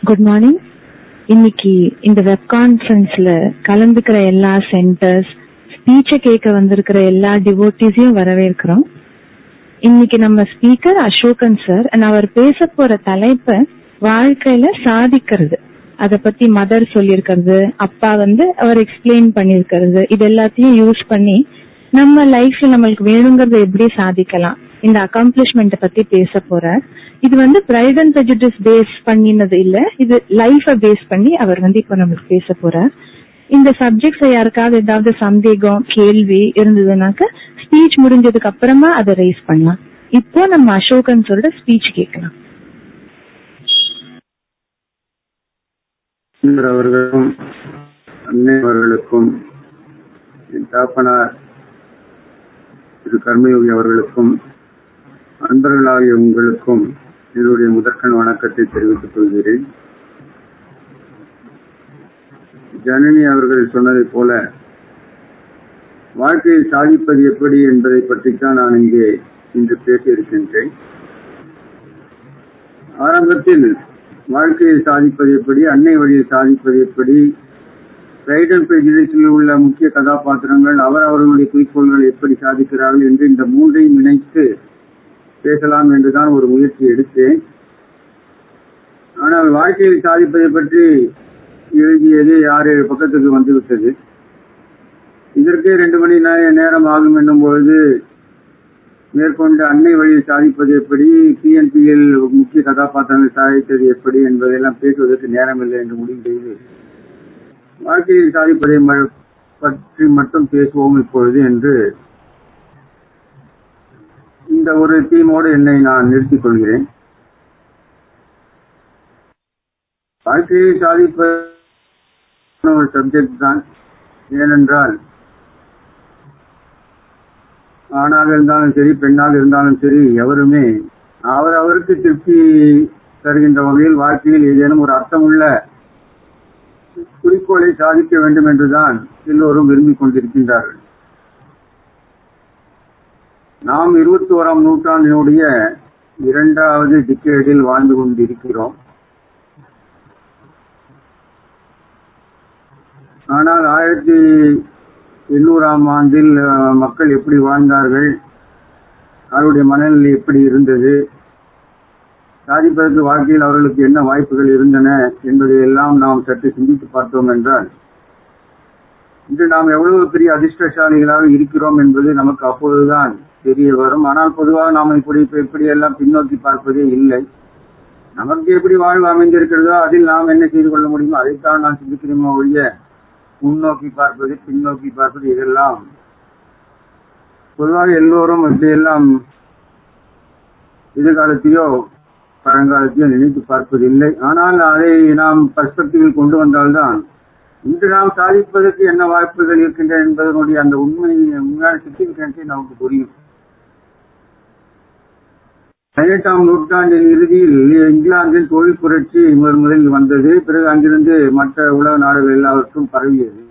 Good morning இன்னைக்கு இந்த web கான்ஃபரன்ஸ்ல கலந்துக்கிற எல்லா சென்டர்ஸ் ஸ்பீச்ச கேட்க வந்திருக்கிற எல்லா டிவோட்டிஸையும் வரவேற்கிறோம் இன்னைக்கு நம்ம ஸ்பீக்கர் அசோகன் சார் and அவர் பேச போற தலைப்பு வாழ்க்கையில சாதிக்கிறது அத பத்தி மதர் சொல்லியிருக்கிறது அப்பா வந்து அவர் எக்ஸ்பிளைன் பண்ணியிருக்கிறது இது எல்லாத்தையும் யூஸ் பண்ணி நம்ம லைஃப்ல நம்மளுக்கு வேணுங்கிறத எப்படி சாதிக்கலாம் இந்த அக்காம்ப்ளிஷ்மெண்ட் பத்தி பேச போறார் இது வந்து பிரைட் அண்ட் prejudice பேஸ் பண்ணினது இல்ல இது லைஃப பேஸ் பண்ணி அவர் வந்து இப்ப நமக்கு பேச போறார் இந்த சப்ஜெக்ட்ஸ் யாருக்காவது ஏதாவது சந்தேகம் கேள்வி இருந்ததுனாக்க ஸ்பீச் முடிஞ்சதுக்கு அப்புறமா அதை ரைஸ் பண்ணலாம் இப்போ நம்ம அசோகன் சொல்ற ஸ்பீச் கேட்கலாம் சுந்தர் அவர்களுக்கும் அன்னை அவர்களுக்கும் என் தாப்பனார் திரு கர்மயோகி அவர்களுக்கும் அன்பர்களாகிய உங்களுக்கும் என்னுடைய முதற்கண் வணக்கத்தை தெரிவித்துக் கொள்கிறேன் ஜனனி அவர்கள் சொன்னதைப் போல வாழ்க்கையை சாதிப்பது எப்படி என்பதை பற்றித்தான் நான் இங்கே இன்று பேச இருக்கின்றேன் ஆரம்பத்தில் வாழ்க்கையை சாதிப்பது எப்படி அன்னை வழியை சாதிப்பது எப்படி பிரைட் அண்ட் prejudice-ல் உள்ள முக்கிய கதாபாத்திரங்கள் அவர் அவர்களுடைய குறிக்கோள்களை எப்படி சாதிக்கிறார்கள் என்று இந்த மூன்றையும் இணைத்து பேசலாம் என்றுதான் ஒரு முயற்சி எடுத்தேன் ஆனால் வாழ்க்கையை சாதிப்பதை பற்றி எழுதியது ஆறு ஏழு பக்கத்துக்கு வந்துவிட்டது இதற்கே ரெண்டு மணி நே- நேரம் ஆகும் என்னும் பொழுது மேற்கொண்டு அன்னை வழியில் சாதிப்பது எப்படி பிஎன்பியில் முக்கிய கதாபாத்திரங்கள் சாதித்தது எப்படி என்பதையெல்லாம் பேசுவதற்கு நேரமில்லை என்று முடிவு செய்து வாழ்க்கையில் சாதிப்பதை ம- பற்றி மட்டும் பேசுவோம் இப்பொழுது என்று இந்த ஒரு தீமோடு என்னை நான் நிறுத்திக் கொள்கிறேன் வாழ்க்கையை சாதிப்பது ஒரு சப்ஜெக்ட் தான் ஏனென்றால் ஆணாக இருந்தாலும் சரி பெண்ணாக இருந்தாலும் சரி எவருமே அவர் அவருக்கு திருப்தி தருகின்ற வகையில் வாழ்க்கையில் ஏதேனும் ஒரு அர்த்தமுள்ள குறிக்கோளை சாதிக்க வேண்டும் என்றுதான் எல்லோரும் விரும்பிக் கொண்டிருக்கின்றார்கள் நாம் இருபத்தி ஓராம் நூற்றாண்டினுடைய இரண்டாவது டிக்கேடில் வாழ்ந்து கொண்டிருக்கிறோம் ஆனால் ஆயிரத்தி எண்ணூறாம் ஆண்டில் அஹ், மக்கள் எப்படி வாழ்ந்தார்கள் அவருடைய மனநிலை எப்படி இருந்தது சாதிப்பதற்கு வாழ்க்கையில் அவர்களுக்கு என்ன வாய்ப்புகள் இருந்தன என்பதை எல்லாம் நாம் சற்று சிந்தித்து பார்த்தோம் என்றால் இன்று நாம் எவ்வளவு பெரிய அதிர்ஷ்டசாலிகளாக இருக்கிறோம் என்பது நமக்கு அப்பொழுதுதான் தெரிய வரும் ஆனால் பொதுவாக நாம் இப்படி இப்ப இப்படி எல்லாம் பின்னோக்கி பார்ப்பதே இல்லை நமக்கு எப்படி வாழ்வு அமைந்திருக்கிறதோ அதில் நாம் என்ன செய்து கொள்ள முடியுமோ அதைத்தான் நான் சிந்திக்கிறோமோ ஒழிய முன்னோக்கி பார்ப்பது பின்னோக்கி பார்ப்பது இதெல்லாம் பொதுவாக எல்லோரும் இப்படியெல்லாம் எதிர்காலத்தையோ பழங்காலத்தையோ நினைத்து பார்ப்பதில்லை ஆனால் அதை நாம் பர்ஸ்பெக்டிவில் கொண்டு வந்தால்தான் இன்று நாம் சாதிப்பதற்கு என்ன வாய்ப்புகள் இருக்கின்றன என்பதனுடைய அந்த உண்மை உண்மையான சிக்னிபிகன்ஸை நமக்கு புரியும் பதினெட்டாம் நூற்றாண்டின் இறுதியில் இங்கிலாந்தில் தொழில் புரட்சி முதல் முதலில் வந்தது பிறகு அங்கிருந்து மற்ற உலக நாடுகள் எல்லாவற்றும் பரவியது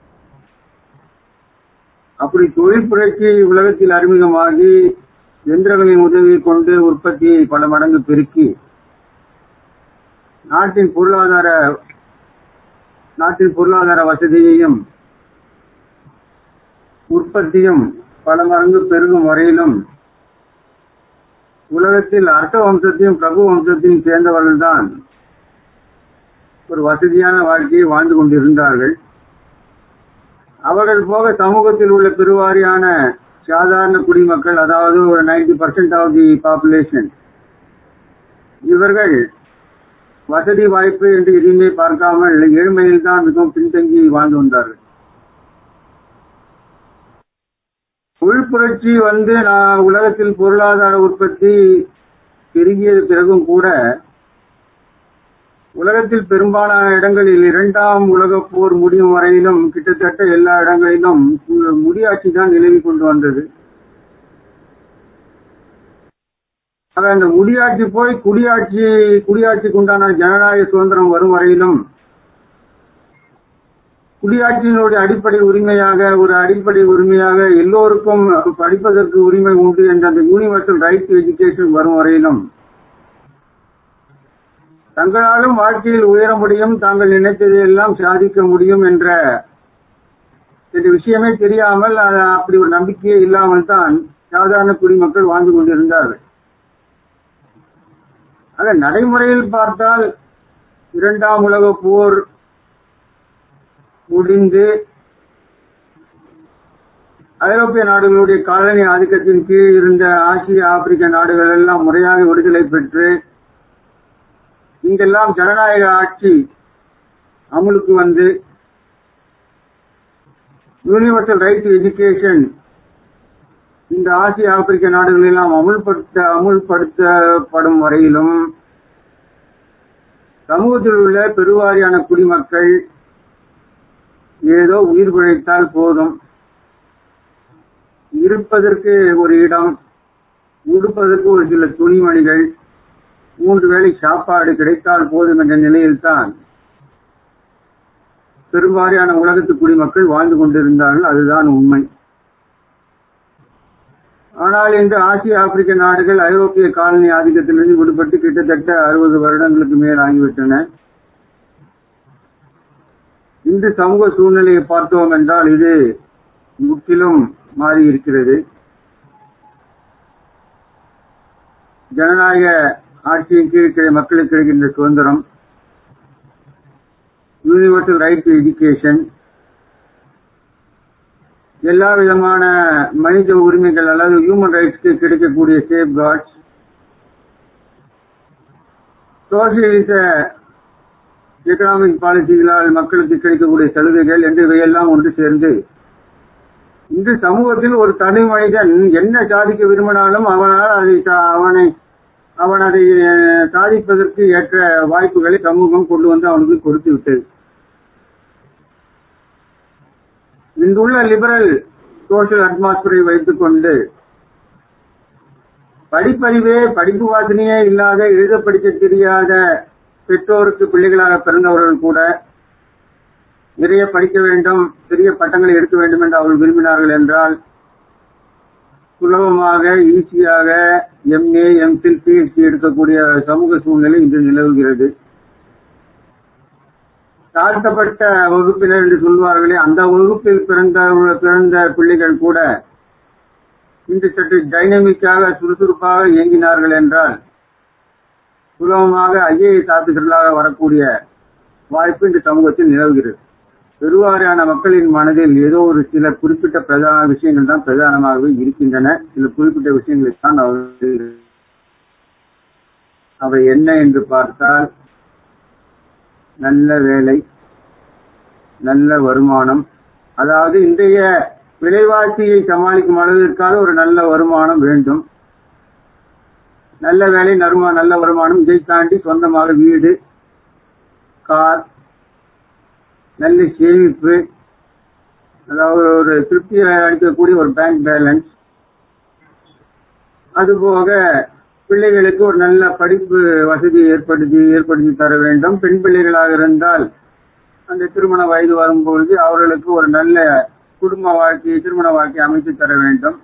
அப்படி தொழில் புரட்சி உலகத்தில் அறிமுகமாகி எந்திரங்களின் உதவியை கொண்டு உற்பத்தியை பல மடங்கு பெருக்கி நாட்டின் பொருளாதார நாட்டின் பொருளாதார வசதியையும் உற்பத்தியும் பல மடங்கு பெருகும் வரையிலும் உலகத்தில் அர்த்த வம்சத்தையும் பிரபு வம்சத்தையும் சேர்ந்தவர்கள்தான் ஒரு வசதியான வாழ்க்கையை வாழ்ந்து கொண்டிருந்தார்கள் அவர்கள் போக சமூகத்தில் உள்ள பெருவாரியான சாதாரண குடிமக்கள் அதாவது ஒரு 90% பர்சன்ட் ஆஃப் தி பாப்புலேஷன் இவர்கள் வசதி வாய்ப்பு என்று எதுவுமே பார்க்காமல் ஏழ்மையில் தான் மிகவும் பின்தங்கி வாழ்ந்து வந்தார்கள் தொழில் புரட்சி வந்து நான் உலகத்தில் பொருளாதார உற்பத்தி பெருகியது பிறகும் கூட உலகத்தில் பெரும்பாலான இடங்களில் இரண்டாம் உலகப் போர் முடியும் வரையிலும் கிட்டத்தட்ட எல்லா இடங்களிலும் மு- முடியாட்சி தான் நிலவி கொண்டு வந்தது ஆக அந்த முடியாட்சி போய் குடியாட்சி குடியாட்சிக்கு உண்டான ஜனநாயக சுதந்திரம் வரும் வரையிலும் குடியாட்சியினுடைய அடிப்படை உரிமையாக ஒரு அடிப்படை உரிமையாக எல்லோருக்கும் படிப்பதற்கு உரிமை உண்டு என்ற அந்த யூனிவர்சல் ரைட் டு எஜுகேஷன் வரும் வரையிலும் தங்களாலும் வாழ்க்கையில் உயர முடியும் தாங்கள் நினைத்ததை எல்லாம் சாதிக்க முடியும் என்ற இந்த விஷயமே தெரியாமல் அஹ், அப்படி ஒரு நம்பிக்கையே இல்லாமல் தான் சாதாரண குடிமக்கள் வாழ்ந்து கொண்டிருந்தார்கள் ஆக நடைமுறையில் பார்த்தால் இரண்டாம் உலக போர் முடிந்து ஐரோப்பிய நாடுகளுடைய காலனி ஆதிக்கத்தின் கீழ் இருந்த ஆசிய ஆப்பிரிக்க நாடுகள் எல்லாம் முறையாக விடுதலை பெற்று இங்கெல்லாம் ஜனநாயக ஆட்சி அமலுக்கு வந்து யூனிவர்சல் ரைட் டு எஜுகேஷன் இந்த ஆசிய ஆப்பிரிக்க நாடுகள் எல்லாம் அமுல்படுத்த அமுல்படுத்தப்படும் வரையிலும் சமூகத்தில் உள்ள பெருவாரியான குடிமக்கள் ஏதோ உயிர் பிழைத்தால் போதும் இருப்பதற்கு ஒரு இடம் உடுப்பதற்கு ஒரு சில துணிமணிகள் மூன்று வேளை சாப்பாடு கிடைத்தால் போதும் என்ற நிலையில்தான் பெரும்பாலான உலகத்து குடிமக்கள் வாழ்ந்து கொண்டிருந்தார்கள் அதுதான் உண்மை ஆனால் இன்று ஆசிய ஆப்பிரிக்க நாடுகள் ஐரோப்பிய காலனி ஆதிக்கத்திலிருந்து விடுபட்டு கிட்டத்தட்ட அறுபது வருடங்களுக்கு மேல் ஆகிவிட்டன இன்று சமூக சூழ்நிலையை பார்த்தோம் என்றால் இது முற்றிலும் மாறி இருக்கிறது ஜனநாயக ஆட்சியின் கீழ் கிடை- மக்களுக்கு கிடைக்கின்ற சுதந்திரம் யூனிவர்சல் ரைட் டு எஜுகேஷன் எல்லா விதமான மனித உரிமைகள் அதாவது ஹியூமன் ரைட்ஸ்க்கு கிடைக்கக்கூடிய சேஃப் கார்ட்ஸ் சோசியலிச எக்கனாமிக் பாலிசிகளால் மக்களுக்கு கிடைக்கக்கூடிய சலுகைகள் என்று இவையெல்லாம் ஒன்று சேர்ந்து இன்று சமூகத்தில் ஒரு தனி மனிதன் என்ன சாதிக்க விரும்பினாலும் அவனால் அதை சா- அவனை அவன் அதை அஹ், சாதிப்பதற்கு ஏற்ற வாய்ப்புகளை சமூகம் கொண்டு வந்து அவனுக்கு கொடுத்து விட்டது இன்றுள்ள லிபரல் சோசியல் அட்மாஸ்பரை வைத்துக் கொண்டு படிப்பறிவே படிப்பு வாசனையே இல்லாத எழுத படிக்க தெரியாத பெற்றோருக்கு பிள்ளைகளாக பிறந்தவர்கள் கூட நிறைய படிக்க வேண்டும் பெரிய பட்டங்களை எடுக்க வேண்டும் என்று அவர்கள் விரும்பினார்கள் என்றால் சுலபமாக ஈஸியாக எம்ஏ எம்ஃபில் பிஹெச்டி எடுக்கக்கூடிய சமூக சூழ்நிலை இன்று நிலவுகிறது தாழ்த்தப்பட்ட வகுப்பினர் என்று சொல்வார்களே அந்த வகுப்பில் பிறந்த பிறந்த பிள்ளைகள் கூட இன்று சற்று டைனமிக்காக சுறுசுறுப்பாக இயங்கினார்கள் என்றால் சுலபமாக ஐஏஎஸ் ஆபீசர்களாக வரக்கூடிய வாய்ப்பு இந்த சமூகத்தில் நிலவுகிறது பெருவாரியான மக்களின் மனதில் ஏதோ ஒரு சில குறிப்பிட்ட பிரதான விஷயங்கள் தான் பிரதானமாகவே இருக்கின்றன சில குறிப்பிட்ட விஷயங்களை தான் அவர்கள் அவை என்ன என்று பார்த்தால் நல்ல வேலை நல்ல வருமானம் அதாவது இன்றைய விலைவாசியை சமாளிக்கும் அளவிற்கான ஒரு நல்ல வருமானம் வேண்டும் நல்ல வேலை நறுமா நல்ல வருமானம் இதை தாண்டி சொந்தமாக வீடு கார் நல்ல சேமிப்பு அதாவது ஒரு திருப்தியை அளிக்கக்கூடிய ஒரு பேங்க் பேலன்ஸ் அதுபோக பிள்ளைகளுக்கு ஒரு நல்ல படிப்பு வசதி ஏற்படுத்தி ஏற்படுத்தி தர வேண்டும் பெண் பிள்ளைகளாக இருந்தால் அந்த திருமண வயது வரும்பொழுது அவர்களுக்கு ஒரு நல்ல குடும்ப வாழ்க்கையை திருமண வாழ்க்கையை அமைத்து தர வேண்டும்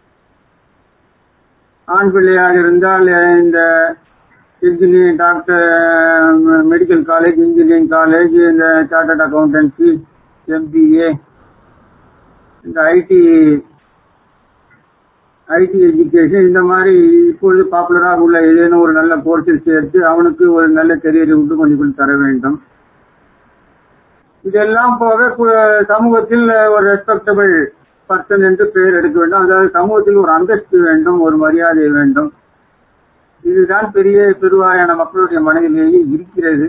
ஆண் பிள்ளையாக இருந்தால் இந்த engineering doctor medical college engineering college இந்த சார்ட்டர்ட் அக்கௌண்டன்சி எம்பிஏ இந்த ஐடி ஐடி எஜுகேஷன் இந்த மாதிரி இப்பொழுது பாப்புலராக உள்ள ஏதேனும் ஒரு நல்ல கோர்ஸில் சேர்த்து அவனுக்கு ஒரு நல்ல கெரியரை உண்டு பண்ணி கொண்டு தர வேண்டும் இதெல்லாம் போக கு- சமூகத்தில் ஒரு ரெஸ்பெக்டபிள் பர்சன் என்று பெயர் எடுக்க வேண்டும் அதாவது சமூகத்தில் ஒரு அந்தஸ்து வேண்டும் ஒரு மரியாதை வேண்டும் இதுதான் பெரிய பெருவாரியான மக்களுடைய மனதிலேயே இருக்கிறது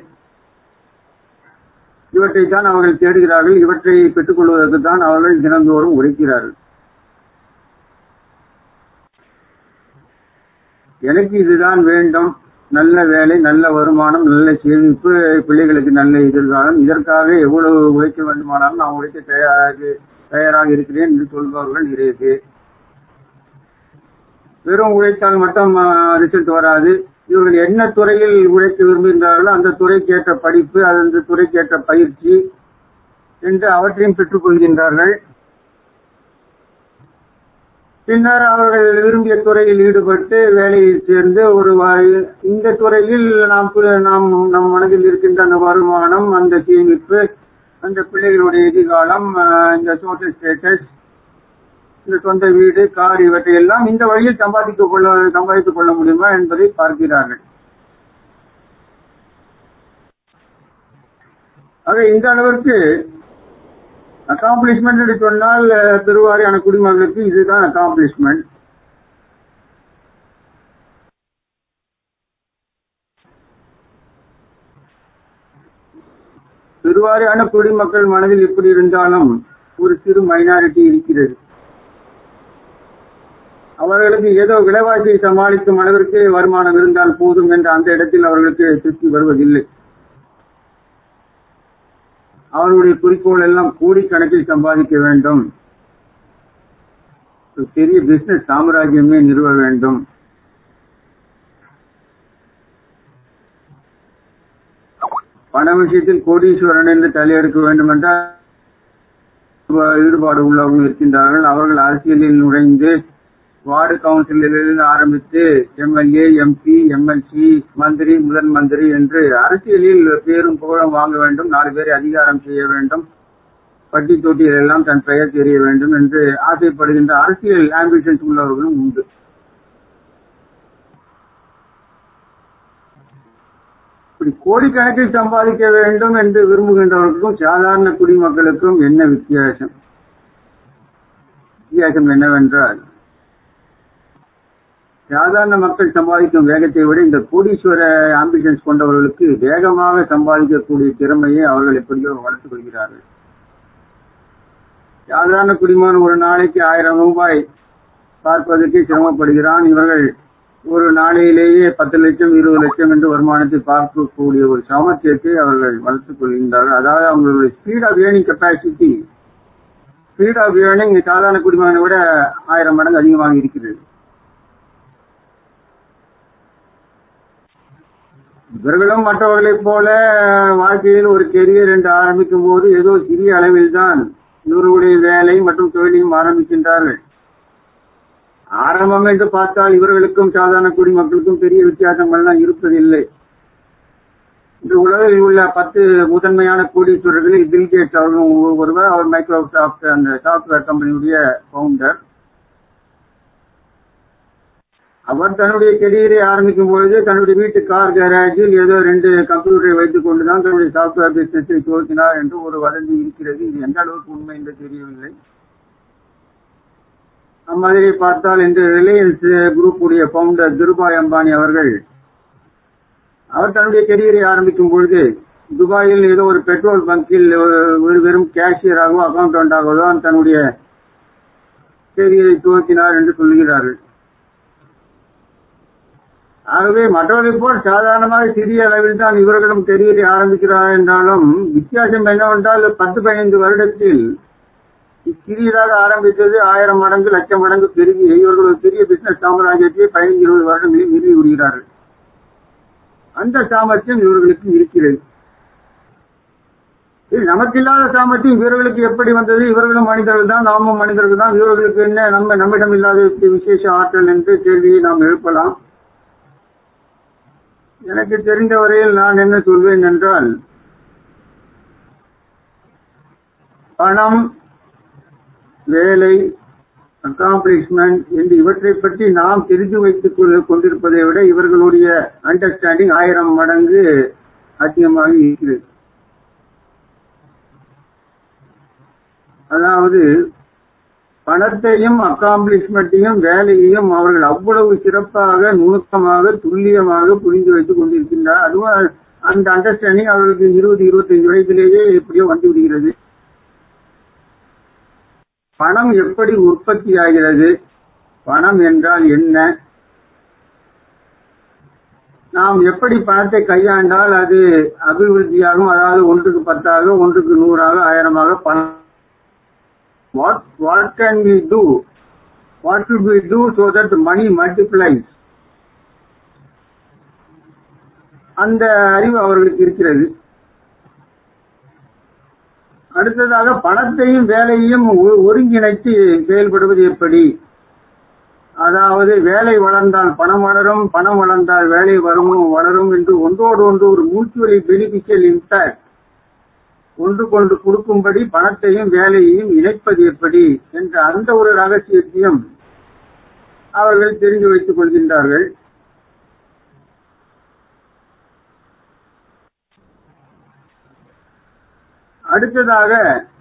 இவற்றை தான் அவர்கள் தேடுகிறார்கள் இவற்றை பெற்றுக் கொள்வதற்கு தான் அவர்கள் தினந்தோறும் உழைக்கிறார்கள் எனக்கு இதுதான் வேண்டும் நல்ல வேலை நல்ல வருமானம் நல்ல சேமிப்பு பிள்ளைகளுக்கு நல்ல எதிர்காலம் இதற்காக எவ்வளவு உழைக்க வேண்டுமானாலும் நான் உழைக்க தயாராக தயாராக இருக்கிறேன் என்று சொல்பவர்கள் நிறைய பேர் வெறும் உழைத்தால் மட்டும் ரிசல்ட் வராது இவர்கள் என்ன துறையில் உழைக்க விரும்புகின்றார்களோ அந்த துறைக்கேற்ற படிப்பு அந்த துறைக்கேற்ற பயிற்சி என்று அவற்றையும் பெற்றுக் கொள்கின்றார்கள் பின்னர் அவர்கள் விரும்பிய துறையில் ஈடுபட்டு வேலையில் சேர்ந்து ஒரு வா- இந்த துறையில் நாம் பு- நாம் நம் மனதில் இருக்கின்ற அந்த வருமானம் அந்த சேமிப்பு அந்த பிள்ளைகளுடைய எதிர்காலம் ஆஹ், இந்த சோசியல் ஸ்டேட்டஸ் இந்த சொந்த வீடு கார் இவற்றை எல்லாம் இந்த வழியில் சம்பாதித்துக் கொள்ள சம்பாதித்துக் கொள்ள முடியுமா என்பதை பார்க்கிறார்கள் ஆக இந்த அளவிற்கு அக்காம்ப்ளிஷ்மெண்ட் என்று சொன்னால் அஹ், பெருவாரியான குடிமக்களுக்கு இதுதான் அக்காம்ப்ளிஷ்மெண்ட் பெருவாரியான குடிமக்கள் மனதில் எப்படி இருந்தாலும் ஒரு சிறு மைனாரிட்டி இருக்கிறது அவர்களுக்கு ஏதோ விலைவாசியை சமாளிக்கும் அளவிற்கு வருமானம் இருந்தால் போதும் என்ற அந்த இடத்தில் அவர்களுக்கு திருப்தி வருவதில்லை அவர்களுடைய குறிக்கோள் எல்லாம் கோடிக்கணக்கில் சம்பாதிக்க வேண்டும் ஒரு பெரிய பிசினஸ் சாம்ராஜ்யமே நிறுவ வேண்டும் பண விஷயத்தில் கோடீஸ்வரன் என்று தலையெடுக்க வேண்டும் என்றால் ஈடுபாடு உள்ளவர்கள் இருக்கின்றார்கள் அவர்கள் அரசியலில் நுழைந்து வார்டு கவுன்சிலிருந்து ஆரம்பித்து எம்எல்ஏ எம்பி எம்எல்சி மந்திரி முதன் மந்திரி என்று அரசியலில் பேரும் புகழும் வாங்க வேண்டும் நாலு பேரை அதிகாரம் செய்ய வேண்டும் பட்டி தொட்டியில் எல்லாம் தன் பெயர் தெரிய வேண்டும் என்று ஆசைப்படுகின்ற அரசியல் ஆம்பிஷன்ஸ் உள்ளவர்களும் உண்டு இப்படி கோடிக்கணக்கில் சம்பாதிக்க வேண்டும் என்று விரும்புகின்றவர்களுக்கும் சாதாரண குடிமக்களுக்கும் என்ன வித்தியாசம் வித்தியாசம் என்னவென்றால் சாதாரண மக்கள் சம்பாதிக்கும் வேகத்தை விட இந்த கோடீஸ்வர ஆம்பிஷன்ஸ் கொண்டவர்களுக்கு வேகமாக சம்பாதிக்கக்கூடிய திறமையை அவர்கள் எப்படியோ வளர்த்துக் கொள்கிறார்கள் சாதாரண குடிமகன் ஒரு நாளைக்கு ஆயிரம் ரூபாய் பார்ப்பதற்கு சிரமப்படுகிறான் இவர்கள் ஒரு நாளையிலேயே பத்து லட்சம் இருபது லட்சம் என்று வருமானத்தை பார்க்கக்கூடிய ஒரு சாமர்த்தியத்தை அவர்கள் வளர்த்துக் கொள்கின்றார்கள் அதாவது அவங்களுடைய speed of earning capacity speed of earning சாதாரண குடிமகனை விட ஆயிரம் மடங்கு அதிகமாக இருக்கிறது இவர்களும் மற்றவர்களைப் போல வாழ்க்கையில் ஒரு கெரியர் என்று ஆரம்பிக்கும் போது ஏதோ சிறிய அளவில் தான் இவர்களுடைய வேலை மற்றும் தொழிலையும் ஆரம்பிக்கின்றார்கள் ஆரம்பம் என்று பார்த்தால் இவர்களுக்கும் சாதாரண குடிமக்களுக்கும் பெரிய வித்தியாசங்கள்லாம் இருப்பதில்லை இந்த உலகில் உள்ள பத்து முதன்மையான கோடீஸ்வரர்களில் பில்கேட்ஸ் அவர்களும் ஒருவர் அவர் மைக்ரோசாப்ட் அந்த சாப்ட்வேர் கம்பெனியுடைய பவுண்டர் அவர் தன்னுடைய கெரியரை ஆரம்பிக்கும் பொழுது தன்னுடைய வீட்டு கார் கேரேஜில் ஏதோ ரெண்டு கம்ப்யூட்டரை வைத்துக் கொண்டுதான் தன்னுடைய சாப்ட்வேர் பிசினஸை துவக்கினார் என்று ஒரு வதந்தி இருக்கிறது இது எந்த அளவுக்கு உண்மை என்று தெரியவில்லை அம்மாதிரி பார்த்தால் இன்று ரிலையன்ஸ் குரூப் உடைய பவுண்டர் திருபாய் அம்பானி அவர்கள் அவர் தன்னுடைய கெரியரை ஆரம்பிக்கும் பொழுது துபாயில் ஏதோ ஒரு பெட்ரோல் பங்கில் ஒரு வெறும் கேஷியராகவோ அக்கௌண்டண்டாகவோ தான் தன்னுடைய கெரியரை துவக்கினார் என்று சொல்கிறார்கள் ஆகவே மற்றவர்களைப் போல் சாதாரணமாக சிறிய அளவில் தான் இவர்களும் கெரியரை ஆரம்பிக்கிறார் என்றாலும் வித்தியாசம் என்னவென்றால் பத்து பதினைந்து வருடத்தில் சிறியதாக ஆரம்பித்தது ஆயிரம் மடங்கு லட்சம் மடங்கு பெருகி இவர்கள் ஒரு பெரிய பிசினஸ் சாம்ராஜ்யத்தை பதினைந்து இருபது வருடங்களில் நிறுவி விடுகிறார்கள் அந்த சாமர்த்தியம் இவர்களுக்கு இருக்கிறது இது நமக்கு இல்லாத சாமர்த்தியம் இவர்களுக்கு எப்படி வந்தது இவர்களும் மனிதர்கள் தான் நாமும் மனிதர்கள் தான் இவர்களுக்கு என்ன நம்ம நம்மிடம் இல்லாத விசேஷ ஆற்றல் என்று கேள்வியை நாம் எழுப்பலாம் எனக்கு தெரிந்த வரையில் நான் என்ன சொல்வேன் என்றால் பணம் வேலை அக்காம்ப்ளிஷ்மெண்ட் என்று இவற்றை பற்றி நாம் தெரிந்து வைத்துக் கொண்டிருப்பதை விட இவர்களுடைய அண்டர்ஸ்டாண்டிங் ஆயிரம் மடங்கு அதிகமாக இருக்கிறது அதாவது பணத்தையும் அக்காம்ப்ளிஷ்மெண்ட்டையும் வேலையையும் அவர்கள் அவ்வளவு சிறப்பாக நுணுக்கமாக துல்லியமாக புரிந்து வைத்துக் கொண்டிருக்கின்றார் அதுவும் அந்த அண்டர்ஸ்டாண்டிங் அவர்களுக்கு இருபது இருபத்தைந்து வயதிலேயே எப்படியோ வந்து விடுகிறது பணம் எப்படி உற்பத்தி ஆகிறது பணம் என்றால் என்ன நாம் எப்படி பணத்தை கையாண்டால் அது அபிவிருத்தியாகும் அதாவது ஒன்றுக்கு பத்தாக ஒன்றுக்கு நூறாக ஆயிரமாக பணம் what what can we do what should we do so that the money multiplies அந்த அறிவு அவர்களுக்கு இருக்கிறது அடுத்ததாக பணத்தையும் வேலையையும் ஒருங்கிணைத்து செயல்படுவது எப்படி அதாவது வேலை வளர்ந்தால் பணம் வளரும் பணம் வளர்ந்தால் வேலை வரும் வளரும் என்று ஒன்றோடு ஒன்று ஒரு மியூச்சுவலி பெனிபிஷியல் இம்பாக்ட் ஒன்று கொண்டு கொடுக்கும்படி பணத்தையும் வேலையையும் இணைப்பது எப்படி என்ற அந்த ஒரு ரகசியத்தையும் அவர்கள் தெரிந்து வைத்துக் கொள்கின்றார்கள் அடுத்ததாக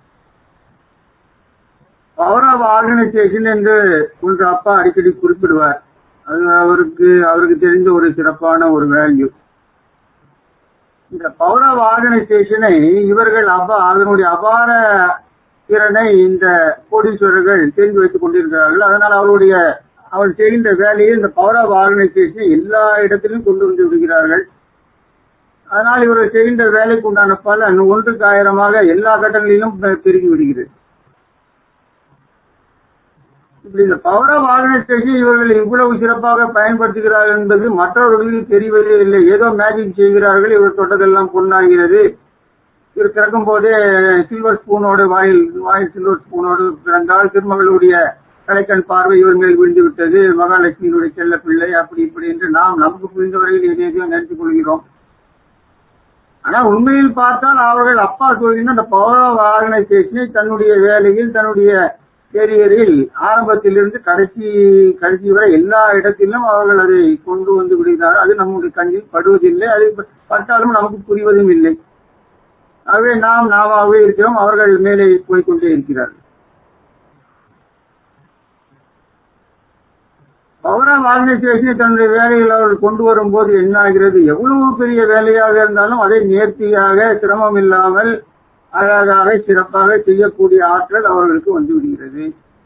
பவர் ஆஃப் ஆர்கனைசேஷன் என்று ஒன்று அப்பா அடிக்கடி குறிப்பிடுவார் அது அவருக்கு அவருக்கு தெரிந்த ஒரு சிறப்பான ஒரு வேல்யூ இந்த பவர் ஆஃப் ஆர்கனைசேஷனை இவர்கள் அப்பா அதனுடைய அபார திறனை இந்த கோடீஸ்வரர்கள் தெரிந்து வைத்துக் கொண்டிருக்கிறார்கள் அதனால் அவருடைய அவர் செய்கின்ற வேலையை இந்த பவர் ஆஃப் ஆர்கனைசேஷனை எல்லா இடத்திலும் கொண்டு வந்து விடுகிறார்கள் அதனால் இவர்கள் செய்கின்ற வேலைக்கு உண்டான பலன் ஒன்றுக்கு ஆயிரமாக எல்லா கட்டங்களிலும் பெருகி விடுகிறது இப்படி இந்த பவர் ஆஃப் ஆர்கனைசேஷன் இவர்கள் இவ்வளவு சிறப்பாக பயன்படுத்துகிறார்கள் என்பது மற்றவர்களுக்கு தெரிவதே இல்லை ஏதோ மேஜிக் செய்கிறார்கள் இவர் தொட்டதெல்லாம் பொண்ணாகிறது இவர் திறக்கும் போதே சில்வர் ஸ்பூனோடு வாயில் வாயில் சில்வர் ஸ்பூனோடு பிறந்தால் திருமகளுடைய கலைக்கண் பார்வை இவர் மேல் விழுந்து விட்டது மகாலட்சுமியினுடைய செல்ல பிள்ளை அப்படி இப்படி என்று நாம் நமக்கு புரிந்த வரையில் எதையோ நினைத்துக் கொள்கிறோம் ஆனா உண்மையில் பார்த்தால் அவர்கள் அப்பா சொல்கின்ற அந்த பவர் ஆஃப் ஆர்கனைசேஷனை தன்னுடைய வேலையில் தன்னுடைய கேரியரில் ஆரம்பத்திலிருந்து கடைசி கடைசி வரை எல்லா இடத்திலும் அவர்கள் அதை கொண்டு வந்து விடுகிறார்கள் அது நம்முடைய கண்ணில் படுவதில்லை அது பட்டாலும் நமக்கு புரிவதும் இல்லை ஆகவே நாம் நாமாகவே இருக்கிறோம் அவர்கள் மேலே போய்கொண்டே இருக்கிறார்கள் பவர் ஆஃப் ஆர்கனைசேஷனை தன்னுடைய வேலையில் அவர்கள் கொண்டு வரும்போது என்ன ஆகிறது எவ்வளவு பெரிய வேலையாக இருந்தாலும் அதை நேர்த்தியாக சிரமம் இல்லாமல் அழகாக சிறப்பாக செய்யக்கூடிய ஆற்றல் அவர்களுக்கு வந்து விடுகிறது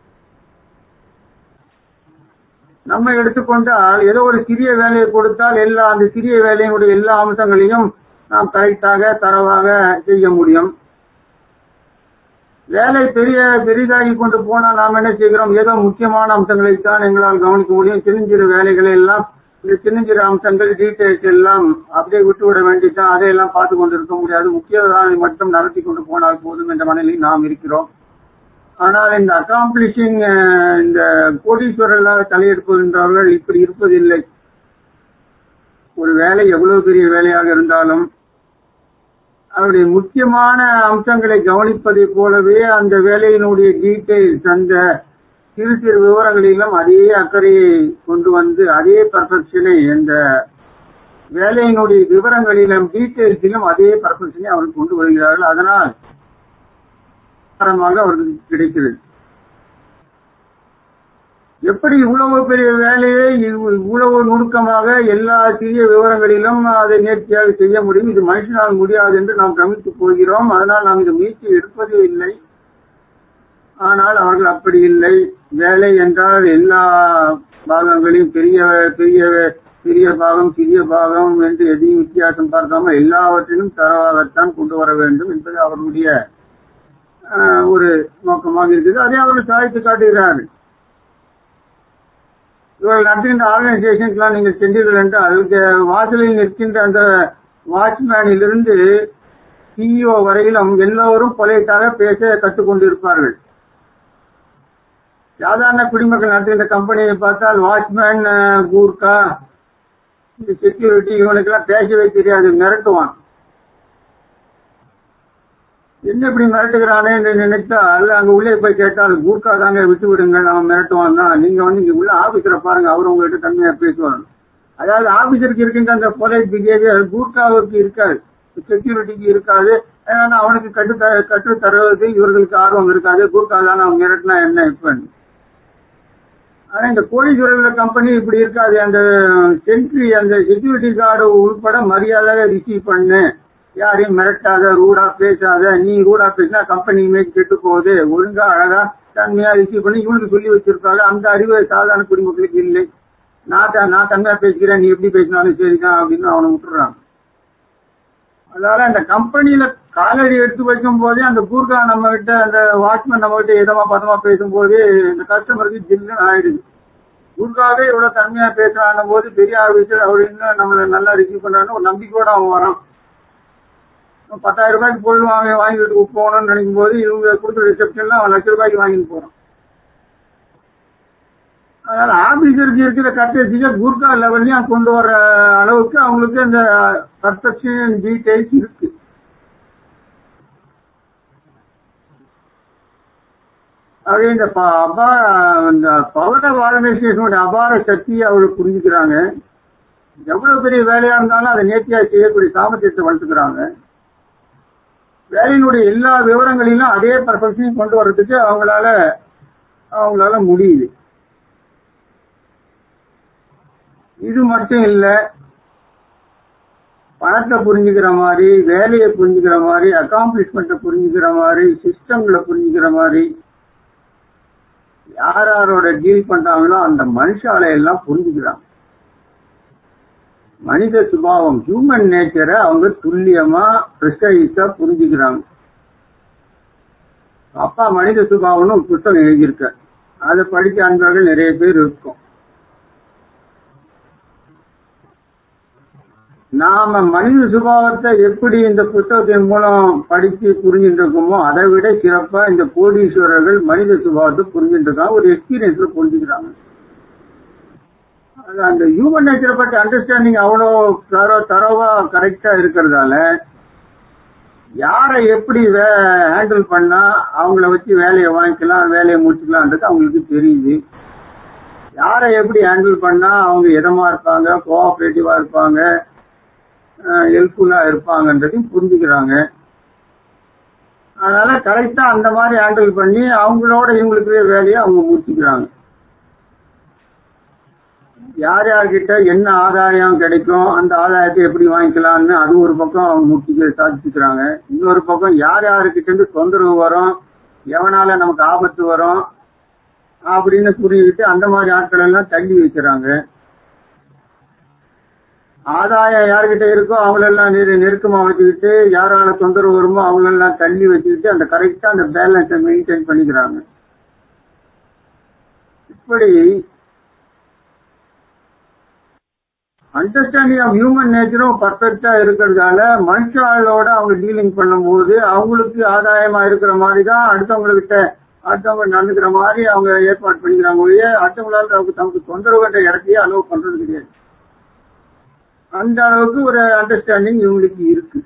நம்ம எடுத்துக்கொண்டால் ஏதோ ஒரு சிறிய வேலையை கொடுத்தால் எல்லா அந்த சிறிய வேலையினுடைய எல்லா அம்சங்களையும் நாம் கரெக்டாக தரவாக செய்ய முடியும் வேலை பெரிய பெரிதாகி கொண்டு போனால் நாம் என்ன செய்கிறோம் ஏதோ முக்கியமான அம்சங்களைத்தான் எங்களால் கவனிக்க முடியும் சின்னஞ்சிறு வேலைகளை எல்லாம் இந்த சின்னஞ்சிறு அம்சங்கள் டீட்டெயில்ஸ் எல்லாம் அப்படியே விட்டு விட வேண்டித்தான் அதையெல்லாம் பார்த்து கொண்டு இருக்க முடியாது முக்கியதானை மட்டும் நடத்தி கொண்டு போனால் போதும் என்ற மனநிலையில் நாம் இருக்கிறோம் ஆனால் இந்த அக்காம்பிளிஷிங் இந்த கோடீஸ்வரர்களாக தலையெடுப்புகின்றவர்கள் இப்படி இருப்பதில்லை ஒரு வேலை எவ்வளவு பெரிய வேலையாக இருந்தாலும் அவருடைய முக்கியமான அம்சங்களை கவனிப்பதை போலவே அந்த வேலையினுடைய டீட்டெயில்ஸ் அந்த சிறு சிறு விவரங்களிலும் அதே அக்கறையை கொண்டு வந்து அதே பர்ஃபெக்ஷனை அந்த வேலையினுடைய விவரங்களிலும் டீட்டெயில்ஸிலும் அதே பர்ஃபெக்ஷனை அவர்கள் கொண்டு வருகிறார்கள் அதனால் அவர்களுக்கு கிடைக்கிறது எப்படி இவ்வளவு பெரிய வேலையை இவ்வளவு நுணுக்கமாக எல்லா சிறிய விவரங்களிலும் அதை நேர்த்தியாக செய்ய முடியும் இது மனுஷனால் முடியாது என்று நாம் கவனித்து போகிறோம் அதனால் நாம் இந்த முயற்சி எடுப்பதே இல்லை ஆனால் அவர்கள் அப்படி இல்லை வேலை என்றால் எல்லா பாகங்களையும் பெரிய பெரிய பெரிய பாகம் சிறிய பாகம் என்று எதையும் வித்தியாசம் பார்க்காமல் எல்லாவற்றிலும் தரவாகத்தான் கொண்டு வர வேண்டும் என்பது அவர்களுடைய ஒரு நோக்கமாக இருக்குது அதே அவர்கள் சாதித்து காட்டுகிறார்கள் இவர்கள் நடத்துகின்ற ஆர்கனைசேஷன்ஸ்லாம் நீங்கள் சென்றீர்கள் என்றால் வாசலில் நிற்கின்ற அந்த வாட்ச்மேனிலிருந்து சிஇஓ வரையிலும் எல்லோரும் பொலைட்டாக பேச கற்றுக்கொண்டிருப்பார்கள் சாதாரண குடிமக்கள் நடத்துகின்ற கம்பெனியை பார்த்தால் வாட்ச்மேன் கூர்க்கா இந்த செக்யூரிட்டி இவனுக்கெல்லாம் பேசவே தெரியாது மிரட்டுவான் என்ன இப்படி மிரட்டுகிறானே என்று நினைத்தால் அங்க உள்ளே போய் கேட்டால் கூர்க்கா தாங்க விட்டு விடுங்கள் அவன் மிரட்டுவான் தான் நீங்க வந்து இங்க உள்ள ஆபீசரை பாருங்க அவர் உங்ககிட்ட தன்மையா பேசுவார் அதாவது ஆபீசருக்கு இருக்கின்ற அந்த பொலைட் பிஹேவியர் கூர்க்காவிற்கு இருக்காது செக்யூரிட்டிக்கு இருக்காது ஏன்னா அவனுக்கு கட்டு கற்று தருவது இவர்களுக்கு ஆர்வம் இருக்காது கூர்க்கா தானே அவன் மிரட்டினா என்ன இப்ப ஆனா இந்த கோடீஸ்வரர்கள் கம்பெனி இப்படி இருக்காது அந்த சென்ட்ரி அந்த செக்யூரிட்டி கார்டு உள்பட மரியாதையாக ரிசீவ் பண்ணு யாரையும் மிரட்டாத ரூடா பேசாத நீ ரூடா பேசினா கம்பெனி இமேஜ் கெட்டு போகுது ஒழுங்கா அழகா தன்மையா ரிசீவ் பண்ணி இவனுக்கு சொல்லி வச்சிருக்காங்க அந்த அறிவு சாதாரண குடிமக்களுக்கு இல்லை நான் நான் தன்மையா பேசிக்கிறேன் நீ எப்படி பேசினாலும் சரிதான் அப்படின்னு அவனை விட்டுறான் அதனால அந்த கம்பெனியில காலடி எடுத்து வைக்கும் போதே அந்த கூர்கா நம்ம கிட்ட அந்த வாட்ச்மேன் நம்ம கிட்ட எதமா பதமா பேசும்போது இந்த கஸ்டமருக்கு ஜில்லுன்னு ஆயிடுது கூர்காவே இவ்வளவு தன்மையா பேசுறான் போது பெரிய ஆபீசர் அவர் இன்னும் நம்மள நல்லா ரிசீவ் பண்றான்னு ஒரு நம்பிக்கையோட அவன் வரான் பத்தாயிரம் ரூபாய்க்கு பொருள் வாங்கி வாங்கிட்டு போகணும்னு நினைக்கும் போது இவங்க கொடுக்குற ரிசப்ஷன்ல அவன் லட்ச ரூபாய்க்கு வாங்கிட்டு போறான் அதனால ஆபீசருக்கு இருக்கிற கட்டேஜிக்க குர்கா லெவல்லையும் கொண்டு வர அளவுக்கு அவங்களுக்கு அந்த பர்ஃபெக்ஷன் டீடைல்ஸ் இருக்கு அதே இந்த ப- அபா இந்த பவட ஆர்கனைசேஷனோட அபார சக்தியை அவர்கள் புரிஞ்சுக்கிறாங்க எவ்வளவு பெரிய வேலையா இருந்தாலும் அதை நேர்த்தியா செய்யக்கூடிய சாமர்த்தியத்தை வளர்த்துக்கிறாங்க வேலையினுடைய எல்லா விவரங்களிலும் அதே பர்ஃபெக்ஷன் கொண்டு வர்றதுக்கு அவங்களால அவங்களால முடியுது இது மட்டும் இல்ல பணத்தை புரிஞ்சுக்கிற மாதிரி வேலையை புரிஞ்சுக்கிற மாதிரி அக்காம்ப்ளிஷ்மெண்ட்டை புரிஞ்சுக்கிற மாதிரி சிஸ்டம்ல புரிஞ்சுக்கிற மாதிரி யார் யாரோட டீல் பண்றாங்களோ அந்த மனுஷாலை எல்லாம் புரிஞ்சுக்கிறாங்க மனித சுபாவம் ஹியூமன் நேச்சரை அவங்க துல்லியமா ப்ரிசைஸா புரிஞ்சுக்கிறாங்க அப்பா மனித சுபாவம்னு ஒரு புத்தகம் எழுதியிருக்க அதை படிச்ச அன்பர்கள் நிறைய பேர் இருக்கும் நாம மனித சுபாவத்தை எப்படி இந்த புத்தகத்தின் மூலம் படிச்சு புரிஞ்சுட்டு இருக்கோமோ அதை விட சிறப்பா இந்த கோடீஸ்வரர்கள் மனித சுபாவத்தை புரிஞ்சுட்டு இருக்காங்க ஒரு எக்ஸ்பீரியன்ஸ்ல புரிஞ்சுக்கிறாங்க அது அந்த ஹியூமன் நேச்சரை பற்றி அண்டர்ஸ்டாண்டிங் அவ்வளோ தரோ தரவா கரெக்டா இருக்கிறதால யாரை எப்படி ஹேண்டில் பண்ணா அவங்கள வச்சு வேலையை வாங்கிக்கலாம் வேலையை முடிச்சுக்கலான்றது அவங்களுக்கு தெரியுது யாரை எப்படி ஹேண்டில் பண்ணா அவங்க இதமா இருப்பாங்க கோஆபரேட்டிவா இருப்பாங்க ஹெல்ப்ஃபுல்லா இருப்பாங்கன்றதையும் புரிஞ்சுக்கிறாங்க அதனால கரெக்டா அந்த மாதிரி ஹேண்டில் பண்ணி அவங்களோட இவங்களுக்கு வேலையை அவங்க முடிச்சுக்கிறாங்க யார் யார்கிட்ட என்ன ஆதாயம் கிடைக்கும் அந்த ஆதாயத்தை எப்படி வாங்கிக்கலாம்னு அது ஒரு பக்கம் அவங்க முட்டிக்க சாதிச்சுக்கிறாங்க இன்னொரு பக்கம் யார் யாருக்கிட்ட இருந்து தொந்தரவு வரும் எவனால நமக்கு ஆபத்து வரும் அப்படின்னு புரிஞ்சுக்கிட்டு அந்த மாதிரி ஆட்கள் எல்லாம் தள்ளி வைக்கிறாங்க ஆதாயம் யார்கிட்ட இருக்கோ அவங்களெல்லாம் நெரு நெருக்கமா வச்சுக்கிட்டு யாரால தொந்தரவு வருமோ அவங்களெல்லாம் தள்ளி வச்சுக்கிட்டு அந்த கரெக்டா அந்த பேலன்ஸை மெயின்டைன் பண்ணிக்கிறாங்க இப்படி அண்டர்ஸ்டாண்டிங் ஆஃப் ஹியூமன் நேச்சரும் பர்ஃபெக்டா இருக்கிறதால மனுஷாளோட அவங்க டீலிங் பண்ணும்போது அவங்களுக்கு ஆதாயமா இருக்கிற மாதிரி தான் அடுத்தவங்ககிட்ட அடுத்தவங்க நடந்துக்கிற மாதிரி அவங்க ஏற்பாடு பண்ணிக்கிறாங்க ஒழிய அடுத்தவங்களால அவங்க தமக்கு தொந்தரவுன்ற இடத்தையே அலோவ் பண்றது கிடையாது அந்த அளவுக்கு ஒரு அண்டர்ஸ்டாண்டிங் இவங்களுக்கு இருக்கு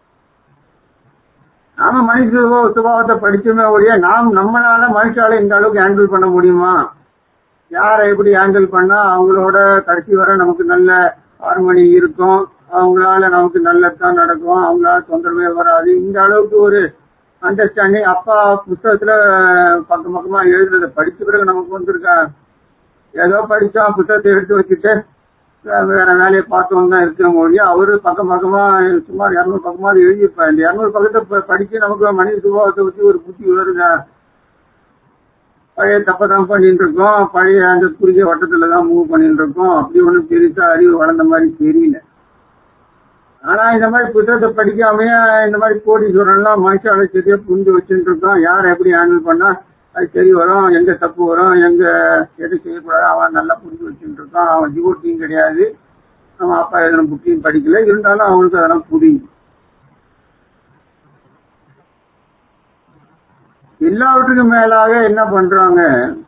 நாம மனுஷ சுபா- சுபாவத்தை படிச்சுமே ஒழிய நாம் நம்மளால மனுஷால இந்த அளவுக்கு ஹேண்டில் பண்ண முடியுமா யாரை எப்படி ஹேண்டில் பண்ணா அவங்களோட கடைசி வரை நமக்கு நல்ல ஹார்மனி இருக்கும் அவங்களால நமக்கு நல்லதுதான் நடக்கும் அவங்களால தொந்தரவே வராது இந்த அளவுக்கு ஒரு அண்டர்ஸ்டாண்டிங் அப்பா புத்தகத்துல பக்கம் பக்கமா எழுதுறத படிச்ச பிறகு நமக்கு வந்திருக்கா ஏதோ படிச்சோம் புத்தகத்தை எடுத்து வச்சுட்டு வேற வேற வேலையை பார்த்தவங்க தான் இருக்கிற மொழியா அவரு பக்கம் பக்கமா சுமார் இருநூறு பக்கமா எழுதியிருப்பார் இந்த இருநூறு பக்கத்தை ப- படிச்சு நமக்கு மனித சுபாவத்தை பத்தி ஒரு புத்தி வருதா பழைய தப்பை தான் பண்ணிட்டு இருக்கோம் பழைய அந்த குறுகிய வட்டத்துல தான் மூவ் பண்ணிட்டு இருக்கோம் அப்படி ஒண்ணும் பெருசா அறிவு வளர்ந்த மாதிரி தெரியல ஆனா இந்த மாதிரி புத்தகத்தை படிக்காமயே இந்த மாதிரி கோடீஸ்வரன்லாம் மனுஷால சரியா புரிஞ்சு வச்சுட்டு இருக்கோம் யார் எப்படி ஹேண்டில் பண்ணா அது சரி வரும் எங்க தப்பு வரும் எங்க எது செய்யக்கூடாது அவன் நல்லா புரிஞ்சு வச்சுட்டு இருக்கான் அவன் டிவோட்டியும் கிடையாது அவன் அப்பா எதனா புக்கையும் படிக்கல இருந்தாலும் அவனுக்கு அதெல்லாம் புரியும் எல்லாவற்றுக்கும் மேலாக என்ன பண்றாங்க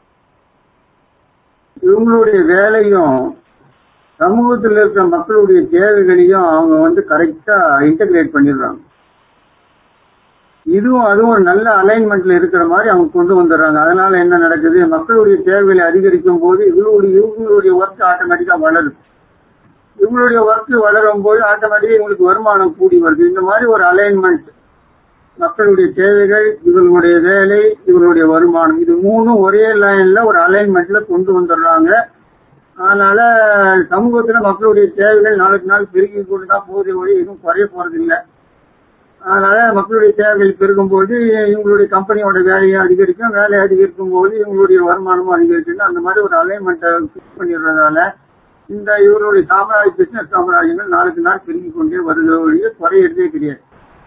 இவங்களுடைய வேலையும் சமூகத்தில் இருக்கிற மக்களுடைய தேவைகளையும் அவங்க வந்து கரெக்டா இன்டகிரேட் பண்ணிடுறாங்க இதுவும் அதுவும் ஒரு நல்ல அலைன்மெண்ட்ல இருக்கிற மாதிரி அவங்க கொண்டு வந்துடுறாங்க அதனால என்ன நடக்குது மக்களுடைய தேவைகளை அதிகரிக்கும் போது இவங்களுடைய இவங்களுடைய ஒர்க் ஆட்டோமேட்டிக்கா வளருது இவங்களுடைய ஒர்க் வளரும் போது ஆட்டோமேட்டிக்கா இவங்களுக்கு வருமானம் கூடி வருது இந்த மாதிரி ஒரு அலைன்மெண்ட் மக்களுடைய தேவைகள் இவங்களுடைய வேலை இவங்களுடைய வருமானம் இது மூணும் ஒரே லைன்ல ஒரு அலைன்மெண்ட்ல கொண்டு வந்துடுறாங்க அதனால சமூகத்துல மக்களுடைய தேவைகள் நாளுக்கு நாள் பெருகி கொண்டு தான் போகுது ஒழி எதுவும் குறைய போறது இல்லை அதனால மக்களுடைய தேவைகள் பெருகும் போது இவங்களுடைய கம்பெனியோட வேலையை அதிகரிக்கும் வேலை அதிகரிக்கும் போது இவங்களுடைய வருமானமும் அதிகரிக்கும் அந்த மாதிரி ஒரு அலைன்மெண்ட்டை ஃபிக்ஸ் பண்ணிடுறதால இந்த இவருடைய சாம்ராஜ்ய பிசினஸ் சாம்ராஜ்யங்கள் நாளுக்கு நாள் பெருகி கொண்டே வருகிற ஒழிய குறையறதே கிடையாது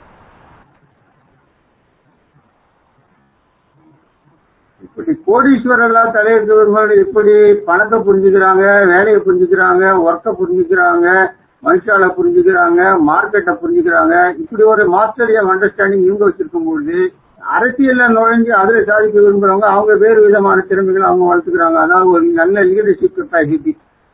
இப்படி கோடீஸ்வரர்களா தலைவர்கள் எப்படி பணத்தை புரிஞ்சுக்கிறாங்க வேலையை புரிஞ்சுக்கிறாங்க ஒர்க்கை புரிஞ்சுக்கிறாங்க மனுஷால புரிஞ்சுக்கிறாங்க மார்க்கெட்டை புரிஞ்சுக்கிறாங்க இப்படி ஒரு மாஸ்டரி ஆஃப் அண்டர்ஸ்டாண்டிங் இவங்க வச்சிருக்கும் பொழுது அரசியல்ல நுழைஞ்சு அதுல சாதிக்க விரும்புறவங்க அவங்க வேறு விதமான திறமைகளை அவங்க வளர்த்துக்கிறாங்க அதாவது ஒரு நல்ல லீடர்ஷிப் கெப்பாசிட்டி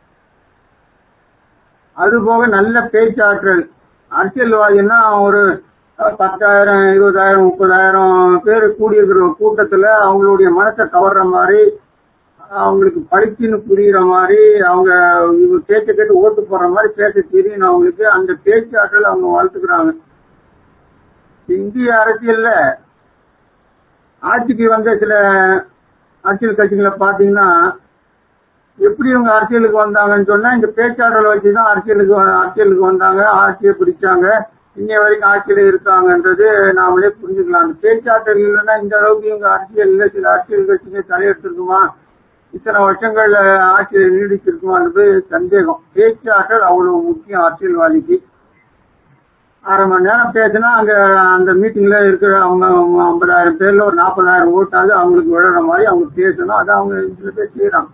அது போக நல்ல பேச்சாற்றல் அரசியல்வாதின்னா ஒரு பத்தாயிரம் இருபதாயிரம் முப்பதாயிரம் பேர் கூடியிருக்கிற ஒரு கூட்டத்துல அவங்களுடைய மனசை கவர்ற மாதிரி அவங்களுக்கு பளிச்சுன்னு புரியுற மாதிரி அவங்க இவங்க பேச்ச கேட்டு ஓட்டு போடுற மாதிரி பேச தெரியும் அவங்களுக்கு அந்த பேச்சாற்றல் அவங்க வளர்த்துக்கிறாங்க இந்திய அரசியல்ல ஆட்சிக்கு வந்த சில அரசியல் கட்சிகளை பாத்தீங்கன்னா எப்படி இவங்க அரசியலுக்கு வந்தாங்கன்னு சொன்னா இந்த பேச்சாற்றலை வச்சுதான் அரசியலுக்கு வ- அரசியலுக்கு வந்தாங்க ஆட்சியை பிடிச்சாங்க இன்னைய வரைக்கும் ஆட்சியில இருக்காங்கன்றது நாமளே புரிஞ்சுக்கலாம் அந்த பேச்சாற்றல் இல்லைன்னா இந்த அளவுக்கு இவங்க அரசியல்ல சில அரசியல் கட்சிங்க தலையெடுத்திருக்குமா இத்தனை வருஷங்கள் ஆட்சியை நீடிச்சிருக்குமான்றது சந்தேகம் பேச்சாற்றல் அவ்வளவு முக்கியம் அரசியல்வாதிக்கு அரை மணி நேரம் பேசினா அங்க அந்த மீட்டிங்ல இருக்கிற அவங்க அவங்க ஐம்பதாயிரம் பேர்ல ஒரு நாற்பதாயிரம் ஓட்டாவது அவங்களுக்கு விழுற மாதிரி அவங்க பேசணும் அதை அவங்க சில பேர் செய்யறாங்க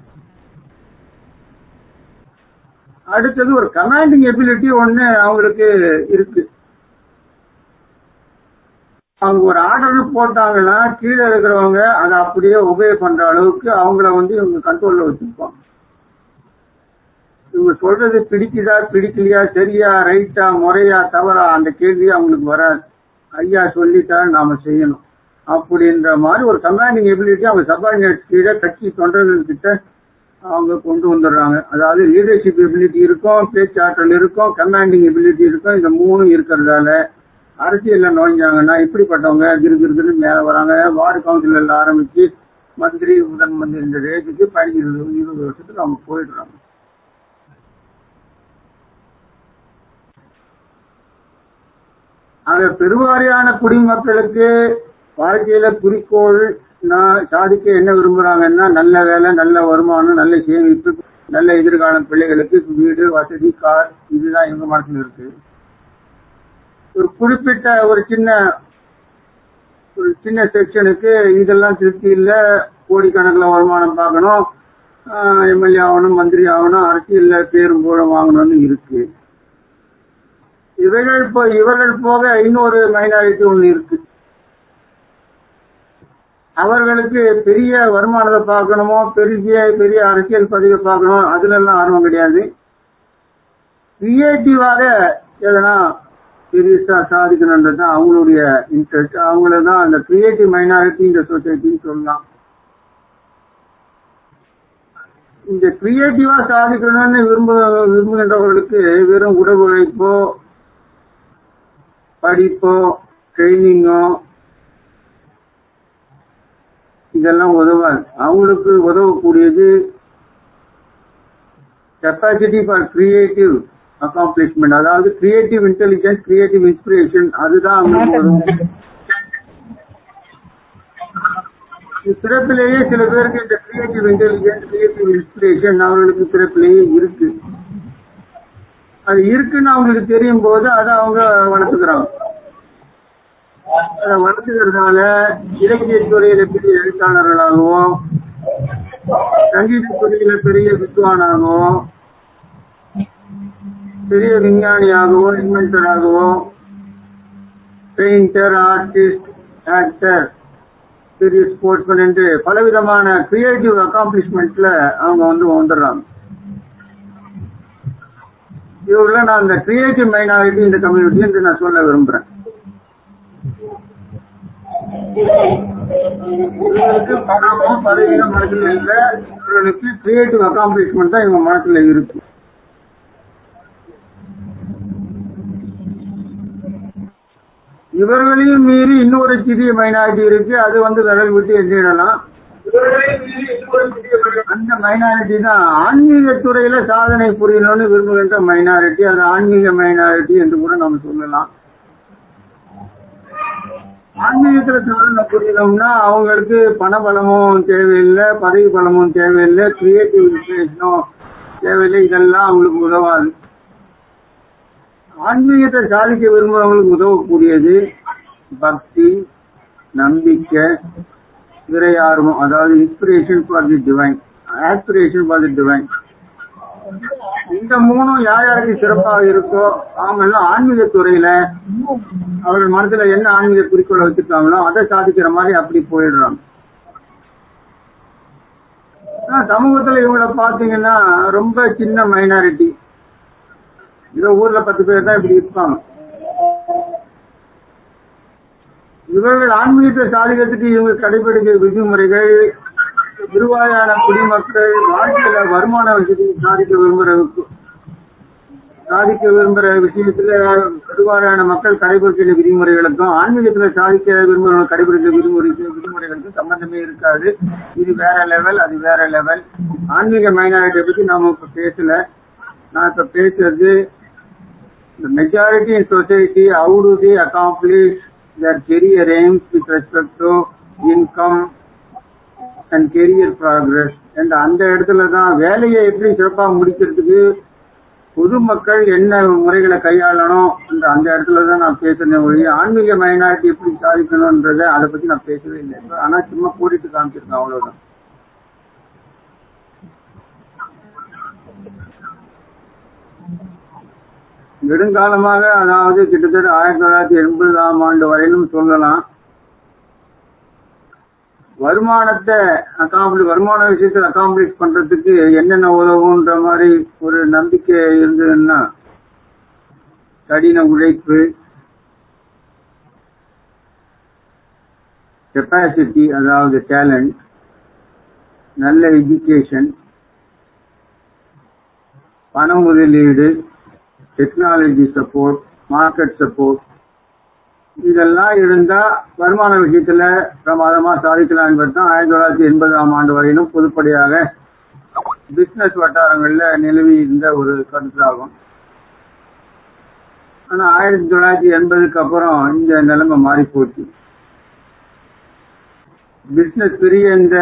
அடுத்தது ஒரு கமாண்டிங் எபிலிட்டி ஒண்ணு அவங்களுக்கு இருக்கு அவங்க ஒரு ஆர்டர் போட்டாங்கன்னா கீழே இருக்கிறவங்க அதை அப்படியே உபயோக பண்ற அளவுக்கு அவங்கள வந்து இவங்க கண்ட்ரோல்ல வச்சிருப்பாங்க இவங்க சொல்றது பிடிக்குதா பிடிக்கலையா சரியா ரைட்டா முறையா தவறா அந்த கேள்வி அவங்களுக்கு வராது ஐயா சொல்லிட்டா நாம செய்யணும் அப்படின்ற மாதிரி ஒரு கமாண்டிங் எபிலிட்டி அவங்க சபார்டினேட் கீழே கட்சி தொண்டர்கள் கிட்ட அவங்க கொண்டு வந்துடுறாங்க அதாவது லீடர்ஷிப் எபிலிட்டி இருக்கும் பேச்சாற்றல் இருக்கும் கமாண்டிங் எபிலிட்டி இருக்கும் இந்த மூணும் இருக்கிறதால அரசியல்ல நுழைஞ்சாங்கன்னா இப்படிப்பட்டவங்க கிரு கிருன்னு மேல வராங்க வார்டு கவுன்சிலர்ல ஆரம்பிச்சு மந்திரி முதன் மந்திரி இந்த ரேஞ்சுக்கு பதினஞ்சு இருபது இருபது வருஷத்துக்கு அவங்க போயிடுறாங்க ஆக பெருவாரியான குடிமக்களுக்கு வாழ்க்கையில குறிக்கோள் நான் சாதிக்க என்ன விரும்புறாங்கன்னா நல்ல வேலை நல்ல வருமானம் நல்ல சேமிப்பு நல்ல எதிர்காலம் பிள்ளைகளுக்கு வீடு வசதி கார் இதுதான் எங்க மனசுல இருக்கு ஒரு குறிப்பிட்ட ஒரு சின்ன ஒரு சின்ன செக்ஷனுக்கு இதெல்லாம் திருப்தி இல்ல கோடிக்கணக்கில் வருமானம் பார்க்கணும் எம்எல்ஏ ஆகணும் மந்திரி ஆகணும் அரசியல்ல பேரும் புகழும் வாங்கணும்னு இருக்கு இவர்கள் போ- இவர்கள் போக இன்னொரு மைனாரிட்டி ஒண்ணு இருக்கு அவர்களுக்கு பெரிய வருமானத்தை பார்க்கணுமோ பெரிய பெரிய அரசியல் பதவியை பார்க்கணும் அதுல எல்லாம் ஆர்வம் கிடையாது கிரியேட்டிவாக எதனா பெருசா சாதிக்கணுன்றது தான் அவங்களுடைய இன்ட்ரெஸ்ட் அவங்கள தான் அந்த கிரியேட்டிவ் மைனாரிட்டி இந்த சொசைட்டின்னு சொல்லலாம் இந்த கிரியேட்டிவா சாதிக்கணும்னு விரும்ப விரும்புகின்றவர்களுக்கு வெறும் உடல் உழைப்போ படிப்போ ட்ரைனிங்கோ இதெல்லாம் உதவாது அவங்களுக்கு உதவக்கூடியது கெப்பாசிட்டி ஃபார் கிரியேட்டிவ் அக்காம்ப்ளிஷ்மெண்ட் அதாவது கிரியேட்டிவ் இன்டெலிஜென்ஸ் கிரியேட்டிவ் இன்ஸ்பிரேஷன் அதுதான் அவங்களுக்கு உதவும் பிறப்பிலேயே சில பேருக்கு இந்த கிரியேட்டிவ் இன்டெலிஜென்ஸ் கிரியேட்டிவ் இன்ஸ்பிரேஷன் அவர்களுக்கு பிறப்பிலேயே இருக்கு அது இருக்குன்னு அவங்களுக்கு தெரியும் போது அதை அவங்க வளர்த்துக்கிறாங்க அதை வளர்த்துக்கிறதுனால இலக்கிய துறையில பெரிய எழுத்தாளர்களாகவும் சங்கீத துறையில பெரிய வித்வானாகவும் பெரிய விஞ்ஞானியாகவோ இன்வென்டராகவோ பெயிண்டர் ஆர்டிஸ்ட் ஆக்டர் பெரிய ஸ்போர்ட்ஸ்மேன் என்று பலவிதமான கிரியேட்டிவ் அக்காம்ப்ளிஷ்மெண்ட்ல அவங்க வந்து வந்துடுறாங்க இவர்கள நான் இந்த கிரியேட்டிவ் மைனாரிட்டி இந்த கம்யூனிட்டி என்று நான் சொல்ல விரும்புறேன் இவர்களுக்கு பணமோ பதவியோ மனசுல இல்ல இவர்களுக்கு கிரியேட்டிவ் அக்காம்ப்ளிஷ்மெண்ட் தான் இவங்க மனசுல இருக்கு இவர்களையும் மீறி இன்னொரு சிறிய மைனாரிட்டி இருக்கு அது வந்து விரல் விட்டு எண்ணிடலாம் அந்த மைனாரிட்டி தான் ஆன்மீக துறையில சாதனை புரியணும்னு விரும்புகின்ற மைனாரிட்டி அது ஆன்மீக மைனாரிட்டி என்று கூட நம்ம சொல்லலாம் ஆன்மீகத்துல சாதனை புரியணும்னா அவங்களுக்கு பண பலமும் தேவையில்லை பதவி பலமும் தேவையில்லை கிரியேட்டிவ் இன்ஸ்பிரேஷனும் தேவையில்லை இதெல்லாம் அவங்களுக்கு உதவாது ஆன்மீகத்தை சாதிக்க விரும்புறவங்களுக்கு உதவக்கூடியது பக்தி நம்பிக்கை இறை ஆர்வம் அதாவது inspiration for the divine aspiration for the divine இந்த மூணும் யார் யாருக்கு சிறப்பாக இருக்கோ அவங்க எல்லாம் ஆன்மீக துறையில அவர்கள் மனசுல என்ன ஆன்மீக குறிக்கோளை வச்சிருக்காங்களோ அதை சாதிக்கிற மாதிரி அப்படி போயிடுறாங்க ஆனா சமூகத்துல இவங்கள பாத்தீங்கன்னா ரொம்ப சின்ன மைனாரிட்டி இந்த ஊர்ல பத்து பேர் தான் இப்படி இருப்பாங்க இவர்கள் ஆன்மீகத்தை சாதிக்கிறதுக்கு இவங்க கடைபிடிக்கிற விதிமுறைகள் திருவாயான குடிமக்கள் வாழ்க்கையில வருமான விஷயத்தை சாதிக்க விரும்புற சாதிக்க விரும்புற விஷயத்துல பெருவாரியான மக்கள் கடைபிடிக்கிற விதிமுறைகளுக்கும் ஆன்மீகத்துல சாதிக்க விரும்புகிற கடைபிடிக்கிற விதிமுறை விதிமுறைகளுக்கும் சம்பந்தமே இருக்காது இது வேற லெவல் அது வேற லெவல் ஆன்மீக மைனாரிட்டியை பத்தி நாம இப்ப பேசல நான் இப்ப பேசுறது the majority in society, how do they accomplish their career aims with respect to income and career progress? and அந்த இடத்துல தான் வேலையை எப்படி சிறப்பாக முடிக்கிறதுக்கு பொதுமக்கள் என்ன முறைகளை கையாளணும் என்ற அந்த இடத்துல தான் நான் பேசுறேன் ஒழிய ஆன்மீக மைனாரிட்டி எப்படி சாதிக்கணும்ன்றத அதை பத்தி நான் பேசவே இல்லை ஆனா சும்மா கூட்டிட்டு காமிச்சிருக்கேன் அவ்வளவுதான் நெடுங்காலமாக அதாவது கிட்டத்தட்ட ஆயிரத்தி தொள்ளாயிரத்தி எண்பதாம் ஆண்டு வரையிலும் சொல்லலாம் வருமானத்தை அக்காம்பிளி வருமான விஷயத்தில் அக்காம்பிளிஷ் பண்றதுக்கு என்னென்ன உதவுன்ற மாதிரி ஒரு நம்பிக்கை இருந்ததுன்னா கடின உழைப்பு கெப்பாசிட்டி அதாவது டேலண்ட் நல்ல எஜுகேஷன் பண முதலீடு டெக்னாலஜி சப்போர்ட் மார்க்கெட் சப்போர்ட் இதெல்லாம் இருந்தா வருமான விஷயத்துல பிரமாதமா சாதிக்கலாம் என்பது தான் ஆயிரத்தி தொள்ளாயிரத்தி எண்பதாம் ஆண்டு வரையிலும் பொதுப்படையாக பிசினஸ் வட்டாரங்கள்ல நிலவி இருந்த ஒரு கருத்தாகும் ஆனா ஆயிரத்தி தொள்ளாயிரத்தி எண்பதுக்கு அப்புறம் இந்த நிலைமை மாறி போச்சு பிசினஸ் பெரிய இந்த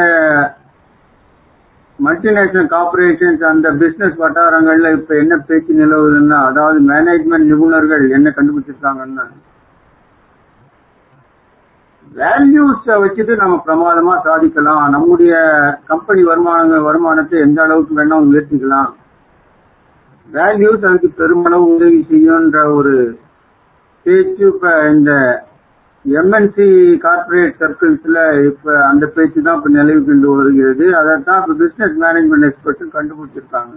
மல்டிநேஷனல் கார்பரேஷன்ஸ் அந்த பிசினஸ் வட்டாரங்கள்ல இப்ப என்ன பேச்சு நிலவுதுன்னா அதாவது மேனேஜ்மெண்ட் நிபுணர்கள் என்ன கண்டுபிடிச்சிருக்காங்கன்னா வேல்யூஸ் வச்சுட்டு நம்ம பிரமாதமா சாதிக்கலாம் நம்முடைய கம்பெனி வருமானங்கள் வருமானத்தை எந்த அளவுக்கு வேணா உயர்த்திக்கலாம் வேல்யூஸ் அதுக்கு பெருமளவு உதவி செய்யும்ன்ற ஒரு பேச்சு இப்ப இந்த எம்என்சி கார்பரேட் சர்க்கிள்ஸ்ல இப்ப அந்த பேச்சு தான் இப்ப நிலவு கொண்டு வருகிறது அதைத்தான் இப்ப பிசினஸ் மேனேஜ்மெண்ட் எக்ஸ்பர்ட்ஸும் கண்டுபிடிச்சிருக்காங்க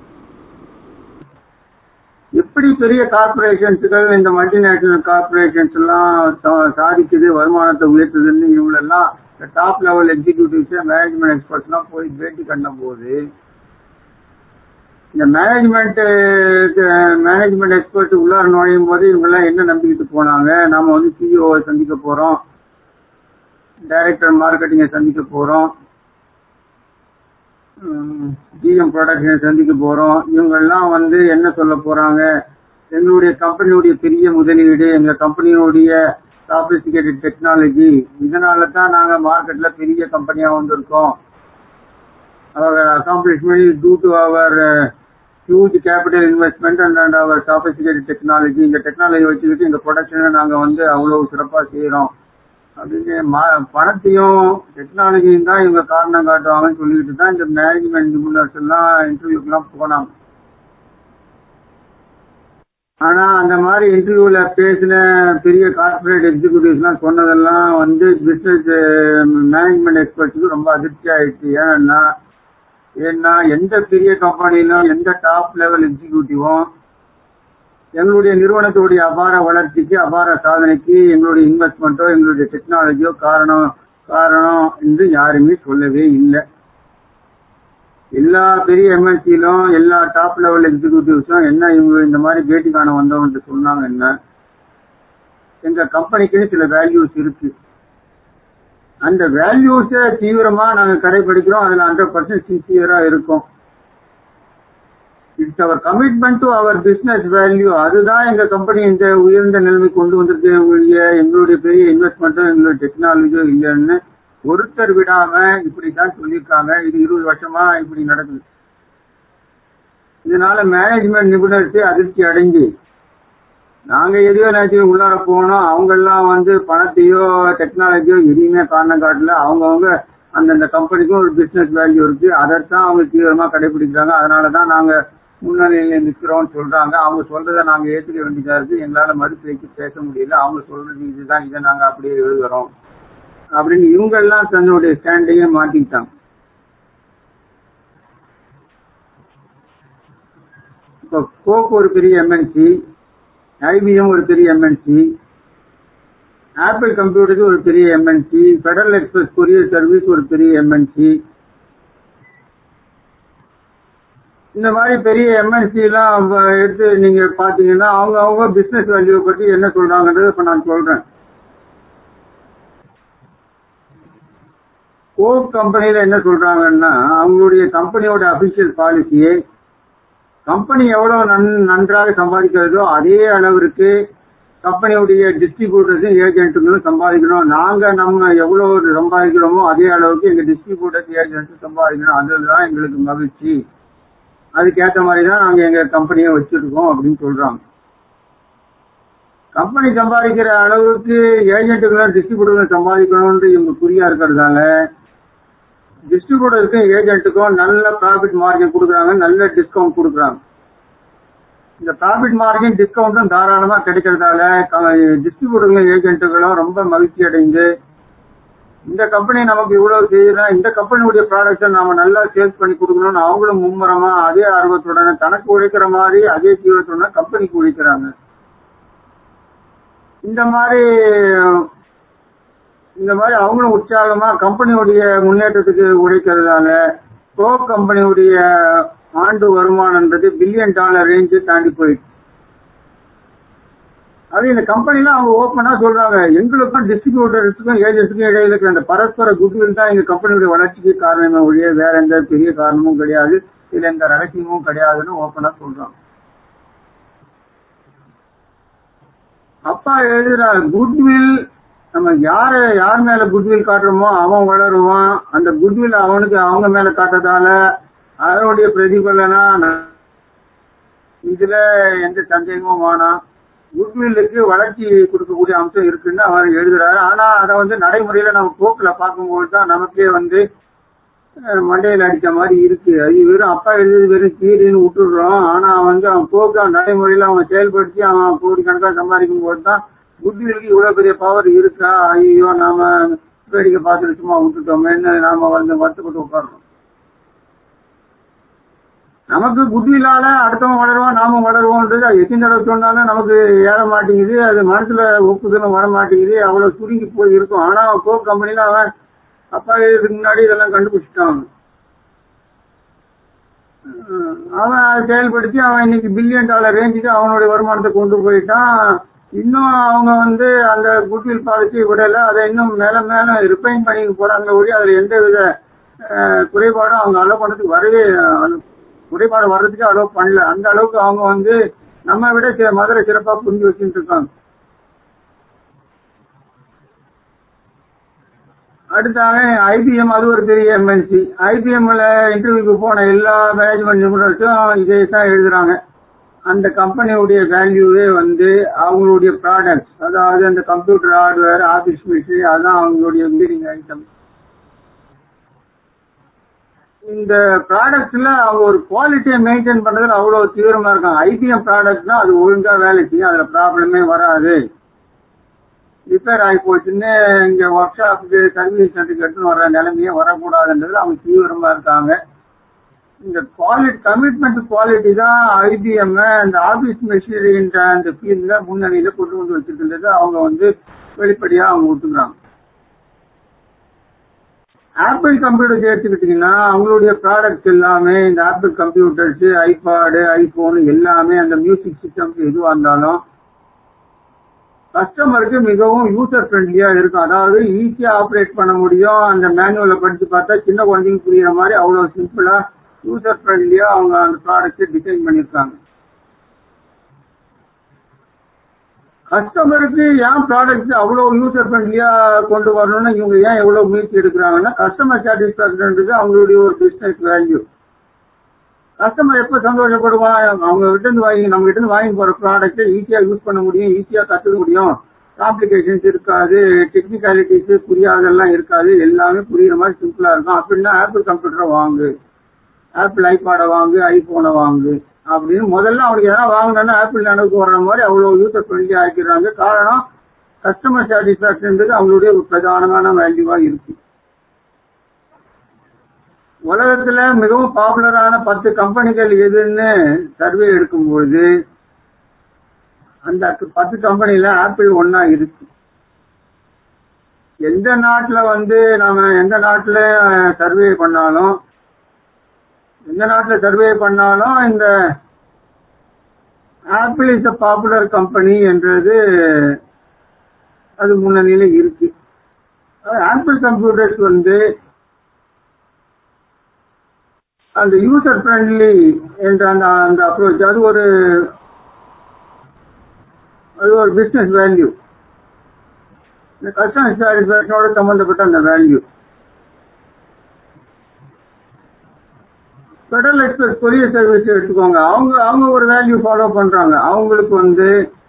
எப்படி பெரிய கார்பரேஷன்ஸுகள் இந்த மல்டிநேஷனல் கார்பரேஷன்ஸ் எல்லாம் சா- சாதிக்குது வருமானத்தை உயர்த்துதுன்னு இவங்களெல்லாம் top level executives management experts எல்லாம் போய் பேட்டி கண்ட போது இந்த மேனேஜ்மெண்ட் மேனேஜ்மெண்ட் எக்ஸ்பர்ட் உள்ளார நுழையும் போது இவங்க எல்லாம் என்ன நம்பிக்கிட்டு போனாங்க நாம வந்து சிஇஓ சந்திக்க போறோம் டைரக்டர் மார்க்கெட்டிங்கை சந்திக்க போறோம் ஜிஎம் ப்ரொடக்ஷனை சந்திக்க போறோம் இவங்க எல்லாம் வந்து என்ன சொல்ல போறாங்க எங்களுடைய கம்பெனியுடைய பெரிய முதலீடு எங்க கம்பெனியுடைய சாபிஸ்டிகேட்டட் டெக்னாலஜி இதனால தான் நாங்க மார்க்கெட்ல பெரிய கம்பெனியா வந்திருக்கோம் our accomplishment is due to our uh, huge capital investment and, and our sophisticated technology இந்த டெக்னாலஜி வச்சுக்கிட்டு இந்த ப்ரொடக்ஷனை நாங்க வந்து அவ்வளவு சிறப்பா செய்யறோம் அப்படின்னு மா- பணத்தையும் டெக்னாலஜியும் தான் இவங்க காரணம் காட்டுவாங்கன்னு சொல்லிக்கிட்டு தான் இந்த மேனேஜ்மெண்ட் நிபுணர்ஸ் எல்லாம் இன்டர்வியூக்கெல்லாம் போனாங்க ஆனா அந்த மாதிரி இன்டர்வியூல பேசின பெரிய கார்பரேட் எக்ஸிகூட்டிவ்ஸ் எல்லாம் சொன்னதெல்லாம் வந்து பிசினஸ் மேனேஜ்மெண்ட் எக்ஸ்பர்ட்ஸுக்கு ரொம்ப அதிர்ச்சி ஆயிடுச்சு ஏன்னா ஏன்னா எந்த பெரிய கம்பெனிலும் எந்த டாப் லெவல் எக்ஸிக்யூட்டிவும் எங்களுடைய நிறுவனத்துடைய அபார வளர்ச்சிக்கு அபார சாதனைக்கு எங்களுடைய இன்வெஸ்ட்மெண்ட்டோ எங்களுடைய டெக்னாலஜியோ காரணம் காரணம் என்று யாருமே சொல்லவே இல்லை எல்லா பெரிய எம்என்சிலும் எல்லா டாப் லெவல் எக்ஸிக்யூட்டிவ்ஸும் என்ன இவங்க இந்த மாதிரி பேட்டி காண வந்தவங்க சொன்னாங்க என்ன எங்க கம்பெனிக்குன்னு சில வேல்யூஸ் இருக்கு அந்த வேல்யூஸை தீவிரமா நாங்க கடைபிடிக்கிறோம் அதுல ஹண்ட்ரட் பர்சன்ட் சின்சியரா இருக்கும் இட்ஸ் அவர் கமிட்மெண்ட் டு அவர் பிசினஸ் வேல்யூ அதுதான் எங்க கம்பெனி இந்த உயர்ந்த நிலைமை கொண்டு வந்திருக்கு ஒழிய எங்களுடைய பெரிய இன்வெஸ்ட்மெண்ட்டோ எங்களுடைய டெக்னாலஜியோ இல்லைன்னு ஒருத்தர் விடாம இப்படித்தான் சொல்லியிருக்காங்க இது இருபது வருஷமா இப்படி நடக்குது இதனால மேனேஜ்மெண்ட் நிபுணர்ஸ் அதிர்ச்சி அடைஞ்சு நாங்க எதையோ நினைச்சு உள்ளார போனோம் அவங்க எல்லாம் வந்து பணத்தையோ டெக்னாலஜியோ எதையுமே காரணம் காட்டல அவங்கவுங்க அந்தந்த கம்பெனிக்கும் ஒரு பிசினஸ் வேல்யூ இருக்கு அதைத்தான் அவங்க தீவிரமா கடைபிடிக்கிறாங்க அதனாலதான் நாங்க முன்னணியில நிக்கிறோம்னு சொல்றாங்க அவங்க சொல்றதை நாங்க ஏத்துக்க வேண்டியதா இருக்கு எங்களால மறுத்து வைக்க பேச முடியல அவங்க சொல்றது இதுதான் இதை நாங்க அப்படியே எழுதுறோம் அப்படின்னு இவங்க எல்லாம் தன்னுடைய ஸ்டாண்டையே மாட்டிக்கிட்டாங்க இப்போ கோக் ஒரு பெரிய எம்என்சி ஐபிஎம் ஒரு பெரிய எம்என்சி ஆப்பிள் கம்ப்யூட்டர்ஸ் ஒரு பெரிய MNC Federal Express courier service ஒரு பெரிய எம்என்சி இந்த மாதிரி பெரிய எம்என்சி எல்லாம் எடுத்து நீங்க பாத்தீங்கன்னா அவங்க அவங்க பிசினஸ் வேல்யூ பத்தி என்ன சொல்றாங்கன்றது இப்ப நான் சொல்றேன் கோக் கம்பெனில என்ன சொல்றாங்கன்னா அவங்களுடைய கம்பெனியோட அபிஷியல் பாலிசியை கம்பெனி எவ்வளவு நன் நன்றாக சம்பாதிக்கிறதோ அதே அளவிற்கு கம்பெனியுடைய டிஸ்ட்ரிபியூட்டர்ஸும் ஏஜென்ட்டுகளும் சம்பாதிக்கணும் நாங்க நம்ம எவ்வளவு சம்பாதிக்கிறோமோ அதே அளவுக்கு எங்க டிஸ்ட்ரிபியூட்டர்ஸ் ஏஜென்ட்ஸ் சம்பாதிக்கணும் அதுதான் எங்களுக்கு மகிழ்ச்சி அதுக்கேற்ற மாதிரி தான் நாங்க எங்க கம்பெனியை வச்சிருக்கோம் அப்படின்னு சொல்றாங்க கம்பெனி சம்பாதிக்கிற அளவுக்கு ஏஜென்ட்டுகளும் டிஸ்ட்ரிபியூட்டர்களும் சம்பாதிக்கணும்னு இவங்க குறியா இருக்கிறதால டிஸ்ட்ரிபியூட்டருக்கும் ஏஜென்ட்டுக்கும் நல்ல ப்ராஃபிட் மார்ஜின் கொடுக்குறாங்க நல்ல டிஸ்கவுண்ட் கொடுக்குறாங்க இந்த ப்ராஃபிட் மார்ஜின் டிஸ்கவுண்ட்டும் தாராளமா கிடைக்கிறதால டிஸ்ட்ரிபியூட்டர்களும் ஏஜென்ட்டுகளும் ரொம்ப மகிழ்ச்சி அடைந்து இந்த கம்பெனி நமக்கு இவ்வளவு செய்யலாம் இந்த கம்பெனியுடைய ப்ராடக்ட்டை நாம நல்லா சேல்ஸ் பண்ணி கொடுக்கணும்னு அவங்களும் மும்முரமா அதே ஆர்வத்துடன் தனக்கு உழைக்கிற மாதிரி அதே தீவிரத்துடன் கம்பெனிக்கு உழைக்கிறாங்க இந்த மாதிரி இந்த மாதிரி அவங்களும் உற்சாகமா கம்பெனியுடைய முன்னேற்றத்துக்கு உழைக்கிறதால கோ கம்பெனியுடைய ஆண்டு வருமானம்ன்றது பில்லியன் டாலர் ரேஞ்சு தாண்டி போயிடுச்சு அது இந்த கம்பெனில அவங்க ஓப்பனா சொல்றாங்க எங்களுக்கும் டிஸ்ட்ரிபியூட்டர்ஸுக்கும் ஏஜென்ட்ஸுக்கும் இடையில இருக்கிற அந்த பரஸ்பர குட்வில் தான் எங்க கம்பெனியுடைய வளர்ச்சிக்கு காரணமே ஒழிய வேற எந்த பெரிய காரணமும் கிடையாது இதுல எந்த ரகசியமும் கிடையாதுன்னு ஓப்பனா சொல்றாங்க அப்பா எழுதுறாரு குட்வில் நம்ம யார யார் மேல குட்வில் காட்டுறோமோ அவன் வளருவான் அந்த குட்வில் அவனுக்கு அவங்க மேல காட்டுறதால அதனுடைய பிரதிபலனா இதுல எந்த சந்தேகமும் வேணாம் குட்வில்லுக்கு வளர்ச்சி கொடுக்கக்கூடிய அம்சம் இருக்குன்னு அவர் எழுதுறாரு ஆனா அதை வந்து நடைமுறையில நம்ம போக்குல பார்க்கும்போது தான் நமக்கே வந்து மண்டையில் அடிச்ச மாதிரி இருக்கு அது வெறும் அப்பா எழுதி வெறும் கீரின்னு விட்டுடுறோம் ஆனா வந்து அவன் போக்கு நடைமுறையில அவன் செயல்படுத்தி அவன் கோடிக்கணக்காக சம்பாதிக்கும் போது தான் குட்விலுக்கு இவ்வளவு பெரிய பவர் இருக்கா ஐயோ நாம வேடிக்கை பார்த்துட்டு சும்மா விட்டுட்டோமேன்னு நாம வந்து வருத்தப்பட்டு உட்காடுறோம் நமக்கு குட்வில்லால அடுத்தவன் வளருவான் நாம வளருவோன்றது அது எத்தனை தடவை சொன்னாலும் நமக்கு ஏற மாட்டேங்குது அது மனசுல ஒப்புதலும் வர மாட்டேங்குது அவ்வளவு சுருங்கி போய் இருக்கும் ஆனா கோ கம்பெனில அவன் அப்பா இதுக்கு முன்னாடி இதெல்லாம் கண்டுபிடிச்சிட்டான் அவன் செயல்படுத்தி அவன் இன்னைக்கு பில்லியன் டாலர் ரேஞ்சுக்கு அவனுடைய வருமானத்தை கொண்டு போயிட்டான் இன்னும் அவங்க வந்து அந்த குட்வில் பாலிசி விடல அதை இன்னும் மேல மேல ரிப்பைன் பண்ணி போறாங்களே ஒழிய அதுல எந்த வித குறைபாடும் அவங்க அலோவ் பண்ணதுக்கு வரவே குறைபாடு வர்றதுக்கு அலோவ் பண்ணல அந்த அளவுக்கு அவங்க வந்து நம்ம விட மதுரை சிறப்பா புரிஞ்சு வச்சுட்டு இருக்காங்க அடுத்தாக ஐபிஎம் அது ஒரு பெரிய எம்என்சி ஐபிஎம்ல இன்டர்வியூக்கு போன எல்லா மேனேஜ்மெண்ட் நிபுணர்களும் இதே தான் எழுதுறாங்க அந்த கம்பெனியுடைய வேல்யூவே வந்து அவங்களுடைய ப்ராடக்ட்ஸ் அதாவது அந்த கம்ப்யூட்டர் ஹார்ட்வேர் ஆஃபீஸ் மிஷினரி அதான் அவங்களுடைய லீடிங் ஐட்டம் இந்த ப்ராடக்ட்ஸ்ல அவங்க ஒரு குவாலிட்டியை மெயின்டைன் பண்றதுல அவ்வளவு தீவிரமா இருக்காங்க ஐபிஎம் ப்ராடக்ட்னா அது ஒழுங்கா வேலை செய்யும் அதுல ப்ராப்ளமே வராது ரிப்பேர் ஆகி போச்சுன்னு இங்க ஒர்க் ஷாப்புக்கு சர்வீஸ் சென்டருக்கு எடுத்துன்னு வர நிலைமையே வரக்கூடாதுன்றது அவங்க தீவிரமா இருக்காங்க இந்த குவாலிட்டி கமிட்மெண்ட் குவாலிட்டி தான் ஐபிஎம் இந்த ஆபீஸ் மெஷினரின்ற அந்த ஃபீல்ட்ல முன்னணியில கொண்டு வந்து வச்சிருக்கின்றது அவங்க வந்து வெளிப்படையா அவங்க விட்டுக்கிறாங்க ஆப்பிள் கம்ப்யூட்டர்ஸ் எடுத்துக்கிட்டீங்கன்னா அவங்களுடைய ப்ராடக்ட்ஸ் எல்லாமே இந்த ஆப்பிள் கம்ப்யூட்டர்ஸ் ஐபாடு ஐபோன் எல்லாமே அந்த மியூசிக் சிஸ்டம்ஸ் எதுவாக இருந்தாலும் கஸ்டமருக்கு மிகவும் யூசர் ஃப்ரெண்ட்லியா இருக்கும் அதாவது ஈஸியா ஆப்ரேட் பண்ண முடியும் அந்த மேனுவலை படிச்சு பார்த்தா சின்ன குழந்தைங்க புரியுற மாதிரி அவ்வளவு சிம்பிளா யூசர் ஃப்ரெண்ட்லியா அவங்க அந்த ப்ராடக்ட் டிசைன் பண்ணிருக்காங்க கஸ்டமருக்கு ஏன் ப்ராடக்ட் அவ்வளவு யூசர் ஃப்ரெண்ட்லியா கொண்டு வரணும்னு இவங்க ஏன் எவ்வளவு முயற்சி எடுக்கிறாங்கன்னா கஸ்டமர் சாட்டிஸ்பாக்சன்றது அவங்களுடைய ஒரு பிசினஸ் வேல்யூ கஸ்டமர் எப்ப சந்தோஷப்படுவான் அவங்க கிட்ட இருந்து வாங்கி நம்ம கிட்ட இருந்து வாங்கி போற ப்ராடக்ட் ஈஸியா யூஸ் பண்ண முடியும் ஈஸியா கத்துக்க முடியும் காம்ப்ளிகேஷன்ஸ் இருக்காது டெக்னிக்காலிட்டிஸ் புரியாதெல்லாம் இருக்காது எல்லாமே புரியுற மாதிரி சிம்பிளா இருக்கும் அப்படின்னா ஆப்பிள் கம்ப்யூட்டரை வாங்கு ஆப்பிள் ஐபாடை வாங்கு ஐபோனை வாங்கு அப்படின்னு முதல்ல அவனுக்கு எதனா வாங்கினா ஆப்பிள் நினைவுக்கு வர்ற மாதிரி அவ்வளவு யூசர் ஃப்ரெண்ட்லி ஆக்கிடுறாங்க காரணம் கஸ்டமர் சாட்டிஸ்பாக்சன்றது அவங்களுடைய ஒரு பிரதானமான வேல்யூவா இருக்கு உலகத்துல மிகவும் பாப்புலரான பத்து கம்பெனிகள் எதுன்னு சர்வே எடுக்கும்பொழுது அந்த பத்து கம்பெனில ஆப்பிள் ஒன்னா இருக்கு எந்த நாட்டுல வந்து நாம எந்த நாட்டுல சர்வே பண்ணாலும் எந்த நாட்டுல சர்வே பண்ணாலும் இந்த Apple is a popular company என்றது அது முன்னணியில இருக்கு ஆப்பிள் கம்ப்யூட்டர்ஸ் வந்து அந்த யூசர் ஃப்ரெண்ட்லி என்ற அந்த அந்த அப்ரோச் அது ஒரு அது ஒரு பிசினஸ் வேல்யூ இந்த கஸ்டமர் சாட்டிஸ்பேக்ஷனோட சம்பந்தப்பட்ட அந்த value Federal Express courier service எடுத்துக்கோங்க அவங்க அவங்க ஒரு வேல்யூ ஃபாலோ பண்றாங்க அவங்களுக்கு வந்து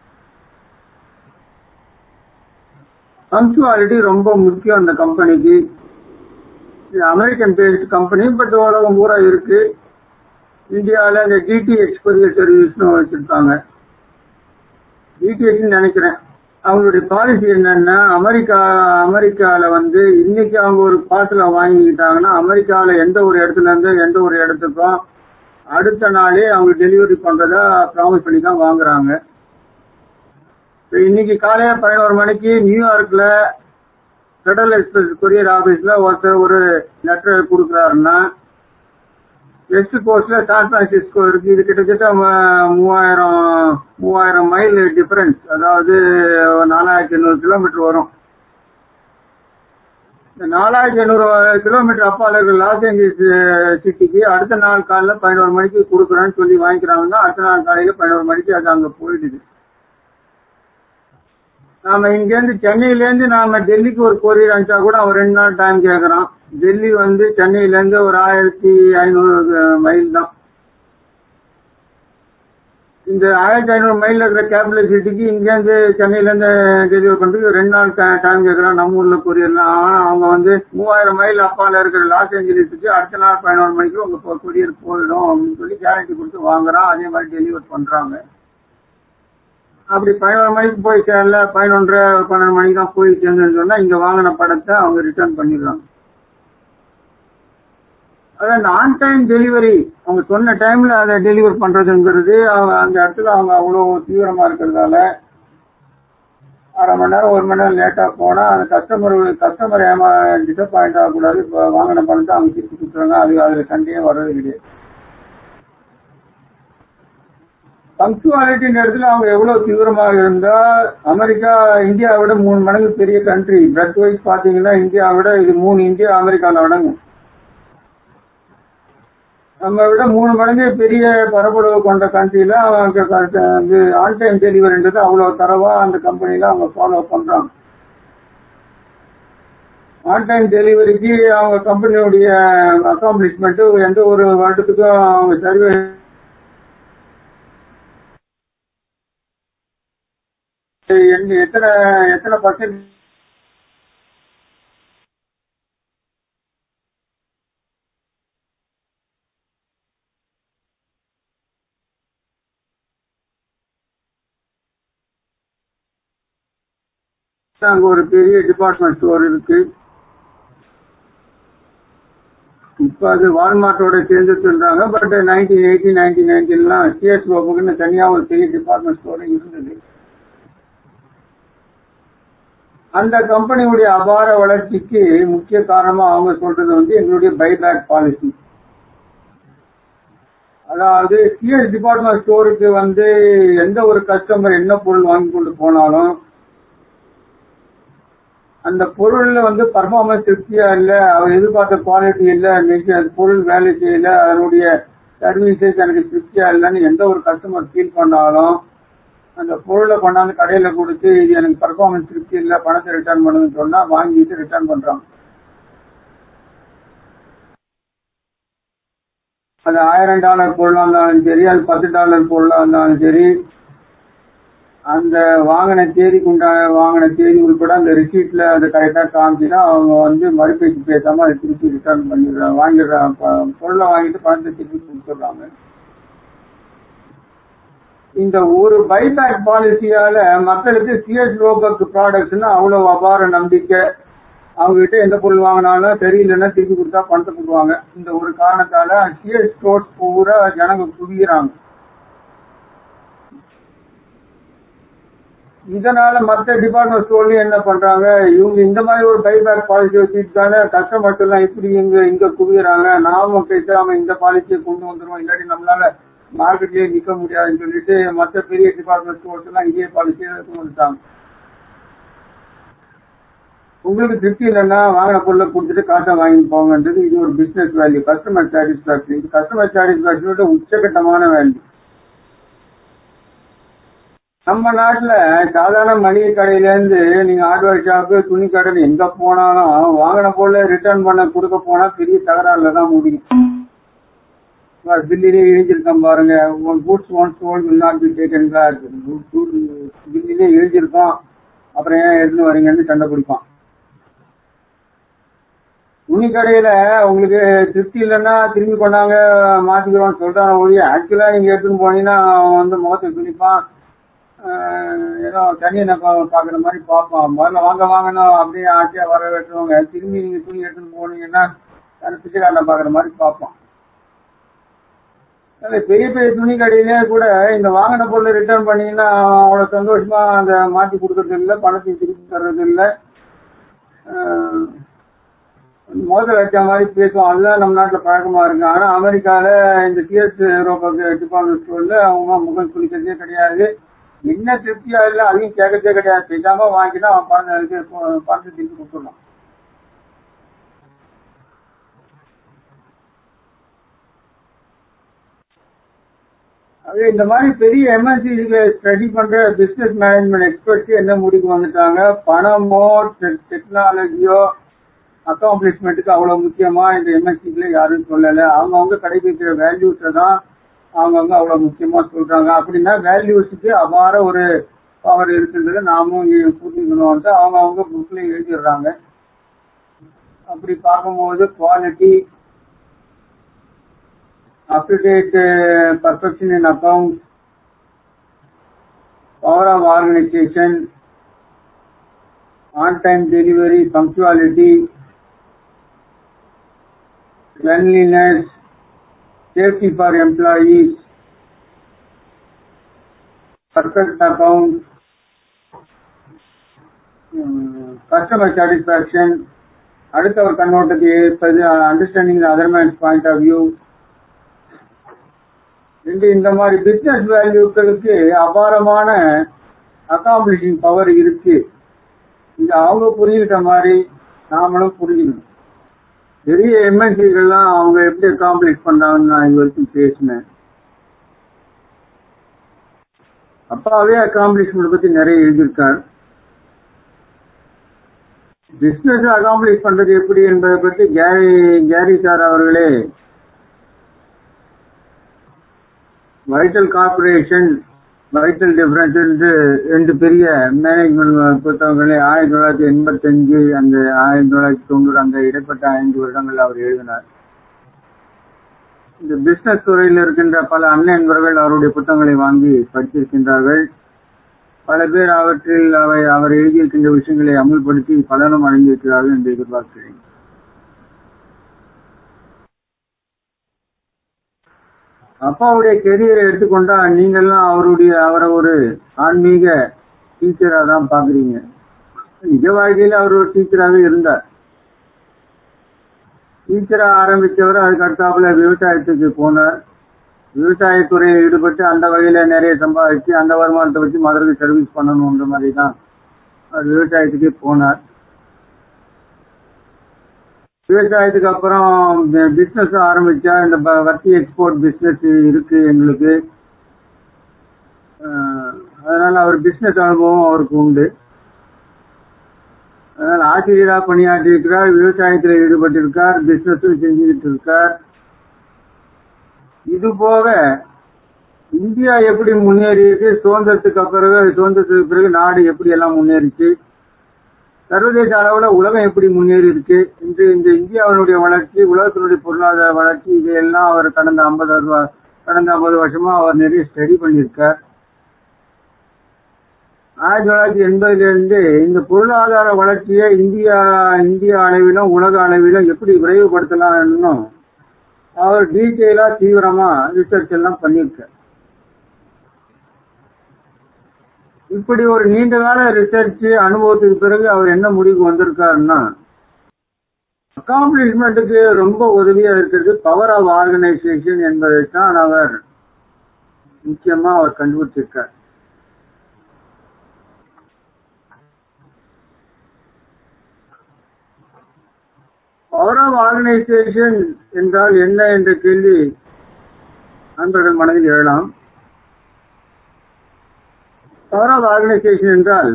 பங்க்சுவாலிட்டி ரொம்ப முக்கியம் அந்த கம்பெனிக்கு அமெரிக்கன் பேஸ்ட் கம்பெனி பட் உலகம் பூரா இருக்கு இந்தியாவில் இந்த டிடிஎச் கொரியர் சர்வீஸ்னு வச்சிருக்காங்க டிடிஎச் நினைக்கிறேன் அவங்களுடைய பாலிசி என்னன்னா அமெரிக்கா அமெரிக்கால வந்து இன்னைக்கு அவங்க ஒரு பார்சல வாங்கிக்கிட்டாங்கன்னா அமெரிக்கால எந்த ஒரு இடத்துல இருந்து எந்த ஒரு இடத்துக்கும் அடுத்த நாளே அவங்க டெலிவரி பண்றதா ப்ராமிஸ் பண்ணி தான் வாங்குறாங்க இன்னைக்கு காலையில பதினோரு மணிக்கு நியூயார்க்ல ஃபெடரல் எக்ஸ்பிரஸ் கொரியர் ஆபீஸ்ல ஒருத்தர் ஒரு லெட்டர் கொடுக்குறாருன்னா வெஸ்ட் கோஸ்ட்ல சான் பிரான்சிஸ்கோ இருக்கு இது கிட்டத்தட்ட மூவாயிரம் மூவாயிரம் மைல் டிஃபரன்ஸ் அதாவது நாலாயிரத்தி எண்ணூறு கிலோமீட்டர் வரும் இந்த நாலாயிரத்தி எண்ணூறு கிலோமீட்டர் அப்பால இருக்கிற லாஸ் ஏஞ்சல்ஸ் சிட்டிக்கு அடுத்த நாள் காலைல பதினோரு மணிக்கு கொடுக்குறேன்னு சொல்லி வாங்கிக்கிறாங்கன்னா அடுத்த நாள் காலையில பதினோரு மணிக்கு அது அங்க போயிடுது நாம இங்கேருந்து சென்னையிலேருந்து நாம டெல்லிக்கு ஒரு கொரியர் அனுப்பிச்சா கூட அவன் ரெண்டு நாள் டைம் கேட்கறான் டெல்லி வந்து சென்னையிலேருந்து ஒரு ஆயிரத்தி ஐநூறு மைல் தான் இந்த ஆயிரத்தி ஐநூறு மைல்ல இருக்கிற கேபிட்டல் சிட்டிக்கு இங்கேருந்து சென்னையிலேருந்து டெலிவரி பண்றதுக்கு ரெண்டு நாள் டைம் கேட்கறான் நம்ம ஊர்ல கொரியர்லாம் ஆனா அவங்க வந்து மூவாயிரம் மைல் அப்பால இருக்கிற லாஸ் ஏஞ்சலிஸுக்கு அடுத்த நாள் பதினோரு மணிக்கு உங்க கொரியர் போயிடும் அப்படின்னு சொல்லி கேரண்டி கொடுத்து வாங்குறான் அதே மாதிரி டெலிவரி பண்றாங்க அப்படி பதினோரு மணிக்கு போய் சேரல பதினொன்றரை பன்னெண்டு மணிக்கு தான் போய் சேர்ந்துன்னு சொன்னா இங்க வாங்கின படத்தை அவங்க ரிட்டர்ன் பண்ணிடுறாங்க அதான் இந்த ஆன் டைம் டெலிவரி அவங்க சொன்ன டைம்ல அதை டெலிவரி பண்றதுங்கிறது அவங்க அந்த இடத்துல அவங்க அவ்வளவு தீவிரமா இருக்கிறதால அரை மணி நேரம் ஒரு மணி நேரம் லேட்டா போனா அந்த கஸ்டமர் கஸ்டமர் ஏமா டிசப்பாயிண்ட் ஆகக்கூடாது இப்போ வாங்கின பணத்தை அவங்க திருப்பி கொடுத்துறாங்க அது அதுல கண்டியே வர்றது கிடையாது பங்க்சுவாலிட்டின்ற இடத்துல அவங்க எவ்வளவு தீவிரமாக இருந்தா அமெரிக்கா இந்தியாவை விட மூணு மடங்கு பெரிய கண்ட்ரி பிளட் வைஸ் பாத்தீங்கன்னா இந்தியாவை விட இது மூணு இந்தியா அமெரிக்காவில் அடங்கும் நம்ம விட மூணு மடங்கு பெரிய பரப்பளவு கொண்ட கண்ட்ரியில அவங்க ஆன் டைம் டெலிவரின்றது அவ்வளவு தரவா அந்த கம்பெனில அவங்க ஃபாலோ பண்றாங்க ஆன் டைம் டெலிவரிக்கு அவங்க கம்பெனியுடைய அக்காம்ப்ளிஷ்மெண்ட் எந்த ஒரு வருடத்துக்கும் அவங்க சர்வே எத்தனை எத்தனை பர்சன்ட் அங்க ஒரு பெரிய டிபார்ட்மெண்ட் ஸ்டோர் இருக்கு இப்ப அது வால்மார்ட்டோட சேர்ந்து சொல்றாங்க பட் நைன்டீன் எயிட்டி நைன்டீன் நைன்டீன்லாம் சிஎஸ் கோபுக்குன்னு தனியா ஒரு பெரிய டிபார்ட்மெண்ட் ஸ்டோர் இருந்தது அந்த கம்பெனியுடைய அபார வளர்ச்சிக்கு முக்கிய காரணமா அவங்க சொல்றது வந்து எங்களுடைய பைபேக் பாலிசி அதாவது சிஎஸ் டிபார்ட்மெண்ட் ஸ்டோருக்கு வந்து எந்த ஒரு கஸ்டமர் என்ன பொருள் வாங்கி கொண்டு போனாலும் அந்த பொருள்ல வந்து பர்ஃபார்மன்ஸ் திருப்தியா இல்ல அவர் எதிர்பார்த்த குவாலிட்டி இல்ல அது பொருள் வேலை செய்யல அதனுடைய சர்வீசஸ் எனக்கு திருப்தியா இல்லைன்னு எந்த ஒரு கஸ்டமர் ஃபீல் பண்ணாலும் அந்த பொருளை கொண்டாந்து கடையில கொடுத்து இது எனக்கு பர்ஃபார்மன்ஸ் திருப்தி இல்ல பணத்தை ரிட்டர்ன் பண்ணுன்னு சொன்னா வாங்கிட்டு ரிட்டர்ன் பண்றாங்க அது ஆயிரம் டாலர் பொருளா இருந்தாலும் சரி அது பத்து டாலர் பொருளா இருந்தாலும் சரி அந்த வாங்கின தேதிக்கு உண்டான வாங்கின தேதி உள்பட அந்த ரிசீட்ல அதை கரெக்டா காமிச்சுன்னா அவங்க வந்து மறுபேச்சு பேசாம அதை திருப்பி ரிட்டர்ன் பண்ணிடுறாங்க வாங்கிடுறாங்க ப- பொருளை வாங்கிட்டு பணத்தை திருப்பி கொடுத்துடுறாங்க இந்த ஒரு பைபேக் பாலிசியால மக்களுக்கு சிஎஸ் லோகக் ப்ராடக்ட்ஸ்னா அவ்வளவு அபார நம்பிக்கை அவங்க கிட்ட எந்த பொருள் வாங்கினாலும் சரியில்லைன்னா திருப்பி கொடுத்தா பணத்தை கொடுவாங்க இந்த ஒரு காரணத்தால சிஎஸ் ஸ்டோர்ஸ் பூரா ஜனங்க குவிகிறாங்க இதனால மற்ற டிபார்ட்மெண்ட் ஸ்டோர்லயும் என்ன பண்றாங்க இவங்க இந்த மாதிரி ஒரு பைபேக் பாலிசி வச்சுட்டாங்க கஸ்டமர்ஸ் எல்லாம் இப்படி இங்க இங்க குவிகிறாங்க நாம பேசாம இந்த பாலிசியை கொண்டு வந்துருவோம் இல்லாட்டி நம்மளால மார்க்கெட்லயே நிக்க முடியாதுன்னு சொல்லிட்டு மற்ற பெரிய டிபார்ட்மெண்ட் ஸ்டோர்ஸ் எல்லாம் இதே பாலிசியை கொண்டு வந்துட்டாங்க உங்களுக்கு திருப்தி இல்லைன்னா வாங்கின பொருளை கொடுத்துட்டு காசை வாங்கி போங்கன்றது இது ஒரு பிசினஸ் வேல்யூ கஸ்டமர் சாட்டிஸ்பாக்சன் இது கஸ்டமர் சாட்டிஸ்பாக்சனோட உச்சகட்டமான வேல்யூ நம்ம நாட்டுல சாதாரண மளிகை கடையில இருந்து நீங்க ஹார்ட்வேர் ஷாப்பு துணி கடை எங்க போனாலும் வாங்கின பொருளை ரிட்டர்ன் பண்ண கொடுக்க போனா பெரிய தகராறுல தான் முடியும் பில்லிலே எழுதியிருக்கோம் பாருங்க உன் goods once sold will not be taken back பில்லிலே எழுதியிருக்கோம் அப்புறம் ஏன் எடுத்துன்னு வரீங்கன்னு சண்டை பிடிப்பான் துணி கடையில உங்களுக்கு திருப்தி இல்லைன்னா திரும்பி கொண்டாங்க மாத்திக்கிறோம் சொல்றாங்க ஒழிய ஆக்சுவலா நீங்க எடுத்துன்னு போனீங்கன்னா அவன் வந்து முகத்தை துணிப்பான் ஆஹ் ஏதோ தண்ணியை பாக்குற மாதிரி பார்ப்பான் முதல்ல வாங்க வாங்கணும் அப்படியே ஆட்சியா வர வெட்டுவாங்க திரும்பி நீங்க துணி எடுத்துன்னு போனீங்கன்னா அந்த பிச்சைக்காரனை பாக்குற மாதிரி பார்ப்பான் அதனால பெரிய பெரிய துணி கடையிலே கூட இந்த வாங்கின பொருளை ரிட்டர்ன் பண்ணீங்கன்னா அவ்வளவு சந்தோஷமா அந்த மாத்தி கொடுக்கறது இல்லை பணத்தை திருப்பி தர்றது இல்லை ஆஹ் மோதல் வச்ச மாதிரி பேசுவோம் அதுதான் நம்ம நாட்டுல பழக்கமா இருக்கு ஆனா அமெரிக்கால இந்த சிஎஸ் டிபார்ட்மெண்ட் ஸ்டோர்ல அவங்க முகம் குளிக்கிறதே கிடையாது என்ன திருப்தியா இல்ல அதையும் கேட்கறதே கிடையாது பேசாம வாங்கினா அவன் பணம் இதுக்கு பணத்தை திருப்பி கொடுத்துடலாம் அது இந்த மாதிரி பெரிய எம்என்சி ஸ்டடி பண்ற பிசினஸ் மேனேஜ்மெண்ட் எக்ஸ்பர்ட்ஸ் என்ன முடிவுக்கு வந்துட்டாங்க பணமோ டெக்னாலஜியோ அக்காம்ப்ளிஷ்மெண்ட்டுக்கு அவ்வளவு முக்கியமா இந்த எம்எஸ்சிக்குள்ள யாரும் சொல்லல அவங்கவுங்க கடைபிடிக்கிற வேல்யூஸை தான் அவங்கவுங்க அவ்வளவு முக்கியமா சொல்றாங்க அப்படின்னா வேல்யூஸுக்கு அபார ஒரு பவர் இருக்குன்றத நாமும் புரிஞ்சுக்கணும்ட்டு அவங்கவுங்க புக்ல எழுதிடுறாங்க அப்படி பார்க்கும்போது quality up to date uh, perfection in accounts, power of organization, on time delivery, punctuality, cleanliness, safety for employees, perfect accounts, um, customer satisfaction, அடுத்தவர் கண்ணோட்டத்தை ஏற்பது understanding other man's point of view இந்த இந்த மாதிரி பிசினஸ் வேல்யூக்களுக்கு அபாரமான அக்காம்ப்ளிஷிங் power இருக்கு இது அவங்க புரிஞ்சுக்கிட்ட மாதிரி நாமளும் புரிஞ்சுக்கணும் பெரிய எம்என்சிகள்லாம் அவங்க எப்படி அக்காம்ப்ளிஷ் பண்ணாங்கன்னு நான் இது வரைக்கும் பேசினேன் அப்பாவே அக்காம்ப்ளிஷ்மெண்ட் பத்தி நிறைய எழுதியிருக்கார் பிசினஸ் அக்காம்ப்ளிஷ் பண்றது எப்படி என்பதை பற்றி கேரி கேரி சார் அவர்களே வைட்டல் கார்பரேஷன் வைட்டல் டிஃபரன்ஸ் என்று ரெண்டு பெரிய மேனேஜ்மெண்ட் புத்தகங்களை ஆயிரத்தி தொள்ளாயிரத்தி எண்பத்தஞ்சு அந்த ஆயிரத்தி தொள்ளாயிரத்தி தொண்ணூறு அந்த இடைப்பட்ட ஐந்து வருடங்கள் அவர் எழுதினார் இந்த பிசினஸ் துறையில் இருக்கின்ற பல அண்ணன்பர்கள் அவருடைய புத்தகங்களை வாங்கி படித்திருக்கின்றார்கள் பல பேர் அவற்றில் அவை அவர் எழுதியிருக்கின்ற விஷயங்களை அமுல்படுத்தி பலனும் அடைந்திருக்கிறார்கள் என்று எதிர்பார்க்கிறேன் அப்பாவுடைய கெரியரை எடுத்துக்கொண்டா நீங்கெல்லாம் அவருடைய அவரை ஒரு ஆன்மீக டீச்சரா தான் பாக்குறீங்க நிஜ வாழ்க்கையில அவர் ஒரு டீச்சராகவே இருந்தார் டீச்சரா ஆரம்பிச்சவர் அதுக்கு அடுத்தாப்புல விவசாயத்துக்கு போனார் விவசாயத்துறையில் ஈடுபட்டு அந்த வகையில நிறைய சம்பாதிச்சு அந்த வருமானத்தை வச்சு மதுரைக்கு சர்வீஸ் பண்ணணுன்ற மாதிரி தான் அவர் விவசாயத்துக்கே போனார் விவசாயத்துக்கு அப்புறம் பிசினஸ் ஆரம்பிச்சா இந்த வர்த்தி எக்ஸ்போர்ட் பிசினஸ் இருக்கு எங்களுக்கு அதனால அவர் பிசினஸ் அனுபவம் அவருக்கு உண்டு அதனால ஆசிரியரா பணியாற்றி இருக்கிறார் விவசாயத்தில் ஈடுபட்டிருக்கார் பிசினஸும் செஞ்சுக்கிட்டு இருக்கார் இது போக இந்தியா எப்படி முன்னேறியது சுதந்திரத்துக்கு பிறகு சுதந்திரத்துக்கு பிறகு நாடு எப்படி எல்லாம் முன்னேறிச்சு சர்வதேச அளவுல உலகம் எப்படி முன்னேறி இருக்கு இன்று இந்த இந்தியாவினுடைய வளர்ச்சி உலகத்தினுடைய பொருளாதார வளர்ச்சி இதையெல்லாம் அவர் கடந்த ஐம்பது கடந்த ஐம்பது வருஷமா அவர் நிறைய ஸ்டடி பண்ணியிருக்கார் ஆயிரத்தி தொள்ளாயிரத்தி எண்பதுல இருந்து இந்த பொருளாதார வளர்ச்சியை இந்தியா இந்திய அளவிலும் உலக அளவிலும் எப்படி விரைவுபடுத்தலாம்னு அவர் டீட்டெயிலா தீவிரமா ரிசர்ச் எல்லாம் பண்ணியிருக்கார் இப்படி ஒரு நீண்ட கால ரிசர்ச் அனுபவத்துக்கு பிறகு அவர் என்ன முடிவுக்கு வந்திருக்காருன்னா அக்காம்ப்ளிஷ்மெண்ட்டுக்கு ரொம்ப உதவியா இருக்கிறது பவர் ஆஃப் ஆர்கனைசேஷன் என்பதைத்தான் அவர் முக்கியமா அவர் கண்டுபிடிச்சிருக்கார் பவர் ஆஃப் ஆர்கனைசேஷன் என்றால் என்ன என்ற கேள்வி நண்பர்கள் மனதில் எழலாம் பவர் ஆஃப் ஆர்கனைசேஷன் என்றால்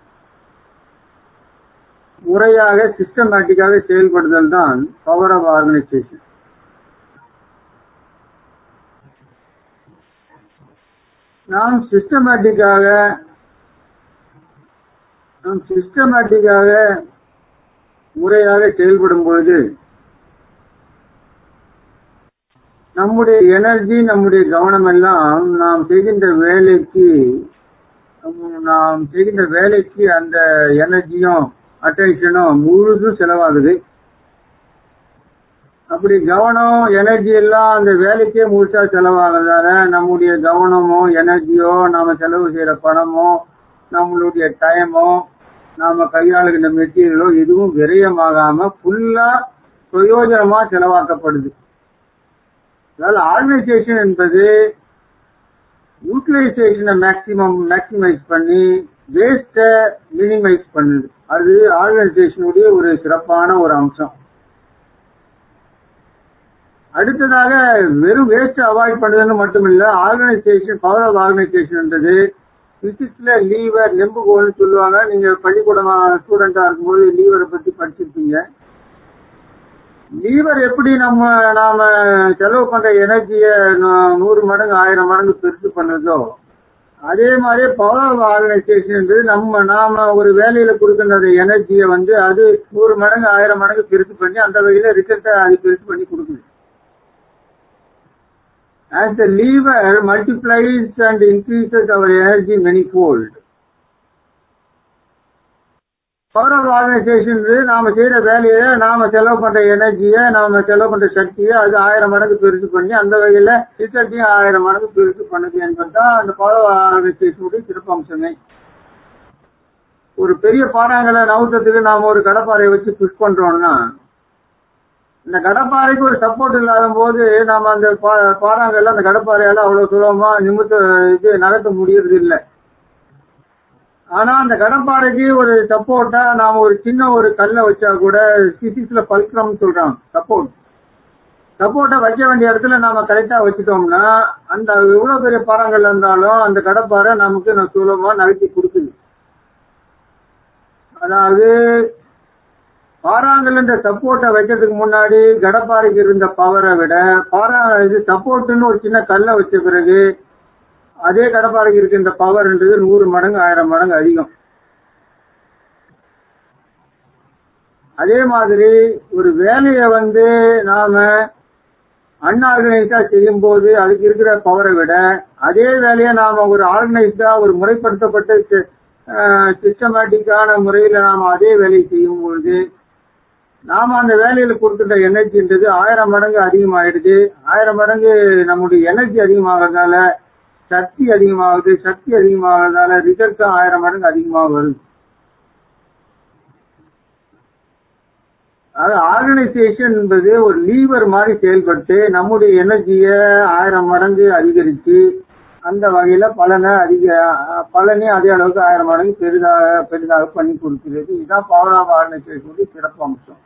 முறையாக சிஸ்டமேட்டிக்காக செயல்படுதல் தான் பவர் ஆஃப் ஆர்கனைசேஷன் நாம் சிஸ்டமேட்டிக்காக நாம் சிஸ்டமேட்டிக்காக முறையாக செயல்படும் பொழுது நம்முடைய எனர்ஜி நம்முடைய கவனம் எல்லாம் நாம் செய்கின்ற வேலைக்கு நாம் செய்கின்ற வேலைக்கு அந்த எனர்ஜியும் அட்டென்ஷனும் முழுதும் செலவாகுது அப்படி கவனம் எனர்ஜி எல்லாம் அந்த வேலைக்கே முழுசா செலவாகிறதால நம்முடைய கவனமோ எனர்ஜியோ நாம செலவு செய்யற பணமோ நம்மளுடைய டைமோ நாம கையாளுகின்ற மெட்டீரியலோ எதுவும் விரயமாகாம ஃபுல்லா பிரயோஜனமா செலவாக்கப்படுது அதாவது ஆர்கனைசேஷன் என்பது யூட்டிலைசேஷனை மேக்சிமம் மேக்சிமைஸ் பண்ணி வேஸ்ட மினிமைஸ் பண்ணுது அது ஆர்கனைசேஷனுடைய ஒரு சிறப்பான ஒரு அம்சம் அடுத்ததாக வெறும் வேஸ்ட் அவாய்ட் பண்ணுறதுன்னு மட்டும் இல்ல ஆர்கனைசேஷன் பவர் ஆஃப் ஆர்கனைசேஷன்ன்றது பிசிக்ஸ்ல லீவர் நெம்புகோல்னு சொல்லுவாங்க நீங்க பள்ளிக்கூடம் ஸ்டூடெண்டா இருக்கும்போது லீவரை பத்தி படிச்சிருப்பீங்க லீவர் எப்படி நம்ம நாம செலவு பண்ற எனர்ஜிய நூறு மடங்கு ஆயிரம் மடங்கு பெருசு பண்ணுதோ அதே மாதிரி பவர் ஆர்கனைசேஷன் நம்ம நாம ஒரு வேலையில கொடுக்கிற எனர்ஜியை வந்து அது நூறு மடங்கு ஆயிரம் மடங்கு பெருசு பண்ணி அந்த வகையில ரிசல்ட்டை அது பெருசு பண்ணி கொடுக்குது as the lever multiplies and increases our energy manifold. Power of organisation நாம செய்யற வேலையை நாம செலவு பண்ற எனர்ஜியை நாம செலவு பண்ற சக்தியை அது ஆயிரம் மடங்கு பெருசு பண்ணி அந்த வகையில ரிசல்ட்டையும் ஆயிரம் மடங்கு பெருசு பண்ணுது என்பதுதான் அந்த பவர் ஆஃப் ஆர்கனைசேஷனுடைய சிறப்பம்சமே ஒரு பெரிய பாறாங்களை நவுத்தத்துக்கு நாம ஒரு கடப்பாறையை வச்சு புஷ் பண்றோம்னா இந்த கடப்பாறைக்கு ஒரு சப்போர்ட் இல்லாத போது நாம அந்த பாறாங்கல்ல அந்த கடப்பாறையால அவ்வளவு சுலபமா நிமித்த இது நகர்த்த முடியறது இல்லை ஆனா அந்த கடப்பாறைக்கு ஒரு சப்போர்ட்டா நாம ஒரு சின்ன ஒரு கல்லை வச்சா கூட பிசிக்ஸ்ல பல்க்ரம் சொல்றோம் சப்போர்ட் சப்போர்ட்டை வைக்க வேண்டிய இடத்துல நாம கரெக்டா வச்சுட்டோம்னா அந்த எவ்வளவு பெரிய பாறாங்கல் இருந்தாலும் அந்த கடப்பாறை நமக்கு நான் சுலபமா நகர்த்தி கொடுக்குது அதாவது பாறாங்கல் என்ற சப்போர்ட்டை வைக்கிறதுக்கு முன்னாடி கடப்பாறைக்கு இருந்த பவரை விட பாரா இது சப்போர்ட்னு ஒரு சின்ன கல்லை வச்ச பிறகு அதே கடப்பாறைக்கு இருக்கின்ற பவர்ன்றது நூறு மடங்கு ஆயிரம் மடங்கு அதிகம் அதே மாதிரி ஒரு வேலையை வந்து நாம அன்ஆர்கனைஸ்டா செய்யும் போது அதுக்கு இருக்கிற பவரை விட அதே வேலையை நாம ஒரு ஆர்கனைஸ்டா ஒரு முறைப்படுத்தப்பட்ட சிஸ்டமேட்டிக்கான முறையில நாம அதே வேலையை செய்யும் பொழுது நாம அந்த வேலையில கொடுத்துட்ட எனர்ஜின்றது ஆயிரம் மடங்கு அதிகமாயிடுது ஆயிரம் மடங்கு நம்முடைய எனர்ஜி அதிகமாகிறதுனால சக்தி அதிகமாகுது சக்தி அதிகமாகிறதுனால ரிசல்ட்டும் ஆயிரம் மடங்கு அதிகமாக வருது அது ஆர்கனைசேஷன் என்பது ஒரு லீவர் மாதிரி செயல்பட்டு நம்முடைய எனர்ஜிய ஆயிரம் மடங்கு அதிகரித்து அந்த வகையில பலனை அதிக பலனே அதே அளவுக்கு ஆயிரம் மடங்கு பெரிதாக பெரிதாக பண்ணி கொடுக்கிறது இதுதான் பவர் ஆஃப் ஆர்கனைசேஷனுடைய சிறப்பு அம்சம்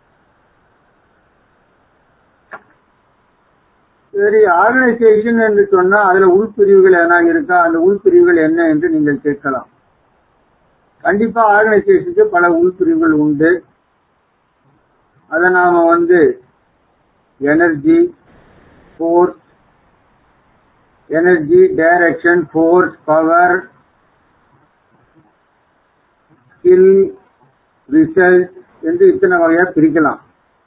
சரி ஆர்கனைசேஷன் என்று சொன்னா அதுல உள்பிரிவுகள் எதனா இருக்கா அந்த உள்பிரிவுகள் என்ன என்று நீங்கள் கேட்கலாம் கண்டிப்பா ஆர்கனைசேஷனுக்கு பல உள்பிரிவுகள் உண்டு அதை நாம வந்து energy force energy direction force power skill result என்று இத்தனை வகையா பிரிக்கலாம்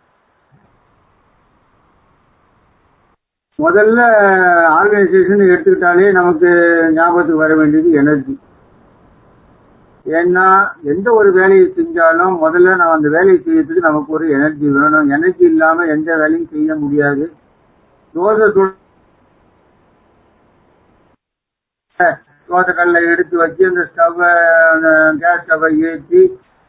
முதல்ல ஆர்கனைசேஷன் எடுத்துக்கிட்டாலே நமக்கு ஞாபகத்துக்கு வர வேண்டியது எனர்ஜி ஏன்னா எந்த ஒரு வேலையை செஞ்சாலும் முதல்ல நான் அந்த வேலையை செய்யறதுக்கு நமக்கு ஒரு எனர்ஜி வேணும் எனர்ஜி இல்லாம எந்த வேலையும் செய்ய முடியாது தோசை சுட தோசைக்கல்ல எடுத்து வச்சு அந்த ஸ்டவ்வை அந்த கேஸ் ஸ்டவ்வை ஏற்றி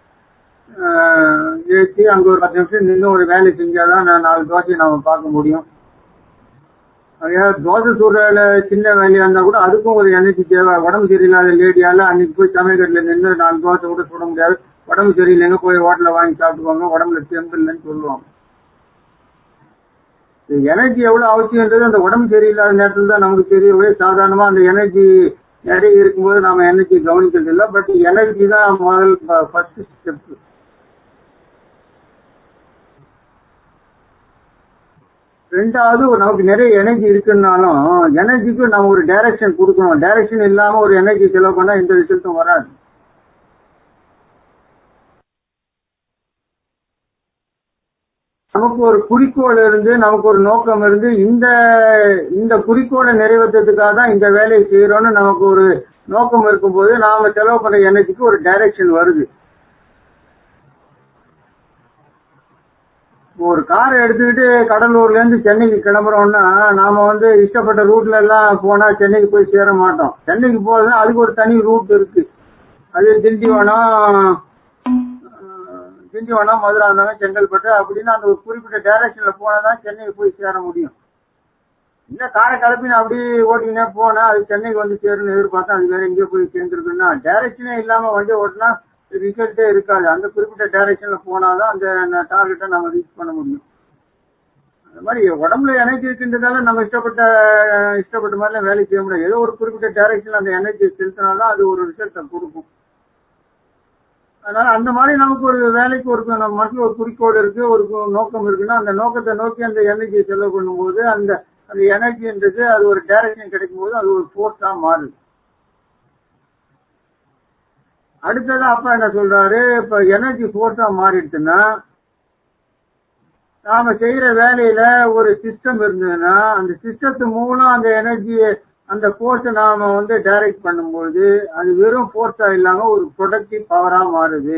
ஏற்றி அங்க ஒரு பத்து நிமிஷம் நின்று ஒரு வேலை செஞ்சாதான் நான் நாலு தோசையை நாம பார்க்க முடியும் அதாவது தோசை சுடுறதுல சின்ன வேலையா இருந்தா கூட அதுக்கும் ஒரு எனர்ஜி தேவை உடம்பு சரியில்லாத லேடியால அன்னைக்கு போய் சமையக்கட்டுல நின்று நாலு தோசை கூட சுட முடியாது உடம்பு சரியில்லைங்க போய் ஹோட்டல்ல வாங்கி சாப்பிட்டுவாங்க உடம்புல தெம்பு இல்லைன்னு சொல்லுவாங்க எனர்ஜி எவ்வளவு அவசியம்ன்றது அந்த உடம்பு சரியில்லாத நேரத்துல தான் நமக்கு தெரியவே சாதாரணமா அந்த எனர்ஜி நிறைய இருக்கும்போது நாம எனர்ஜி கவனிக்கிறது இல்லை பட் எனர்ஜி தான் முதல் ஃபர்ஸ்ட் ஸ்டெப் ரெண்டாவது நமக்கு நிறைய எனர்ஜி இருக்குன்னாலும் எனர்ஜிக்கு நம்ம ஒரு டைரக்ஷன் கொடுக்கணும் டைரக்ஷன் இல்லாம ஒரு எனர்ஜி செலவு பண்ணா எந்த ரிசல்ட்டும் வராது நமக்கு ஒரு குறிக்கோள் இருந்து நமக்கு ஒரு நோக்கம் இருந்து இந்த இந்த குறிக்கோளை நிறைவேற்றதுக்காக தான் இந்த வேலையை செய்யறோம்னு நமக்கு ஒரு நோக்கம் இருக்கும்போது நாம செலவு பண்ண எனர்ஜிக்கு ஒரு டைரக்ஷன் வருது ஒரு காரை எடுத்துக்கிட்டு கடலூர்ல இருந்து சென்னைக்கு கிளம்புறோம்னா நாம வந்து இஷ்டப்பட்ட ரூட்ல எல்லாம் போனா சென்னைக்கு போய் சேர மாட்டோம் சென்னைக்கு போறதுன்னா அதுக்கு ஒரு தனி ரூட் இருக்கு அது திண்டிவனம் திண்டிவனம் மதுரை இருந்தாங்க செங்கல்பட்டு அப்படின்னு அந்த ஒரு குறிப்பிட்ட டைரக்ஷன்ல போனாதான் சென்னைக்கு போய் சேர முடியும் இந்த காரை கலப்பின அப்படியே ஓட்டினே போனா அது சென்னைக்கு வந்து சேருன்னு எதிர்பார்த்தா அது வேற எங்கேயோ போய் சேர்ந்துருக்குன்னா டைரக்ஷனே இல்லாம வண்டி ஓட்டினா ரிசல்ட்டே இருக்காது அந்த குறிப்பிட்ட டைரக்ஷன்ல போனாதான் அந்த டார்கெட்டை நம்ம ரீச் பண்ண முடியும் அந்த மாதிரி உடம்புல எனர்ஜி இருக்கின்றதால நம்ம இஷ்டப்பட்ட இஷ்டப்பட்ட மாதிரிலாம் வேலை செய்ய முடியாது ஏதோ ஒரு குறிப்பிட்ட டைரக்ஷன்ல அந்த எனர்ஜி செலுத்தினாதான் அது ஒரு ரிசல்ட்டை கொடுக்கும் அதனால அந்த மாதிரி நமக்கு ஒரு வேலைக்கு ஒரு நம்ம மனசுல ஒரு குறிக்கோள் இருக்கு ஒரு நோக்கம் இருக்குன்னா அந்த நோக்கத்தை நோக்கி அந்த எனர்ஜியை செலவு பண்ணும்போது அந்த அந்த எனர்ஜின்றது அது ஒரு டைரக்ஷன் கிடைக்கும் போது அது ஒரு ஃபோர்ஸா மாறுது அடுத்தது அப்பா என்ன சொல்றாரு இப்ப எனர்ஜி ஃபோர்ஸா மாறிடுச்சுன்னா நாம செய்யற வேலையில ஒரு சிஸ்டம் இருந்ததுன்னா அந்த சிஸ்டத்து மூலம் அந்த எனர்ஜியை அந்த ஃபோர்ஸை நாம வந்து டைரக்ட் பண்ணும்போது அது வெறும் ஃபோர்ஸா இல்லாம ஒரு ப்ரொடக்டிவ் பவரா மாறுது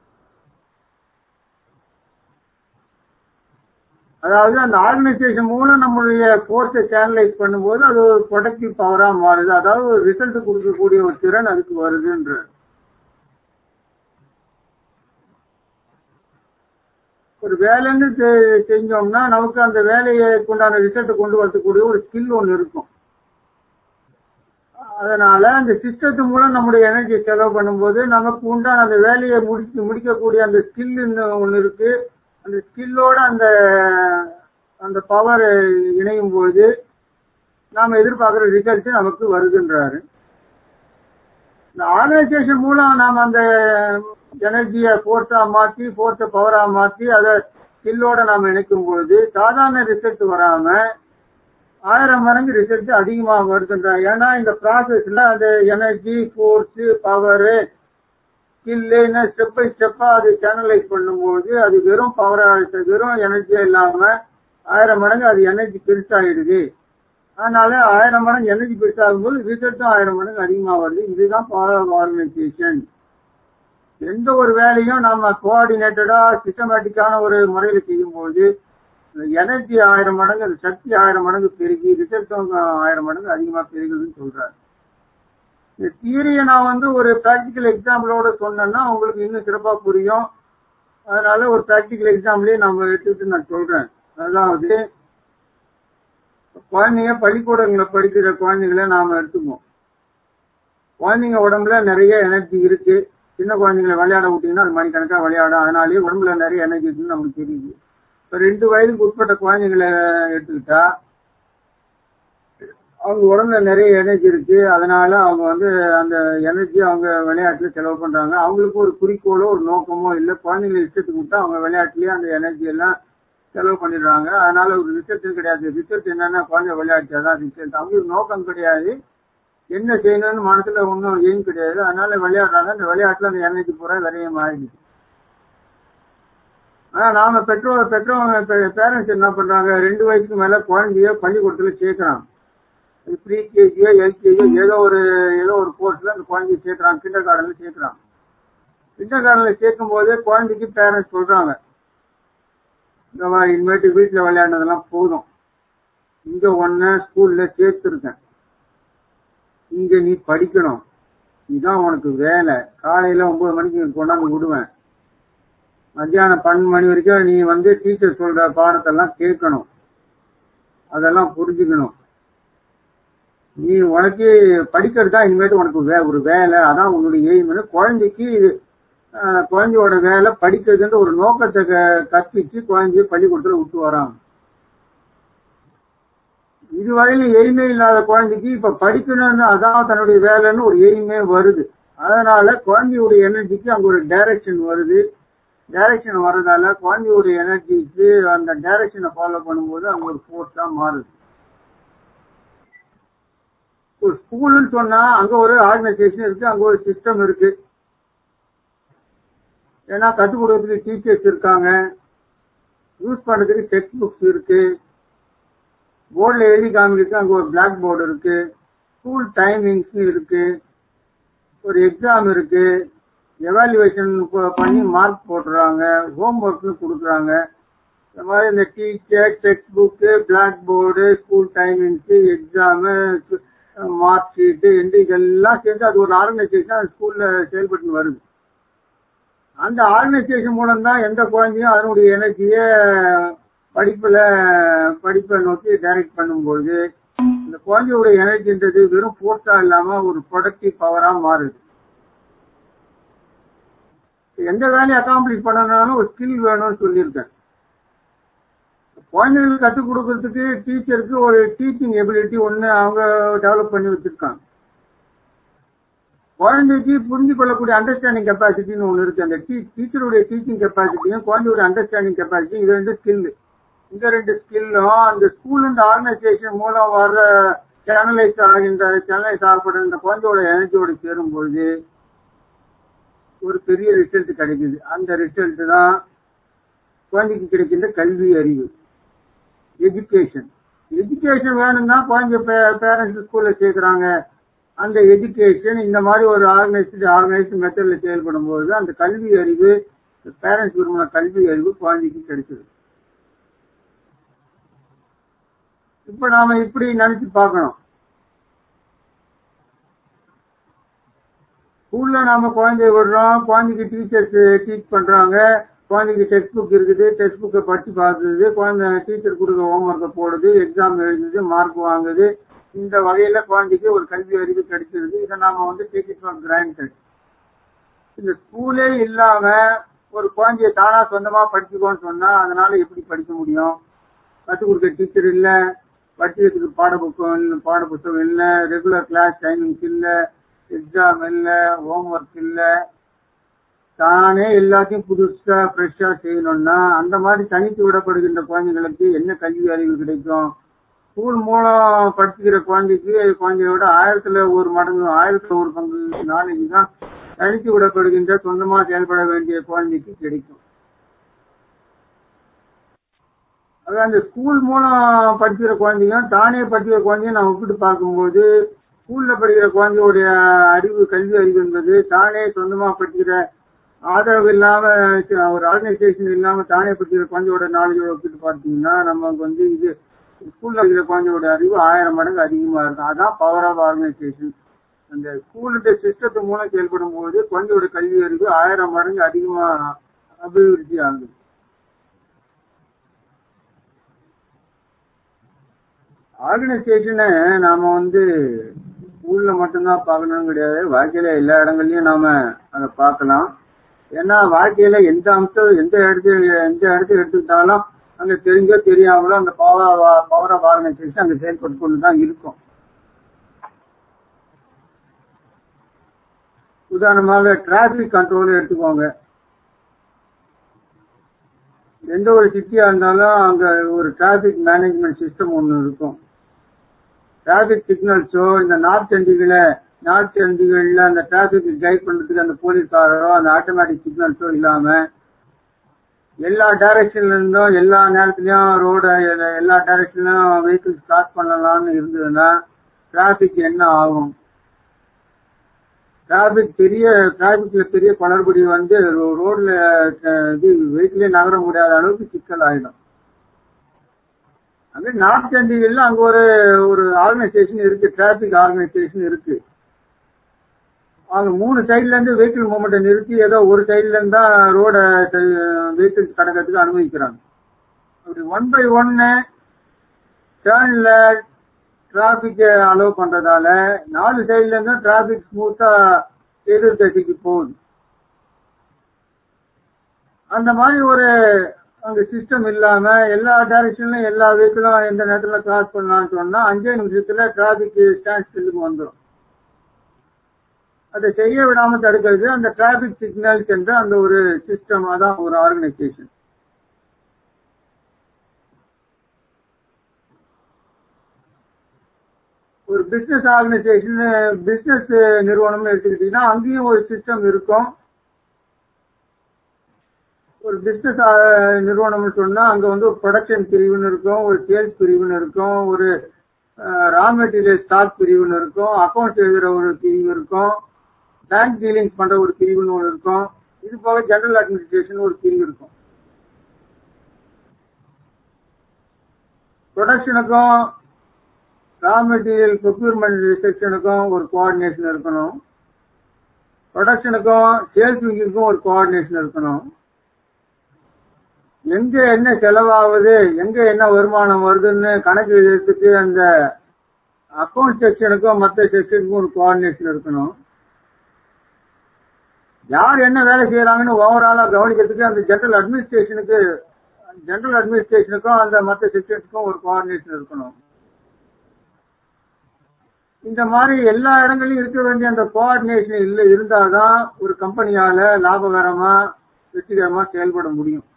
அதாவது அந்த ஆர்கனைசேஷன் மூலம் நம்மளுடைய ஃபோர்ஸை சேனலைஸ் பண்ணும்போது அது ஒரு ப்ரொடக்டிவ் பவரா மாறுது அதாவது ஒரு ரிசல்ட் கொடுக்கக்கூடிய ஒரு திறன் அதுக்கு வருதுன்ற ஒரு வேலைன்னு செஞ்சோம்னா நமக்கு அந்த வேலையை கொண்டான ரிசல்ட் கொண்டு வரக்கூடிய ஒரு ஸ்கில் ஒன்று இருக்கும் அதனால அந்த சிஸ்டத்து மூலம் நம்முடைய எனர்ஜி செலவு பண்ணும்போது நமக்கு உண்டான அந்த வேலையை முடிச்சு முடிக்கக்கூடிய அந்த ஸ்கில் ஒன்று இருக்கு அந்த ஸ்கில்லோட அந்த அந்த பவர் இணையும் போது நாம எதிர்பார்க்கிற ரிசல்ட் நமக்கு வருதுன்றாரு இந்த ஆர்கனைசேஷன் மூலம் நாம அந்த எனர்ஜியை ஃபோர்ஸா மாற்றி ஃபோர்ஸை பவரா மாற்றி அதை ஸ்கில்லோட நாம இணைக்கும் பொழுது சாதாரண ரிசல்ட் வராம ஆயிரம் மடங்கு ரிசல்ட் அதிகமாக வருதுன்றாங்க ஏன்னா இந்த ப்ராசஸ்ல அந்த எனர்ஜி ஃபோர்ஸ் பவர் ஸ்கில்லுன்னு ஸ்டெப் பை ஸ்டெப்பா அது சேனலைஸ் பண்ணும்போது அது வெறும் பவரா வெறும் எனர்ஜியா இல்லாம ஆயிரம் மடங்கு அது எனர்ஜி பெருசாகிடுது அதனால ஆயிரம் மடங்கு எனர்ஜி பெருசாகும் போது ரிசல்ட்டும் ஆயிரம் மடங்கு அதிகமாக வருது இதுதான் பவர் ஆஃப் ஆர்கனைசேஷன் எந்த ஒரு வேலையும் நாம கோஆர்டினேட்டடா சிஸ்டமேட்டிக்கான ஒரு முறையில செய்யும்போது எனர்ஜி ஆயிரம் மடங்கு அந்த சக்தி ஆயிரம் மடங்கு பெருகி ரிசல்ட்டும் ஆயிரம் மடங்கு அதிகமா பெருகுதுன்னு சொல்றாரு இந்த தியரியை நான் வந்து ஒரு பிராக்டிக்கல் எக்ஸாம்பிளோட சொன்னேன்னா உங்களுக்கு இன்னும் சிறப்பா புரியும் அதனால ஒரு பிராக்டிக்கல் எக்ஸாம்பிளே நம்ம எடுத்துக்கிட்டு நான் சொல்றேன் அதாவது குழந்தைங்க பள்ளிக்கூடங்களை படிக்கிற குழந்தைங்களை நாம எடுத்துப்போம் குழந்தைங்க உடம்புல நிறைய எனர்ஜி இருக்கு சின்ன குழந்தைங்களை விளையாட விட்டீங்கன்னா அது மணிக்கணக்கா விளையாடும் அதனாலேயே உடம்புல நிறைய எனர்ஜி இருக்குன்னு நமக்கு தெரியுது இப்ப ரெண்டு வயதுக்கு உட்பட்ட குழந்தைங்களை எடுத்துக்கிட்டா அவங்க உடம்புல நிறைய எனர்ஜி இருக்கு அதனால அவங்க வந்து அந்த எனர்ஜி அவங்க விளையாட்டுல செலவு பண்றாங்க அவங்களுக்கு ஒரு குறிக்கோளோ ஒரு நோக்கமோ இல்லை குழந்தைங்களை இஷ்டத்துக்கு விட்டா அவங்க விளையாட்டுலயே அந்த எனர்ஜி எல்லாம் செலவு பண்ணிடுறாங்க அதனால ஒரு ரிசல்ட் கிடையாது ரிசல்ட் என்னன்னா குழந்தை விளையாட்டாதான் ரிசல்ட் அவங்களுக்கு நோக்கம் கிடையாது என்ன செய்யணும்னு மனசுல ஒன்றும் எய்ம் கிடையாது அதனால விளையாடுறாங்க அந்த விளையாட்டுல அந்த எனர்ஜி பூரா விரையம் ஆயிடுச்சு ஆனா நாம பெற்றோர் பெற்றோர் பேரண்ட்ஸ் என்ன பண்றாங்க ரெண்டு வயசுக்கு மேல குழந்தைய பள்ளிக்கூடத்துல சேர்க்கிறாங்க ப்ரீ கேஜியோ எல்கேஜியோ ஏதோ ஒரு ஏதோ ஒரு கோர்ஸ்ல அந்த குழந்தைய சேர்க்கிறாங்க கிண்டர் கார்டன்ல சேர்க்கிறாங்க கிண்டர் கார்டன்ல சேர்க்கும் போதே குழந்தைக்கு பேரண்ட்ஸ் சொல்றாங்க இந்த மாதிரி இனிமேட்டு வீட்டுல விளையாடுனதெல்லாம் போதும் இங்க ஒன்ன ஸ்கூல்ல சேர்த்துருக்கேன் இங்க நீ படிக்கணும் இதுதான் உனக்கு வேலை காலையில ஒன்பது மணிக்கு கொண்டாந்து விடுவேன் மத்தியானம் பன்னெண்டு மணி வரைக்கும் நீ வந்து டீச்சர் சொல்ற பாடத்தெல்லாம் கேட்கணும் அதெல்லாம் புரிஞ்சுக்கணும் நீ உனக்கு படிக்கிறது தான் இனிமேட்டு உனக்கு வே ஒரு வேலை அதான் உன்னுடைய எய்ம்னு குழந்தைக்கு ஆஹ், குழந்தையோட வேலை படிக்கிறதுன்ற ஒரு நோக்கத்தை க- கற்பிச்சு குழந்தைய பள்ளிக்கூடத்துல விட்டு வராங்க இதுவரையிலும் எய்மே இல்லாத குழந்தைக்கு இப்ப படிக்கணும்னு அதான் தன்னுடைய வேலைன்னு ஒரு எய்மே வருது அதனால குழந்தையுடைய எனர்ஜிக்கு அங்க ஒரு டைரக்ஷன் வருது டைரக்ஷன் வர்றதால குழந்தையுடைய எனர்ஜிக்கு அந்த டைரக்ஷனை ஃபாலோ பண்ணும்போது அங்க ஒரு ஃபோர்ஸா மாறுது ஒரு ஸ்கூல்னு சொன்னா அங்க ஒரு ஆர்கனைசேஷன் இருக்கு அங்க ஒரு சிஸ்டம் இருக்கு ஏன்னா கற்றுக் கொடுக்கறதுக்கு டீச்சர்ஸ் இருக்காங்க யூஸ் பண்றதுக்கு டெக்ஸ்ட் புக்ஸ் இருக்கு போர்டில் எழுதி காமிக்கிறதுக்கு அங்க ஒரு பிளாக் போர்டு இருக்கு ஸ்கூல் டைமிங்ஸ் இருக்கு ஒரு எக்ஸாம் இருக்கு எவாலுவேஷன் பண்ணி மார்க் போட்டுறாங்க ஹோம் ஒர்க்னு கொடுக்குறாங்க இந்த மாதிரி இந்த teacher textbook blackboard school timings exam mark sheet எந்த இதெல்லாம் சேர்ந்து அது ஒரு ஆர்கனைசேஷன் அந்த ஸ்கூல்ல செயல்பட்டு வருது அந்த ஆர்கனைசேஷன் மூலம் தான் எந்த குழந்தையும் அதனுடைய எனர்ஜியை படிப்புல படிப்பை நோக்கி டைரக்ட் பண்ணும்போது இந்த குழந்தையோட எனர்ஜின்றது வெறும் ஃபோர்ஸா இல்லாம ஒரு ப்ரொடக்டிவ் பவரா மாறுது எந்த வேலையை அக்காம்ப்ளிஷ் பண்ணனாலும் ஒரு ஸ்கில் வேணும்னு சொல்லியிருக்கேன் குழந்தைகளுக்கு கற்றுக் கொடுக்கறதுக்கு டீச்சருக்கு ஒரு டீச்சிங் எபிலிட்டி ஒன்று அவங்க டெவலப் பண்ணி வச்சிருக்காங்க குழந்தைக்கு புரிஞ்சு கொள்ளக்கூடிய அண்டர்ஸ்டாண்டிங் கெப்பாசிட்டின்னு ஒன்று இருக்கு அந்த டீச்சருடைய டீச்சிங் கெப்பாசிட்டியும் குழந்தையோட அண்டர்ஸ்டாண்டிங் கெப்பாசிட்டி இது ரெண்டு ஸ்கில் இந்த ரெண்டு ஸ்கில்லும் அந்த ஸ்கூல் இந்த ஆர்கனைசேஷன் மூலம் வர்ற சேனலைஸ் ஆகின்ற சேனலைஸ் ஆகப்படுற இந்த குழந்தையோட எனர்ஜியோட சேரும்பொழுது ஒரு பெரிய ரிசல்ட் கிடைக்குது அந்த ரிசல்ட் தான் குழந்தைக்கு கிடைக்கின்ற கல்வி அறிவு எஜுகேஷன் எஜுகேஷன் வேணும்னா குழந்தை பேரண்ட்ஸ் ஸ்கூல்ல சேர்க்கறாங்க அந்த எஜுகேஷன் இந்த மாதிரி ஒரு ஆர்கனைஸ்டு ஆர்கனைஸ்டு மெத்தட்ல செயல்படும் போது அந்த கல்வி அறிவு பேரண்ட்ஸ் விரும்பின கல்வி அறிவு குழந்தைக்கு கிடைச்சது இப்ப நாம இப்படி நினைச்சு பார்க்கணும் ஸ்கூல்ல நாம குழந்தைய விடுறோம் குழந்தைக்கு டீச்சர்ஸ் டீச் பண்றாங்க குழந்தைக்கு டெக்ஸ்ட் புக் இருக்குது டெக்ஸ்ட் புக்கை படிச்சு பார்க்குது குழந்தை டீச்சர் கொடுக்க ஹோம்ஒர்க்கை போடுது எக்ஸாம் எழுதுது மார்க் வாங்குது இந்த வகையில குழந்தைக்கு ஒரு கல்வி அறிவு கிடைச்சிருது இதை நாம வந்து டேக் இட் ஃபார் கிராண்டட் இந்த ஸ்கூலே இல்லாம ஒரு குழந்தைய தானா சொந்தமா படிச்சுக்கோன்னு சொன்னா அதனால எப்படி படிக்க முடியும் கற்றுக் கொடுக்க டீச்சர் இல்ல படிக்கிறதுக்கு பாட புத்தகம் பாட புத்தகம் இல்ல ரெகுலர் கிளாஸ் டைமிங்ஸ் இல்ல எக்ஸாம் இல்ல ஹோம்ஒர்க் இல்ல தானே எல்லாத்தையும் புதுசா ஃப்ரெஷ்ஷா செய்யணும்னா அந்த மாதிரி தனித்து விடப்படுகின்ற குழந்தைங்களுக்கு என்ன கல்வி அறிவு கிடைக்கும் ஸ்கூல் மூலம் படிச்சுக்கிற குழந்தைக்கு குழந்தையோட ஆயிரத்துல ஒரு மடங்கு ஆயிரத்துல ஒரு பங்கு நாளைக்கு தான் தனித்து விடப்படுகின்ற சொந்தமா செயல்பட வேண்டிய குழந்தைக்கு கிடைக்கும் அது அந்த ஸ்கூல் மூலம் படிக்கிற குழந்தையும் தானே படிக்கிற குழந்தையும் நான் ஒப்பிட்டு பார்க்கும்போது ஸ்கூல்ல படிக்கிற குழந்தையோடைய அறிவு கல்வி அறிவு என்பது தானே சொந்தமா படிக்கிற ஆதரவு இல்லாம ஒரு ஆர்கனைசேஷன் இல்லாம தானே படிக்கிற குழந்தையோட நாலேஜோட ஒப்பிட்டு பார்த்தீங்கன்னா நமக்கு வந்து இது ஸ்கூல்ல படிக்கிற குழந்தையோட அறிவு ஆயிரம் மடங்கு அதிகமா இருக்கும் அதான் பவர் ஆஃப் ஆர்கனைசேஷன் அந்த ஸ்கூலுடைய சிஸ்டத்து மூலம் செயல்படும் போது குழந்தையோட கல்வி அறிவு ஆயிரம் மடங்கு அதிகமா அபிவிருத்தி ஆகுது ஆர்கனைசேஷனை நாம வந்து ஸ்கூல்ல மட்டும்தான் பார்க்கணும்னு கிடையாது வாழ்க்கையில எல்லா இடங்கள்லயும் நாம அதை பார்க்கலாம் ஏன்னா வாழ்க்கையில எந்த அம்சம் எந்த இடத்துல எந்த இடத்துல எடுத்துக்கிட்டாலும் அங்க தெரிஞ்சோ தெரியாமலோ அந்த பவர் பவர் ஆஃப் ஆர்கனைசேஷன் அங்க செயல்பட்டு கொண்டு தான் இருக்கும் உதாரணமாக டிராபிக் கண்ட்ரோல் எடுத்துக்கோங்க எந்த ஒரு சிட்டியா இருந்தாலும் அங்க ஒரு டிராபிக் மேனேஜ்மெண்ட் சிஸ்டம் ஒன்று இருக்கும் டிராபிக் சிக்னல்ஸோ இந்த நார்த் சண்டிகளை நார்த் சண்டிகள்ல அந்த டிராபிக் கைட் பண்றதுக்கு அந்த போலீஸ்காரரோ அந்த ஆட்டோமேட்டிக் சிக்னல்ஸோ இல்லாம எல்லா டைரக்ஷன்ல இருந்தும் எல்லா நேரத்துலயும் ரோட எல்லா டைரக்ஷன்லயும் வெஹிக்கிள் ஸ்டார்ட் பண்ணலாம்னு இருந்ததுன்னா டிராபிக் என்ன ஆகும் டிராபிக் பெரிய டிராபிக்ல பெரிய குளறுபடி வந்து ரோட்ல இது வெஹிக்கிளே நகர முடியாத அளவுக்கு சிக்கல் ஆயிடும் அங்க நார்த் சண்டிகர்ல அங்க ஒரு ஒரு ஆர்கனைசேஷன் இருக்கு டிராபிக் ஆர்கனைசேஷன் இருக்கு அவங்க மூணு சைட்ல இருந்து வெஹிக்கிள் மூவ்மெண்ட்டை நிறுத்தி ஏதோ ஒரு சைட்ல இருந்தா ரோட வெஹிக்கிள்ஸ் கடக்கிறதுக்கு அனுமதிக்கிறாங்க அப்படி ஒன் பை ஒன்னு டேர்ன்ல டிராபிக் அலோவ் பண்றதால நாலு சைட்ல இருந்தும் டிராபிக் ஸ்மூத்தா எதிர் திசைக்கு போகுது அந்த மாதிரி ஒரு அங்க சிஸ்டம் இல்லாம எல்லா டைரக்ஷன்லயும் எல்லா வெஹிக்கிளும் எந்த நேரத்துல கிராஸ் பண்ணலாம்னு சொன்னா அஞ்சே நிமிஷத்துல டிராபிக் ஸ்டாண்ட் ஸ்டில்லுக்கு வந்துடும் அதை செய்ய விடாம தடுக்கிறது அந்த டிராபிக் சிக்னல்ஸ் என்ற அந்த ஒரு சிஸ்டம் அதான் ஒரு ஆர்கனைசேஷன் ஒரு பிசினஸ் ஆர்கனைசேஷன் பிசினஸ் நிறுவனம்னு எடுத்துக்கிட்டீங்கன்னா அங்கேயும் ஒரு சிஸ்டம் இருக்கும் ஒரு பிசினஸ் நிறுவனம்னு சொன்னா அங்க வந்து ஒரு ப்ரொடக்ஷன் பிரிவுன்னு இருக்கும் ஒரு சேல்ஸ் பிரிவுன்னு இருக்கும் ஒரு ரா மெட்டீரியல் ஸ்டாக் பிரிவுன்னு இருக்கும் அக்கௌண்ட்ஸ் எழுதுற ஒரு பிரிவு இருக்கும் பேங்க் டீலிங்ஸ் பண்ற ஒரு பிரிவுன்னு ஒன்று இருக்கும் இது போக ஜெனரல் அட்மினிஸ்ட்ரேஷன் ஒரு பிரிவு இருக்கும் ப்ரொடக்ஷனுக்கும் ரா மெட்டீரியல் ப்ரொக்யூர்மெண்ட் செக்ஷனுக்கும் ஒரு கோஆர்டினேஷன் இருக்கணும் ப்ரொடக்ஷனுக்கும் சேல்ஸ் விங்கிற்கும் ஒரு கோஆர்டினேஷன் இருக்கணும் எங்க என்ன செலவாகுது எங்க என்ன வருமானம் வருதுன்னு கணக்கு எழுதுறதுக்கு அந்த அக்கௌண்ட் செக்ஷனுக்கும் மற்ற செக்ஷனுக்கும் ஒரு கோஆர்டினேஷன் இருக்கணும் யார் என்ன வேலை செய்யறாங்கன்னு ஓவராலா கவனிக்கிறதுக்கு அந்த ஜெனரல் அட்மினிஸ்ட்ரேஷனுக்கு ஜெனரல் அட்மினிஸ்ட்ரேஷனுக்கும் அந்த மற்ற செக்ஷனுக்கும் ஒரு கோஆர்டினேஷன் இருக்கணும் இந்த மாதிரி எல்லா இடங்களையும் இருக்க வேண்டிய அந்த கோஆர்டினேஷன் இல்ல இருந்தாதான் ஒரு கம்பெனியால லாபகரமா வெற்றிகரமா செயல்பட முடியும்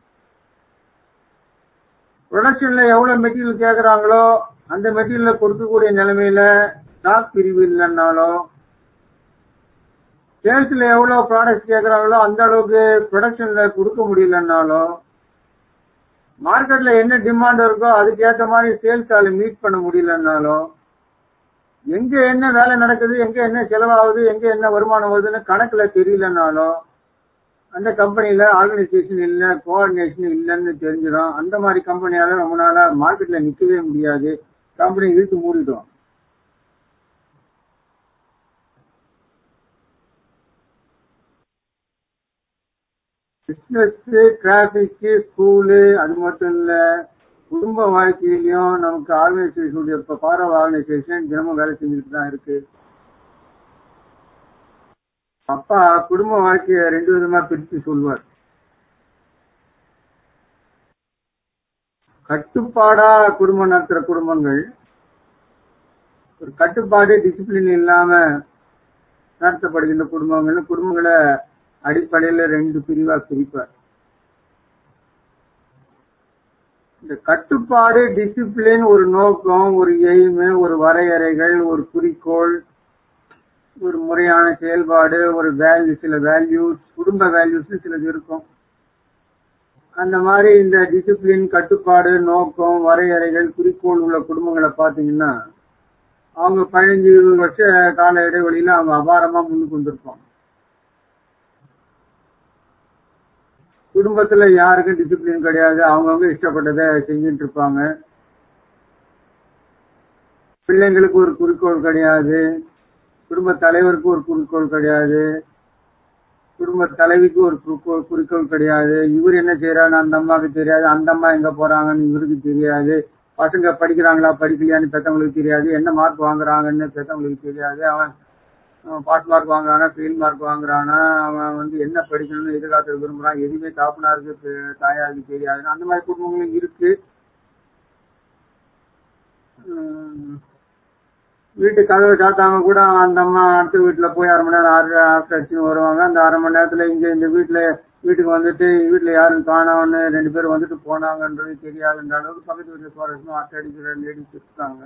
ப்ரொடக்ஷன்ல எவ்வளவு மெட்டீரியல் கேக்குறாங்களோ அந்த மெட்டீரியல கொடுக்கக்கூடிய நிலைமையில ஸ்டாக் பிரிவு இல்லைன்னாலோ சேல்ஸ்ல எவ்வளவு ப்ராடக்ட் கேக்குறாங்களோ அந்த அளவுக்கு ப்ரொடக்ஷன்ல கொடுக்க முடியலன்னாலோ மார்க்கெட்ல என்ன டிமாண்ட் இருக்கோ அதுக்கு ஏத்த மாதிரி சேல்ஸ் ஆளு மீட் பண்ண முடியலன்னாலோ எங்க என்ன வேலை நடக்குது எங்க என்ன செலவாகுது எங்க என்ன வருமானம் வருதுன்னு கணக்குல தெரியலனாலும் அந்த கம்பெனில ஆர்கனைசேஷன் இல்ல கோஆர்டினேஷன் இல்லைன்னு தெரிஞ்சிடும் அந்த மாதிரி கம்பெனியால ரொம்ப நாளா மார்க்கெட்ல நிக்கவே முடியாது கம்பெனி இழுத்து மூடிடும் பிசினஸ் டிராபிக் ஸ்கூலு அது மட்டும் இல்ல குடும்ப வாழ்க்கையிலயும் நமக்கு ஆர்கனைசேஷனுடைய பாரவ ஆர்கனைசேஷன் தினமும் வேலை செஞ்சுட்டு தான் இருக்கு அப்பா குடும்ப வாழ்க்கைய ரெண்டு விதமா பிரித்து சொல்வார் கட்டுப்பாடா குடும்பம் நடத்துற குடும்பங்கள் ஒரு கட்டுப்பாடு டிசிப்ளின் இல்லாம நடத்தப்படுகின்ற குடும்பங்கள் குடும்பங்களை அடிப்படையில ரெண்டு பிரிவா பிரிப்பார் இந்த கட்டுப்பாடு டிசிப்ளின் ஒரு நோக்கம் ஒரு எய்ம் ஒரு வரையறைகள் ஒரு குறிக்கோள் ஒரு முறையான செயல்பாடு ஒரு வேல்யூ சில வேல்யூஸ் குடும்ப வேல்யூஸ் சிலது இருக்கும் அந்த மாதிரி இந்த டிசிப்ளின் கட்டுப்பாடு நோக்கம் வரையறைகள் குறிக்கோள் உள்ள குடும்பங்களை பாத்தீங்கன்னா அவங்க பதினஞ்சு இருபது வருஷ கால இடைவெளியில அவங்க அபாரமா முன்னுக்கு வந்திருப்பாங்க குடும்பத்துல யாருக்கும் டிசிப்ளின் கிடையாது அவங்கவுங்க இஷ்டப்பட்டதை செஞ்சுட்டு இருப்பாங்க பிள்ளைங்களுக்கு ஒரு குறிக்கோள் கிடையாது குடும்ப தலைவருக்கு ஒரு குறிக்கோள் கிடையாது குடும்ப தலைவிக்கு ஒரு குறிக்கோள் கிடையாது இவர் என்ன செய்யறான்னு அந்த அம்மாவுக்கு தெரியாது அந்த அம்மா எங்க போறாங்கன்னு இவருக்கு தெரியாது பசங்க படிக்கிறாங்களா படிக்கலையான்னு பெத்தவங்களுக்கு தெரியாது என்ன மார்க் வாங்குறாங்கன்னு பெத்தவங்களுக்கு தெரியாது அவன் பாஸ் மார்க் வாங்குறானா ஃபெயில் மார்க் வாங்குறானா அவன் வந்து என்ன படிக்கணும்னு எதிர்காலத்தில் விரும்புறான் எதுவுமே தாப்புனாருக்கு தாயாருக்கு தெரியாது அந்த மாதிரி குடும்பங்களும் இருக்கு வீட்டு கதவை சாத்தாம கூட அந்த அம்மா அடுத்த வீட்டுல போய் அரை மணி நேரம் ஆறு ஆஃப்டர் அடிச்சுன்னு வருவாங்க அந்த அரை மணி நேரத்துல இங்க இந்த வீட்டுல வீட்டுக்கு வந்துட்டு வீட்டுல யாரும் காணோம்னு ரெண்டு பேரும் வந்துட்டு போனாங்கன்றது தெரியாதுன்ற அளவுக்கு பக்கத்து வீட்டுல சுவாரஸ்யமா அரட்டை அடிக்கிற லேடிஸ் இருக்காங்க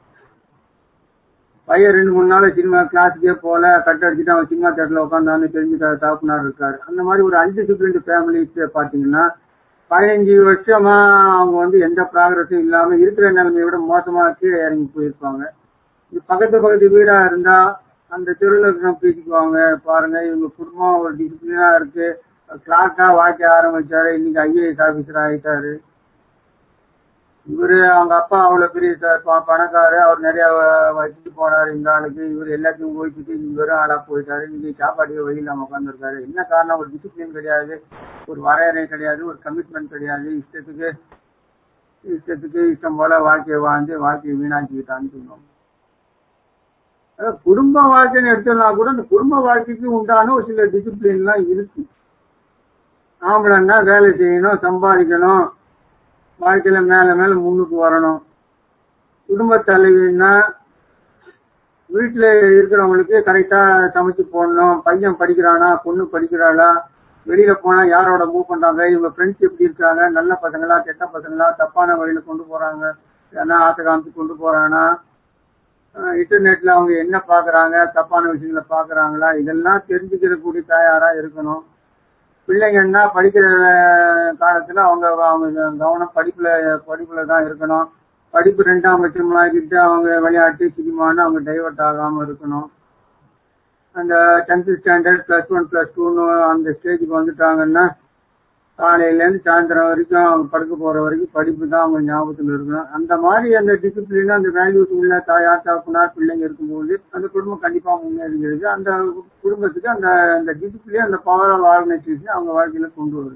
பையன் ரெண்டு மூணு நாள் சினிமா கிளாஸுக்கே போல கட் அடிச்சுட்டு அவன் சினிமா தேட்டர்ல உட்காந்தான்னு தெரிஞ்சு தாப்புனார் இருக்காரு அந்த மாதிரி ஒரு அன்டிசிப்ளின்டு ஃபேமிலிஸ் பாத்தீங்கன்னா பதினஞ்சு வருஷமா அவங்க வந்து எந்த ப்ராக்ரஸும் இல்லாம இருக்கிற நிலைமையை விட மோசமா கீழே இறங்கி போயிருப்பாங்க இது பக்கத்து பக்கத்து வீடா இருந்தா அந்த தெருவில் பேசிக்குவாங்க பாருங்க இவங்க குடும்பம் ஒரு டிசிப்ளினா இருக்கு கிளாக்கா வாய்க்க ஆரம்பிச்சாரு இன்னைக்கு ஐஏஎஸ் ஆபீசர் ஆயிட்டாரு இவரு அவங்க அப்பா அவ்வளவு பெரிய ச- ப- பணக்காரு அவர் நிறைய வ- வச்சுட்டு போனாரு இந்த ஆளுக்கு இவர் எல்லாத்தையும் ஓய்ச்சிட்டு இவரும் ஆளா போயிட்டாரு இன்னைக்கு சாப்பாட்டுக்கு வழியில் நம்ம உட்காந்துருக்காரு என்ன காரணம் ஒரு டிசிப்ளின் கிடையாது ஒரு வரையறை கிடையாது ஒரு கமிட்மெண்ட் கிடையாது இஷ்டத்துக்கு இஷ்டத்துக்கு இஷ்டம் போல வாழ்க்கையை வாழ்ந்து வாழ்க்கையை வீணாக்கிக்கிட்டான்னு சொல்லுவாங்க அதாவது குடும்ப வாழ்க்கைன்னு எடுத்தோம்னா கூட அந்த குடும்ப வாழ்க்கைக்கு உண்டான ஒரு சில டிசிப்ளின்லாம் இருக்கு ஆம்பளைன்னா வேலை செய்யணும் சம்பாதிக்கணும் வாழ்க்கையில மேல மேல முன்னுக்கு வரணும் குடும்ப தலைவின்னா வீட்டுல இருக்கிறவங்களுக்கு கரெக்டா சமைச்சு போடணும் பையன் படிக்கிறானா பொண்ணு படிக்கிறாளா வெளியில போனா யாரோட மூவ் பண்றாங்க இவங்க ஃப்ரெண்ட்ஸ் எப்படி இருக்காங்க நல்ல பசங்களா கெட்ட பசங்களா தப்பான வழியில கொண்டு போறாங்க ஏன்னா ஆசை காமிச்சு கொண்டு போறானா அஹ் இன்டர்நெட்ல அவங்க என்ன பாக்குறாங்க தப்பான விஷயங்களை பாக்குறாங்களா இதெல்லாம் தெரிஞ்சுக்கிறக்கூடிய தயாரா இருக்கணும் பிள்ளைங்கன்னா படிக்கிற அஹ், காலத்துல அவங்க அவங்க கவனம் படிப்புல படிப்புல தான் இருக்கணும் படிப்பு ரெண்டாம் பட்சமாக்கிட்டு அவங்க விளையாட்டு சினிமான்னு அவங்க டைவர்ட் ஆகாம இருக்கணும் அந்த tenth standard plus one plus டூன்னு அந்த ஸ்டேஜுக்கு வந்துட்டாங்கன்னா காலையில இருந்து சாயந்தரம் வரைக்கும் அவங்க படுக்க போற வரைக்கும் படிப்பு தான் அவங்க ஞாபகத்துல இருக்கணும் அந்த மாதிரி அந்த டிசிப்ளின் அந்த வேல்யூஸ் உள்ள தாயார் தகப்பனார் பிள்ளைங்க இருக்கும்போது அந்த குடும்பம் கண்டிப்பா முன்னேறுகிறது அந்த குடும்பத்துக்கு அந்த அந்த டிசிப்ளின் அந்த பவர் ஆஃப் ஆர்கனைசேஷன் அவங்க வாழ்க்கையில கொண்டு வருது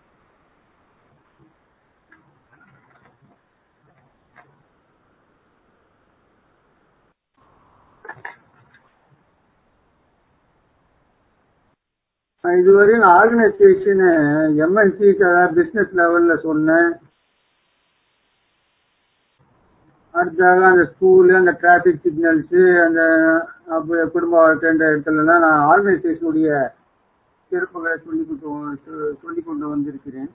நான் இதுவரையும் ஆர்கனைசேஷன் எம்என்சி பிசினஸ் லெவல்ல சொன்னேன் அடுத்ததாக அந்த ஸ்கூலு அந்த டிராபிக் சிக்னல்ஸ் அந்த அப்ப குடும்ப வாழ்க்கைன்ற இடத்துலலாம் நான் ஆர்கனைசேஷனுடைய சிறப்புகளை சொல்லி கொண்டு சொல்லி கொண்டு வந்திருக்கிறேன்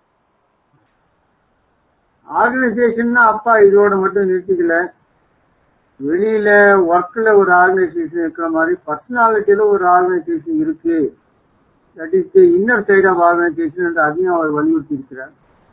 ஆர்கனைசேஷன்னா அப்பா இதோட மட்டும் நிறுத்திக்கல வெளியில ஒர்க்ல ஒரு ஆர்கனைசேஷன் இருக்கிற மாதிரி பர்சனாலிட்டியில ஒரு ஆர்கனைசேஷன் இருக்கு that is the inner side of organisation என்று அதையும் அவர் வலியுறுத்தி இருக்கிறார்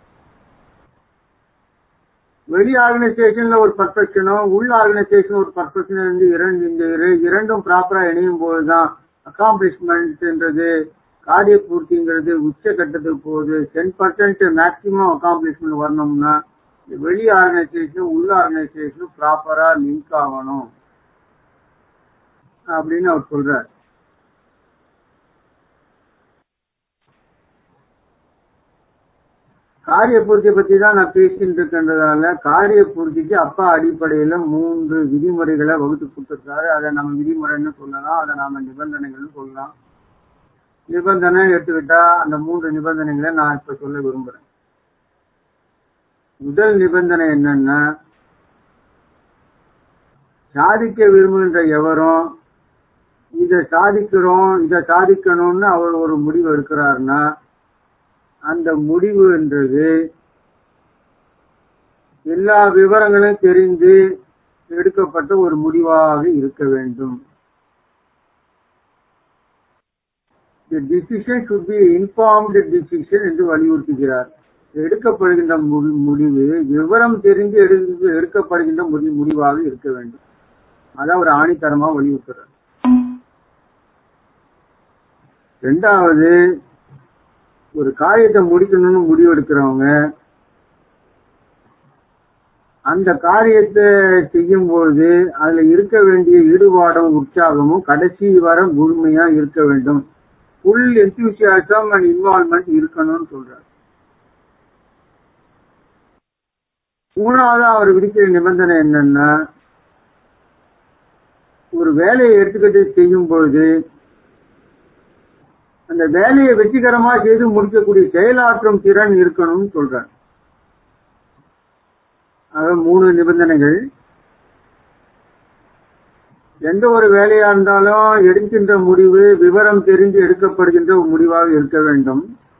வெளி ஆர்கனைசேஷன்ல ஒரு பர்ஃபெக்ஷனும் உள் ஆர்கனைசேஷன் ஒரு பர்ஃபெக்ஷன் இருந்து இரண்டு இந்த இரு- இரண்டும் ப்ராப்பரா இணையும் போதுதான் அக்காம்ப்ளிஷ்மெண்ட்ன்றது காரிய பூர்த்திங்கிறது உச்ச கட்டத்துக்கு போகுது டென் பர்சன்ட் மேக்சிமம் அக்காம்ப்ளிஷ்மெண்ட் வரணும்னா இந்த வெளி ஆர்கனைசேஷனும் உள்ள ஆர்கனைசேஷனும் ப்ராப்பரா லிங்க் ஆகணும் அப்படின்னு அவர் சொல்றார் காரிய பூர்த்தியை பத்தி தான் நான் பேசிட்டு இருக்கின்றதால காரிய பூர்த்திக்கு அப்பா அடிப்படையில மூன்று விதிமுறைகளை வகுத்து கொடுத்திருக்காரு அதை நம்ம விதிமுறைன்னு சொல்லலாம் அதை நாம நிபந்தனைகள்னு சொல்லலாம் நிபந்தனை எடுத்துக்கிட்டா அந்த மூன்று நிபந்தனைகளை நான் இப்ப சொல்ல விரும்புறேன் முதல் நிபந்தனை என்னன்னா சாதிக்க விரும்புகின்ற எவரும் இதை சாதிக்கிறோம் இதை சாதிக்கணும்னு அவர் ஒரு முடிவு எடுக்கிறாருன்னா அந்த முடிவுன்றது எல்லா விவரங்களும் தெரிந்து எடுக்கப்பட்ட ஒரு முடிவாக இருக்க வேண்டும் The decision should be informed decision என்று வலியுறுத்துகிறார் எடுக்கப்படுகின்ற மு- முடிவு விவரம் தெரிந்து எடுக்க எடுக்கப்படுகின்ற முடி- முடிவாக இருக்க வேண்டும் அதான் ஒரு ஆணித்தரமா வலியுறுத்துறார் ரெண்டாவது ஒரு காரியத்தை முடிக்கணும்னு முடிவு எடுக்கிறவங்க அந்த காரியத்தை செய்யும் பொழுது அதுல இருக்க வேண்டிய ஈடுபாடும் உற்சாகமும் கடைசி வரை முழுமையா இருக்க வேண்டும் ஃபுல் எந்தூசியாசம் அண்ட் இன்வால்மெண்ட் இருக்கணும்னு சொல்றாரு மூணாவது அவர் விதிக்கிற நிபந்தனை என்னன்னா ஒரு வேலையை எடுத்துக்கிட்டு செய்யும் பொழுது அந்த வேலையை வெற்றிகரமா செய்து முடிக்கக்கூடிய செயலாற்றும் திறன் இருக்கணும்னு சொல்றார் ஆக மூணு நிபந்தனைகள் எந்த ஒரு வேலையா இருந்தாலும் எடுக்கின்ற முடிவு விவரம் தெரிந்து எடுக்கப்படுகின்ற ஒரு முடிவாக இருக்க வேண்டும்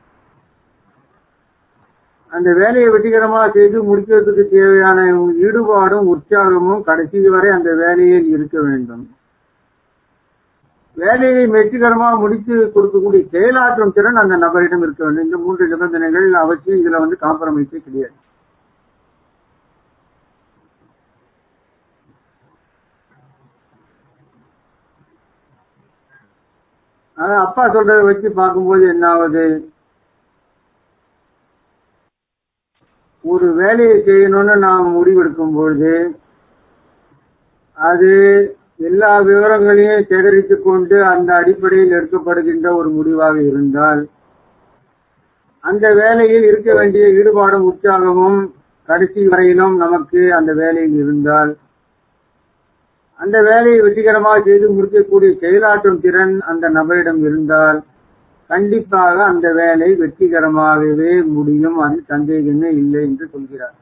அந்த வேலையை வெற்றிகரமாக செய்து முடிக்கிறதுக்கு தேவையான ஈடுபாடும் உற்சாகமும் கடைசி வரை அந்த வேலையில் இருக்க வேண்டும் வேலையை வெற்றிகரமாக முடித்து கொடுக்கக்கூடிய செயலாற்றும் திறன் அந்த நபரிடம் இருக்க வேண்டும் இந்த மூன்று நிபந்தனைகள் அவசியம் இதுல வந்து காம்ப்ரமைஸே கிடையாது ஆனா அப்பா சொல்றத வச்சு பார்க்கும்போது என்ன ஆகுது ஒரு வேலையை செய்யணும்னு நாம் முடிவெடுக்கும் பொழுது அது எல்லா விவரங்களையும் சேகரித்துக் கொண்டு அந்த அடிப்படையில் எடுக்கப்படுகின்ற ஒரு முடிவாக இருந்தால் அந்த வேலையில் இருக்க வேண்டிய ஈடுபாடும் உற்சாகமும் கடைசி வரையிலும் நமக்கு அந்த வேலையில் இருந்தால் அந்த வேலையை வெற்றிகரமாக செய்து முடிக்கக்கூடிய செயலாற்றும் திறன் அந்த நபரிடம் இருந்தால் கண்டிப்பாக அந்த வேலை வெற்றிகரமாகவே முடியும் அது சந்தேகமே இல்லை என்று சொல்கிறார்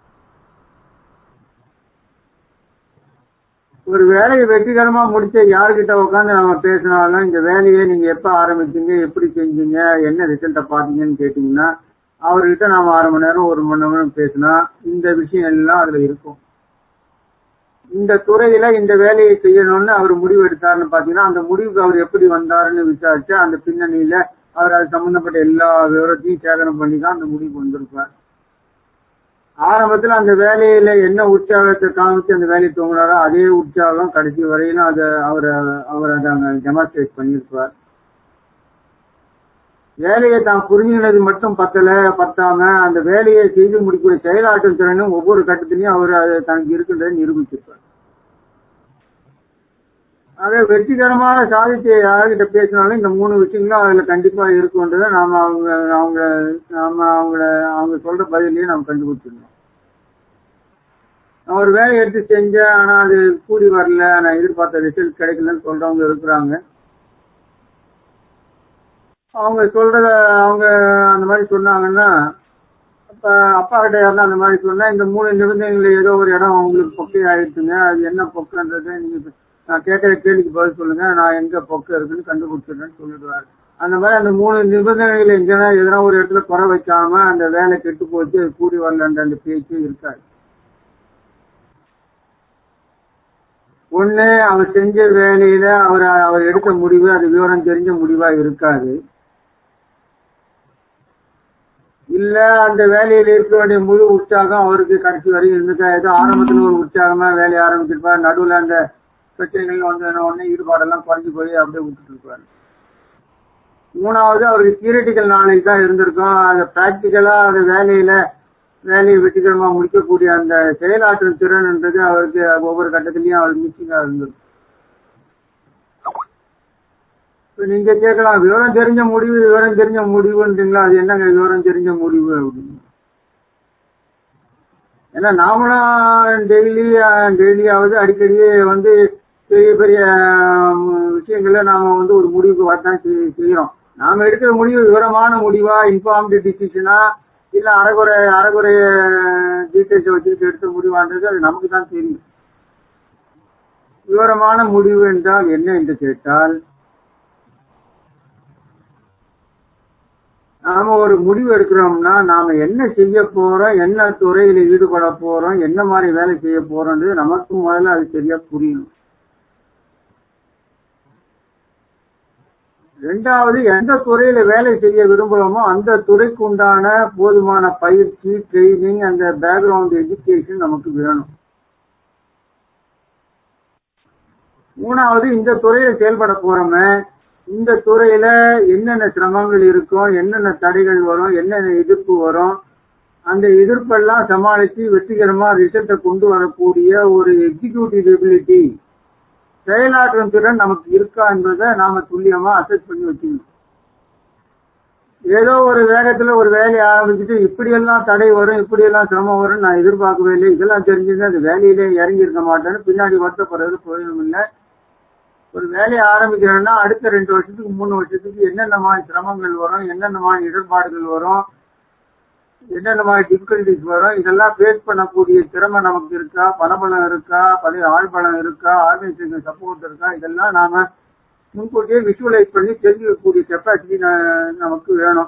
ஒரு வேலையை வெற்றிகரமா முடிச்ச யாருக்கிட்ட உட்காந்து நம்ம பேசினாலும் இந்த வேலையை நீங்க எப்ப ஆரம்பிச்சீங்க எப்படி செஞ்சீங்க என்ன ரிசல்ட்ட பாத்தீங்கன்னு கேட்டீங்கன்னா அவர்கிட்ட நாம அரை மணி நேரம் ஒரு மணி நேரம் பேசினா இந்த விஷயம் எல்லாம் அதுல இருக்கும் இந்த துறையில இந்த வேலையை செய்யணும்னு அவர் முடிவு எடுத்தாருன்னு பாத்தீங்கன்னா அந்த முடிவுக்கு அவர் எப்படி வந்தாருன்னு விசாரிச்சு அந்த பின்னணியில அவர் அது சம்பந்தப்பட்ட எல்லா விவரத்தையும் சேகரம் பண்ணி தான் அந்த முடிவுக்கு வந்திருப்பார் ஆரம்பத்துல அந்த வேலையில என்ன உற்சாகத்தை காமிச்சு அந்த வேலையை தூங்கினாரோ அதே உற்சாகம் கடைசி வரையிலும் அதை அவர் அவர் அதை அங்க டெமான்ஸ்ட்ரேட் பண்ணியிருப்பார் வேலையை தான் புரிஞ்சுனது மட்டும் பத்தல பத்தாம அந்த வேலையை செய்து முடிக்கிற செயலாற்றும் திறனும் ஒவ்வொரு கட்டத்திலையும் அவர் அது தனக்கு இருக்கின்றதை நிரூபிச்சிருப்பார் ஆக வெற்றிகரமான சாதித்தை யார்கிட்ட பேசினாலும் இந்த மூணு விஷயங்களும் அதுல கண்டிப்பா இருக்குன்றதை நாம அவங்க அவங்க நாம அவங்கள அவங்க சொல்ற பதிலையும் நம்ம கண்டுபிடிச்சிருந்தோம் நான் ஒரு வேலையை எடுத்து செஞ்சேன் ஆனா அது கூடி வரல நான் எதிர்பார்த்த ரிசல்ட் கிடைக்கலன்னு சொல்றவங்க இருக்கிறாங்க அவங்க சொல்றத அவங்க அந்த மாதிரி சொன்னாங்கன்னா அப்ப அப்பா கிட்ட யாருன்னா அந்த மாதிரி சொன்னா இந்த மூணு நிபந்தனைகள் ஏதோ ஒரு இடம் அவங்களுக்கு பொக்கை ஆயிடுச்சுங்க அது என்ன பொக்குன்றதை நீங்க நான் கேட்கிற கேள்விக்கு பதில் சொல்லுங்க நான் எங்க பொக்கு இருக்குன்னு கண்டுபிடிச்சிடுறேன்னு சொல்லிடுவாரு அந்த மாதிரி அந்த மூணு நிபந்தனைகள் எங்கன்னா எதனா ஒரு இடத்துல குறை வைக்காம அந்த வேலை கெட்டு போச்சு அது கூடி வரலன்ற அந்த பேச்சு இருக்காது ஒண்ணு அவர் செஞ்ச வேலையில அவர் அவர் எடுத்த முடிவு அது விவரம் தெரிஞ்ச முடிவா இருக்காது இல்ல அந்த வேலையில இருக்க வேண்டிய முழு உற்சாகம் அவருக்கு கடைசி வரையும் இருந்துக்கா ஏதோ ஆரம்பத்துல ஒரு உற்சாகமா வேலையை ஆரம்பிச்சிருப்பாரு நடுவுல அந்த பிரச்சனைகள் வந்து உடனே ஈடுபாடெல்லாம் குறைஞ்சு போய் அப்படியே விட்டுட்டு இருப்பாரு மூணாவது அவருக்கு தியரட்டிக்கல் நாலேஜ் தான் இருந்திருக்கும் அந்த பிராக்டிக்கலா அந்த வேலையில வேலையை வெற்றிகரமா முடிக்கக்கூடிய அந்த செயலாற்றல் திறன்ன்றது அவருக்கு ஒவ்வொரு கட்டத்திலையும் அவருக்கு மிஸ்ஸிங்கா இருந்திருக்கும் இப்ப நீங்க கேட்கலாம் விவரம் தெரிஞ்ச முடிவு விவரம் தெரிஞ்ச முடிவுன்றீங்களா அது என்னங்க விவரம் தெரிஞ்ச முடிவு அப்படின்னு ஏன்னா நாமளும் டெய்லி டெய்லியாவது அடிக்கடி வந்து பெரிய பெரிய விஷயங்கள நாம வந்து ஒரு முடிவுக்கு வரதான் செய்யறோம் நாம எடுக்கிற முடிவு விவரமான முடிவா இன்ஃபார்ம்டு டிசிஷனா இல்ல அரைகுறை அரைகுறைய டீட்டெயில்ஸ் வச்சுட்டு எடுத்த முடிவான்றது அது நமக்கு தான் தெரியும் விவரமான முடிவு என்றால் என்ன என்று கேட்டால் நாம ஒரு முடிவு எடுக்கிறோம்னா நாம என்ன செய்ய போறோம் என்ன துறையில ஈடுபட போறோம் என்ன மாதிரி வேலை செய்ய போறோம்ன்றது நமக்கு முதல்ல அது சரியா புரியணும் ரெண்டாவது எந்த துறையில வேலை செய்ய விரும்புகிறோமோ அந்த துறைக்கு உண்டான போதுமான பயிற்சி ட்ரைனிங் அந்த பேக்ரவுண்ட் எஜுகேஷன் நமக்கு வேணும் மூணாவது இந்த துறையில செயல்பட போறோமே இந்த துறையில என்னென்ன சிரமங்கள் இருக்கும் என்னென்ன தடைகள் வரும் என்னென்ன எதிர்ப்பு வரும் அந்த எதிர்ப்பெல்லாம் சமாளித்து வெற்றிகரமா ரிசல்ட்டை கொண்டு வரக்கூடிய ஒரு எக்ஸிக்யூட்டிவ் எபிலிட்டி செயலாற்றும் திறன் நமக்கு இருக்கா என்பதை நாம துல்லியமா அசஸ் பண்ணி வச்சுக்கணும் ஏதோ ஒரு வேகத்துல ஒரு வேலையை ஆரம்பிச்சுட்டு இப்படியெல்லாம் தடை வரும் இப்படியெல்லாம் சிரமம் வரும் நான் எதிர்பார்க்கவே இல்லை இதெல்லாம் தெரிஞ்சிருந்தா அந்த வேலையிலே இறங்கி இருக்க மாட்டேன்னு பின்னாடி வருத்தப்படுறது பிரயோஜனம் இல்லை ஒரு வேலையை ஆரம்பிக்கிறேன்னா அடுத்த ரெண்டு வருஷத்துக்கு மூணு வருஷத்துக்கு என்னென்ன மாதிரி சிரமங்கள் வரும் என்னென்ன மாதிரி இடர்பாடுகள் வரும் என்னென்ன மாதிரி டிஃபிகல்டிஸ் வரும் இதெல்லாம் ஃபேஸ் பண்ணக்கூடிய திறமை நமக்கு இருக்கா பணபலம் இருக்கா பழைய ஆழ்பலம் இருக்கா ஆர்கனைசேஷன் சப்போர்ட் இருக்கா இதெல்லாம் நாம முன்கூட்டியே விஷுவலைஸ் பண்ணி தெரிஞ்சுக்கக்கூடிய கெப்பாசிட்டி நமக்கு வேணும்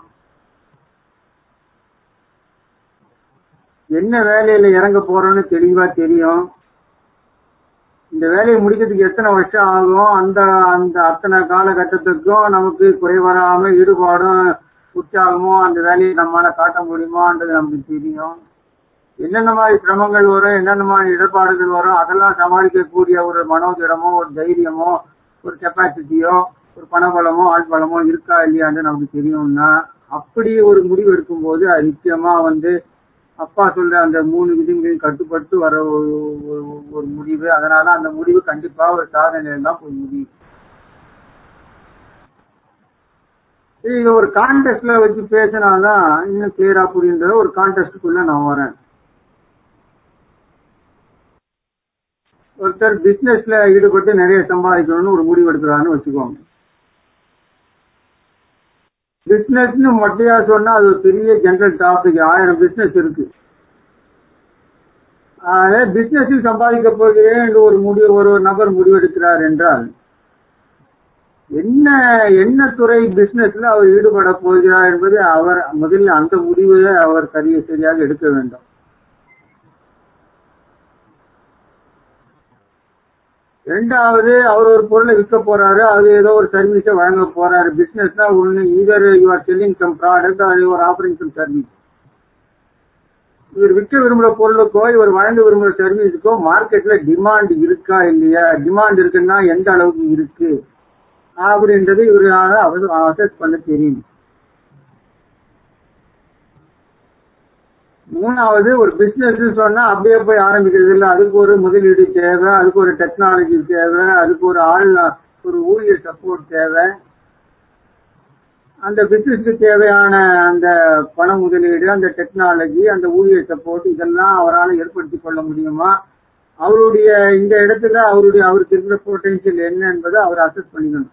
என்ன வேலையில இறங்க போறோம்னு தெளிவா தெரியும் இந்த வேலையை முடிக்கிறதுக்கு எத்தனை வருஷம் ஆகும் அந்த அந்த அத்தனை காலகட்டத்துக்கும் நமக்கு குறைவராம ஈடுபாடும் உற்சாகமும் அந்த வேலையை நம்மளால காட்ட முடியுமான்றது நமக்கு தெரியும் என்னென்ன மாதிரி சிரமங்கள் வரும் என்னென்ன மாதிரி இடர்பாடுகள் வரும் அதெல்லாம் சமாளிக்கக்கூடிய ஒரு மனோதிடமோ ஒரு தைரியமோ ஒரு கெப்பாசிட்டியோ ஒரு பணபலமோ ஆழ்பலமோ இருக்கா இல்லையான்னு நமக்கு தெரியும்னா அப்படி ஒரு முடிவு எடுக்கும்போது அது நிச்சயமா வந்து அப்பா சொல்ற அந்த மூணு விதிகளையும் கட்டுப்பட்டு வர ஒரு ஒரு- ஒரு முடிவு அதனால அந்த முடிவு கண்டிப்பா ஒரு சாதனையில தான் போய் முடியும் இது ஒரு கான்டெஸ்ட்ல வச்சு பேசினாதான் இன்னும் கிளியரா புரியுன்ற ஒரு கான்டெஸ்டுக்குள்ள நான் வரேன் ஒருத்தர் பிசினஸ்ல ஈடுபட்டு நிறைய சம்பாதிக்கணும்னு ஒரு முடிவு எடுக்கிறான்னு வச்சுக்கோங்க பிசினஸ்னு மொட்டையா சொன்னா அது ஒரு பெரிய ஜெனரல் டாபிக் ஆயிரம் பிசினஸ் இருக்கு பிசினஸில் சம்பாதிக்க போகிறேன் என்று ஒரு முடிவு ஒரு நபர் முடிவெடுக்கிறார் என்றால் என்ன என்ன துறை பிசினஸ்ல அவர் ஈடுபட போகிறார் என்பது அவர் முதலில் அந்த முடிவை அவர் சரிய சரியாக எடுக்க வேண்டும் ரெண்டாவது அவர் ஒரு பொருளை விற்க போறாரு அது ஏதோ ஒரு சர்வீஸை வழங்க போறாரு பிசினஸ்னா ஒண்ணு either you are selling some product or you are offering some service இவர் விற்க விரும்புற பொருளுக்கோ இவர் வழங்க விரும்புற சர்வீஸுக்கோ மார்க்கெட்ல டிமாண்ட் இருக்கா இல்லையா டிமாண்ட் இருக்குன்னா எந்த அளவுக்கு இருக்கு அப்படின்றது இவரால அவர் அசஸ் பண்ண தெரியும் மூணாவது ஒரு பிசினஸ் சொன்னா அப்படியே போய் ஆரம்பிக்கிறது இல்லை அதுக்கு ஒரு முதலீடு தேவை அதுக்கு ஒரு டெக்னாலஜி தேவை அதுக்கு ஒரு ஆள் ஒரு ஊழியர் சப்போர்ட் தேவை அந்த பிசினஸ்க்கு தேவையான அந்த பண முதலீடு அந்த டெக்னாலஜி அந்த ஊழியர் சப்போர்ட் இதெல்லாம் அவரால் ஏற்படுத்தி கொள்ள முடியுமா அவருடைய இந்த இடத்துல அவருடைய அவருக்கு இருக்கிற பொட்டன்ஷியல் என்ன என்பதை அவர் அசஸ் பண்ணிக்கணும்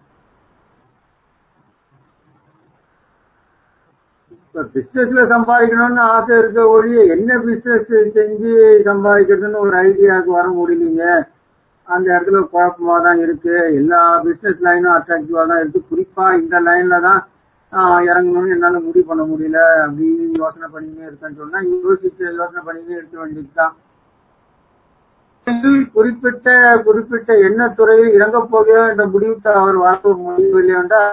இப்ப பிசினஸ்ல சம்பாதிக்கணும்னு ஆசை இருக்க ஒழிய என்ன பிசினஸ் செஞ்சு சம்பாதிக்கிறதுன்னு ஒரு ஐடியாவுக்கு வர முடியலீங்க அந்த இடத்துல குழப்பமா தான் இருக்கு எல்லா பிசினஸ் லைனும் அட்ராக்டிவா தான் இருக்கு குறிப்பா இந்த லைன்ல தான் ஆஹ், இறங்கணும்னு என்னால முடிவு பண்ண முடியல அப்படின்னு யோசனை பண்ணினே இருக்கேன்னு சொன்னா யோசிச்சு யோசனை பண்ணினே இருக்க வேண்டியதுதான் குறிப்பிட்ட குறிப்பிட்ட என்ன துறையில் இறங்க போகிறோம் என்ற முடிவுக்கு அவர் வர முடியவில்லை என்றால்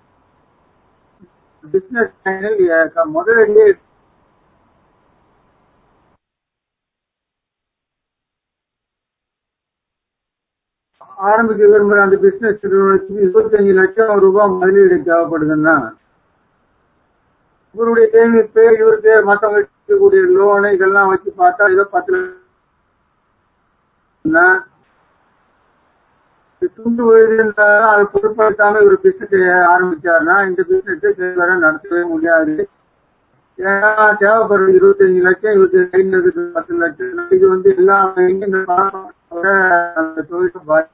பிசினஸ் லைனில் முதலிலேயே ஆரம்பிக்க விரும்புற அந்த பிசினஸ் நிறுவனத்துக்கு இருபத்தஞ்சு லட்சம் ரூபாய் முதலீடு தேவைப்படுதுன்னா இவருடைய சேமிப்பு இவருக்கு மற்றவங்க இருக்கக்கூடிய லோனு இதெல்லாம் வச்சு பார்த்தா ஏதோ பத்து லட்சம் துண்டு விழுதுன்னா அதை பொருட்படுத்தாம இவர் பிசினஸ் ஆரம்பிச்சாருன்னா இந்த பிசினஸ் வர நடத்தவே முடியாது ஏன்னா தேவைப்படுற இருபத்தஞ்சு லட்சம் இவருக்கு கையில் இருக்கு பத்து லட்சம் இது வந்து எல்லாம் எங்க இந்த பணத்தோட அந்த தொழிலை பாதி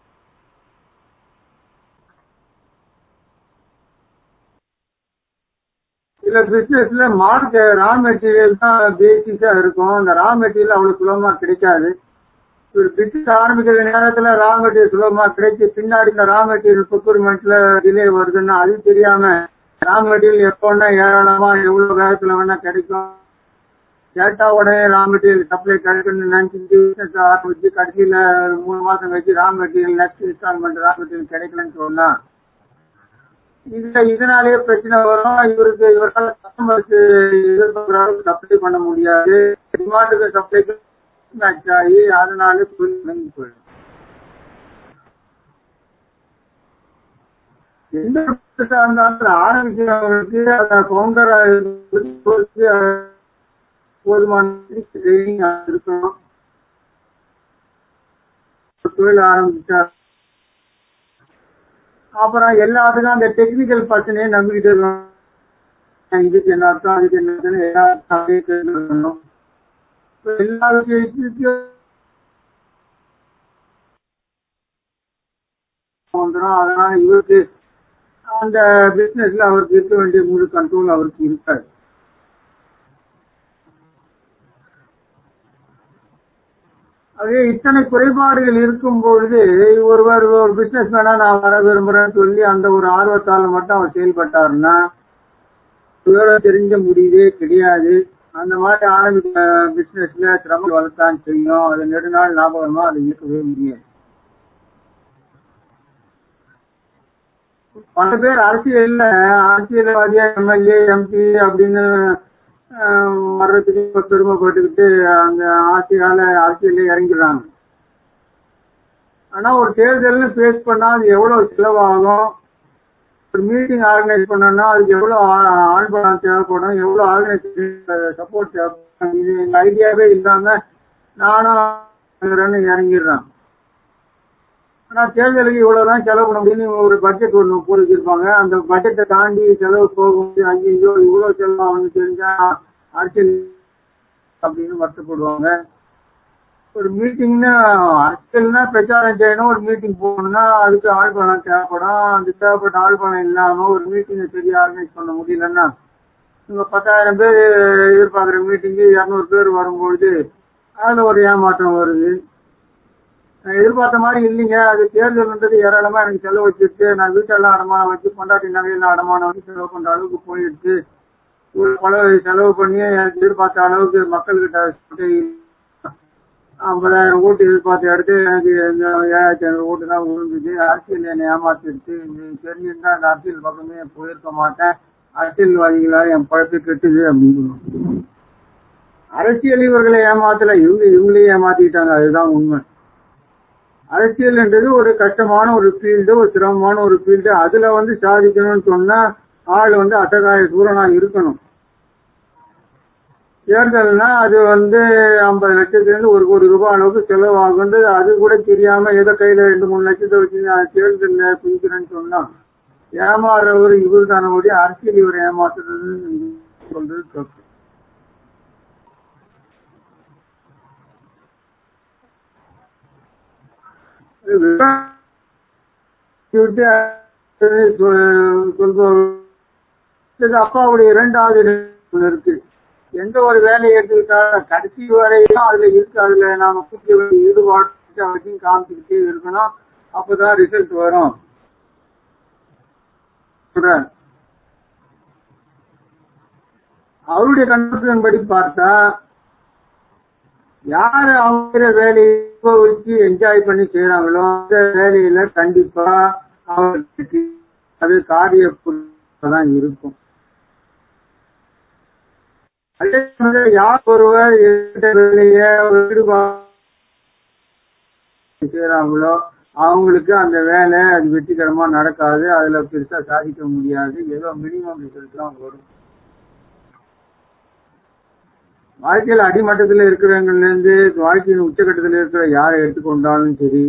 சில பிசினஸ்ல மார்க் ரா மெட்டீரியல் தான் பேசிக்கா இருக்கும் அந்த ரா மெட்டீரியல் அவ்வளவு சுலபமா கிடைக்காது ஒரு பிசினஸ் ஆரம்பிக்கிற நேரத்துல ரா மெட்டீரியல் சுலபமா கிடைச்சு பின்னாடி இந்த ரா மெட்டீரியல் ப்ரொக்யூர்மெண்ட்ல டிலே வருதுன்னா அது தெரியாம ரா மெட்டீரியல் எப்போன்னா ஏராளமா எவ்வளவு வேகத்துல வேணா கிடைக்கும் கேட்டா உடனே ரா மெட்டீரியல் சப்ளை கிடைக்கும்னு நினைச்சிட்டு பிசினஸ் ஆரம்பிச்சு கடைசியில ஒரு மூணு மாசம் கழிச்சு raw material next instalment raw material கிடைக்கலன்னு சொன்னா இதுல இதனாலேயே பிரச்சனை வரும் இவருக்கு இவரால் கஸ்டமருக்கு எதிர்பார்க்குற சப்ளை பண்ண முடியாது டிமாண்டுக்கு சப்ளைக்கு மேட்ச் ஆகி அதனால தொழில் முடங்கி போயிடும் எந்த business ஆ இருந்தாலும் ஆரம்பிக்கிறவங்களுக்கு அந்த கவுண்டரா போதுமான ட்ரைனிங் இருக்கணும் ஒரு தொழில் ஆரம்பிச்சா அப்புறம் எல்லாத்துக்கும் அந்த டெக்னிக்கல் பர்சனே நம்பிக்கிட்டு இருக்கணும் இதுக்கு என்ன அர்த்தம் அதுக்கு என்ன அர்த்தம்னு எல்லாருக்கும் அப்படியே தெரிஞ்சுக்கணும் இப்ப எல்லா விஷயத்துக்கும் வந்துடும் அதனால இவருக்கு அந்த பிசினஸ்ல அவருக்கு இருக்க வேண்டிய முழு கண்ட்ரோல் அவருக்கு இருக்காது அது இத்தனை குறைபாடுகள் இருக்கும் பொழுது ஒருவர் ஒரு பிசினஸ் மேனா நான் வர விரும்புறேன்னு சொல்லி அந்த ஒரு ஆர்வத்தால மட்டும் அவர் செயல்பட்டாருன்னா விவரம் தெரிஞ்ச முடியவே கிடையாது அந்த மாதிரி ஆரம்பிக்க பிசினஸ்ல சிரமம் வளர்த்தான் செய்யும் அது நெடுநாள் லாபகரமா அது இருக்கவே முடியாது பல பேர் அரசியல்ல அரசியல்வாதியா எம்எல்ஏ எம்பி அப்படின்னு ஆஹ், வர்றதுக்கு இப்ப பெருமைப்பட்டுக்கிட்டு அந்த ஆட்சியால அரசியல்ல இறங்கிடுறாங்க ஆனா ஒரு தேர்தல்னு ஃபேஸ் பண்ணா அது எவ்வளவு செலவாகும் ஒரு மீட்டிங் ஆர்கனைஸ் பண்ணோம்னா அதுக்கு எவ்வளவு ஆ- ஆள் பலம் தேவைப்படும் எவ்வளவு ஆர்கனைசேஷன் சப்போர்ட் தேவைப்படும் இது எங்க ஐடியாவே இல்லாம நானும் இறங்கிடுறேன் ஆனா தேர்தலுக்கு இவ்வளவுதான் செலவு பண்ண முடியும்னு ஒரு பட்ஜெட் ஒண்ணு போட்டு வச்சிருப்பாங்க அந்த பட்ஜெட்டை தாண்டி செலவு போகும் ஐயோ இவ்வளவு செலவு அவனுக்கு தெரிஞ்சா அரசியல் அப்படின்னு வருத்தப்படுவாங்க ஒரு மீட்டிங்னா அரசியல்னா பிரச்சாரம் செய்யணும் ஒரு மீட்டிங் போகணும்னா அதுக்கு ஆள் பணம் தேவைப்படும் அந்த தேவைப்பட்ட ஆள் பணம் இல்லாம ஒரு மீட்டிங்கை சரியா ஆர்கனைஸ் பண்ண முடியலன்னா இங்க பத்தாயிரம் பேர் எதிர்பார்க்குற மீட்டிங்கு இரநூறு பேர் வரும்பொழுது அதுல ஒரு ஏமாற்றம் வருது நான் எதிர்பார்த்த மாதிரி இல்லைங்க அது தேர்தல்ன்றது ஏராளமா எனக்கு செலவு வச்சிருச்சு நான் வீட்டெல்லாம் அடமானம் வச்சு பொண்டாட்டி நகையெல்லாம் அடமானம் வச்சு செலவு பண்ற அளவுக்கு போயிடுச்சு ஒரு பல செலவு பண்ணி எனக்கு எதிர்பார்த்த அளவுக்கு மக்கள்கிட்ட ஐம்பதாயிரம் ஓட்டு எதிர்பார்த்த இடத்து எனக்கு இந்த ஏழாயிரத்தி ஐநூறு ஓட்டு தான் விழுந்துச்சு அரசியல் என்னை ஏமாத்திடுச்சு இது தெரிஞ்சிருந்தா அந்த அரசியல் பக்கமே போயிருக்க மாட்டேன் அரசியல்வாதிகளால என் பழப்பு கெட்டுது அப்படின்னு அரசியல் இவர்களை ஏமாத்தல இவங்க இவங்களையும் ஏமாத்திட்டாங்க அதுதான் உண்மை அரசியல்ன்றது ஒரு கஷ்டமான ஒரு ஃபீல்டு ஒரு சிரமமான ஒரு ஃபீல்டு அதுல வந்து சாதிக்கணும்னு சொன்னா ஆள் வந்து அசகாய சூரனா இருக்கணும் தேர்தல்னா அது வந்து ஐம்பது லட்சத்துல இருந்து ஒரு கோடி ரூபாய் அளவுக்கு செலவாகுண்டு அது கூட தெரியாம ஏதோ கையில ரெண்டு மூணு லட்சத்தை வச்சு நான் தேர்தல்ல பிடிக்கிறேன்னு சொன்னா ஏமாறவர் இவர் தானே ஒழிய அரசியல் இவர் ஏமாத்துறதுன்னு சொல்றது தப்பு விட்டு சொல்பவர் இது அப்பாவுடைய இரண்டாவது இடம் இருக்கு எந்த ஒரு வேலையை எடுத்துக்கிட்டாலும் கடைசி வரையும் அதுல இருக்கு அதுல நாம கூட்டிய வேண்டிய ஈடுபாடு வச்சு காமிச்சுக்கிட்டே இருக்கணும் அப்பதான் ரிசல்ட் வரும் சொல்றேன். அவருடைய கண்ணத்தின் படி பார்த்தா யாரு அவங்க வேலையை வச்சு என்ஜாய் பண்ணி செய்யறாங்களோ அந்த வேலையில கண்டிப்பா அவங்களுக்கு அது காரிய தான் இருக்கும் அதே சமயம் யார் ஒருவர் எந்த வேலைய ஈடுபாடு செய்யறாங்களோ அவங்களுக்கு அந்த வேலை அது வெற்றிகரமா நடக்காது அதுல பெருசா சாதிக்க முடியாது ஏதோ மினிமம் ரிசல்ட் தான் வரும் வாழ்க்கையில அடிமட்டத்துல இருக்கிறவங்கல இருந்து வாழ்க்கையின் உச்சகட்டத்துல இருக்கிற யாரை எடுத்துக்கொண்டாலும் சரி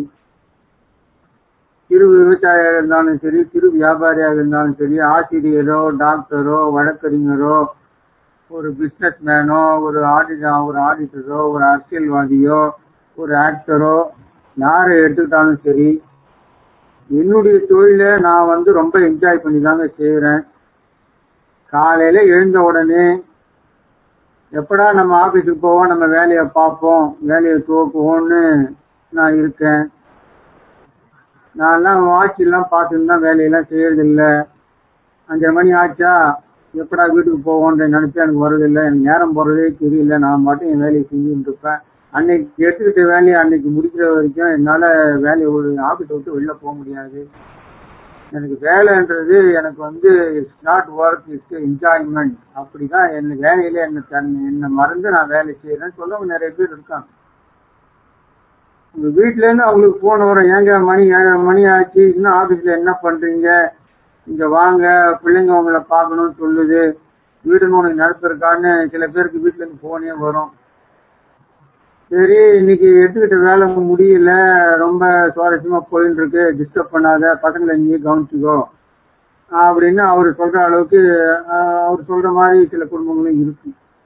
சிறு விவசாயியாக இருந்தாலும் சரி சிறு வியாபாரியாக இருந்தாலும் சரி ஆசிரியரோ டாக்டரோ வழக்கறிஞரோ ஒரு பிசினஸ் மேனோ ஒரு ஆடிட்டர் ஒரு ஆடிட்டரோ ஒரு அரசியல்வாதியோ ஒரு ஆக்டரோ யாரை எடுத்துக்கிட்டாலும் சரி என்னுடைய தொழில நான் வந்து ரொம்ப என்ஜாய் பண்ணி தாங்க செய்யறேன் காலையில எழுந்த உடனே எப்படா நம்ம ஆபீஸுக்கு போவோம் நம்ம வேலையை பார்ப்போம் வேலையை துவக்குவோம்னு நான் இருக்கேன் நான்லாம் வாட்ச் எல்லாம் பார்த்துட்டு தான் வேலையெல்லாம் செய்யறது இல்ல அஞ்சரை மணி ஆச்சா எப்படா வீட்டுக்கு போவோன்ற நினைச்சு எனக்கு வருதில்லை எனக்கு நேரம் போறதே தெரியல நான் மட்டும் என் வேலையை செஞ்சுட்டு இருப்பேன் அன்னைக்கு எடுத்துக்கிட்ட வேலையை அன்னைக்கு முடிக்கிற வரைக்கும் என்னால வேலையை ஒரு ஆபீஸ் விட்டு வெளில போக முடியாது எனக்கு வேலைன்றது எனக்கு வந்து it's not work it's enjoyment அப்படிதான் என்ன வேலையில என்ன தன் என்ன மறந்து நான் வேலை செய்யறேன்னு சொல்லவங்க நிறைய பேர் இருக்காங்க உங்க வீட்ல இருந்து அவங்களுக்கு போன் வரும் ஏங்க மணி ஏழரை மணி ஆச்சு இன்னும் ஆபீஸ்ல என்ன பண்றீங்க இங்க வாங்க பிள்ளைங்க உங்களை பார்க்கணும்னு சொல்லுது வீடு உனக்கு நடத்திருக்கான்னு சில பேருக்கு வீட்டுல இருந்து போனே வரும் சரி இன்னைக்கு எடுத்துக்கிட்ட வேலை முடியல ரொம்ப சுவாரஸ்யமா போயிட்டு இருக்கு டிஸ்டர்ப் பண்ணாத பசங்களை நீ கவனிச்சுக்கோ அப்படின்னு அவர் சொல்ற அளவுக்கு ஆஹ், அவர் சொல்ற மாதிரி சில குடும்பங்களும் இருக்கு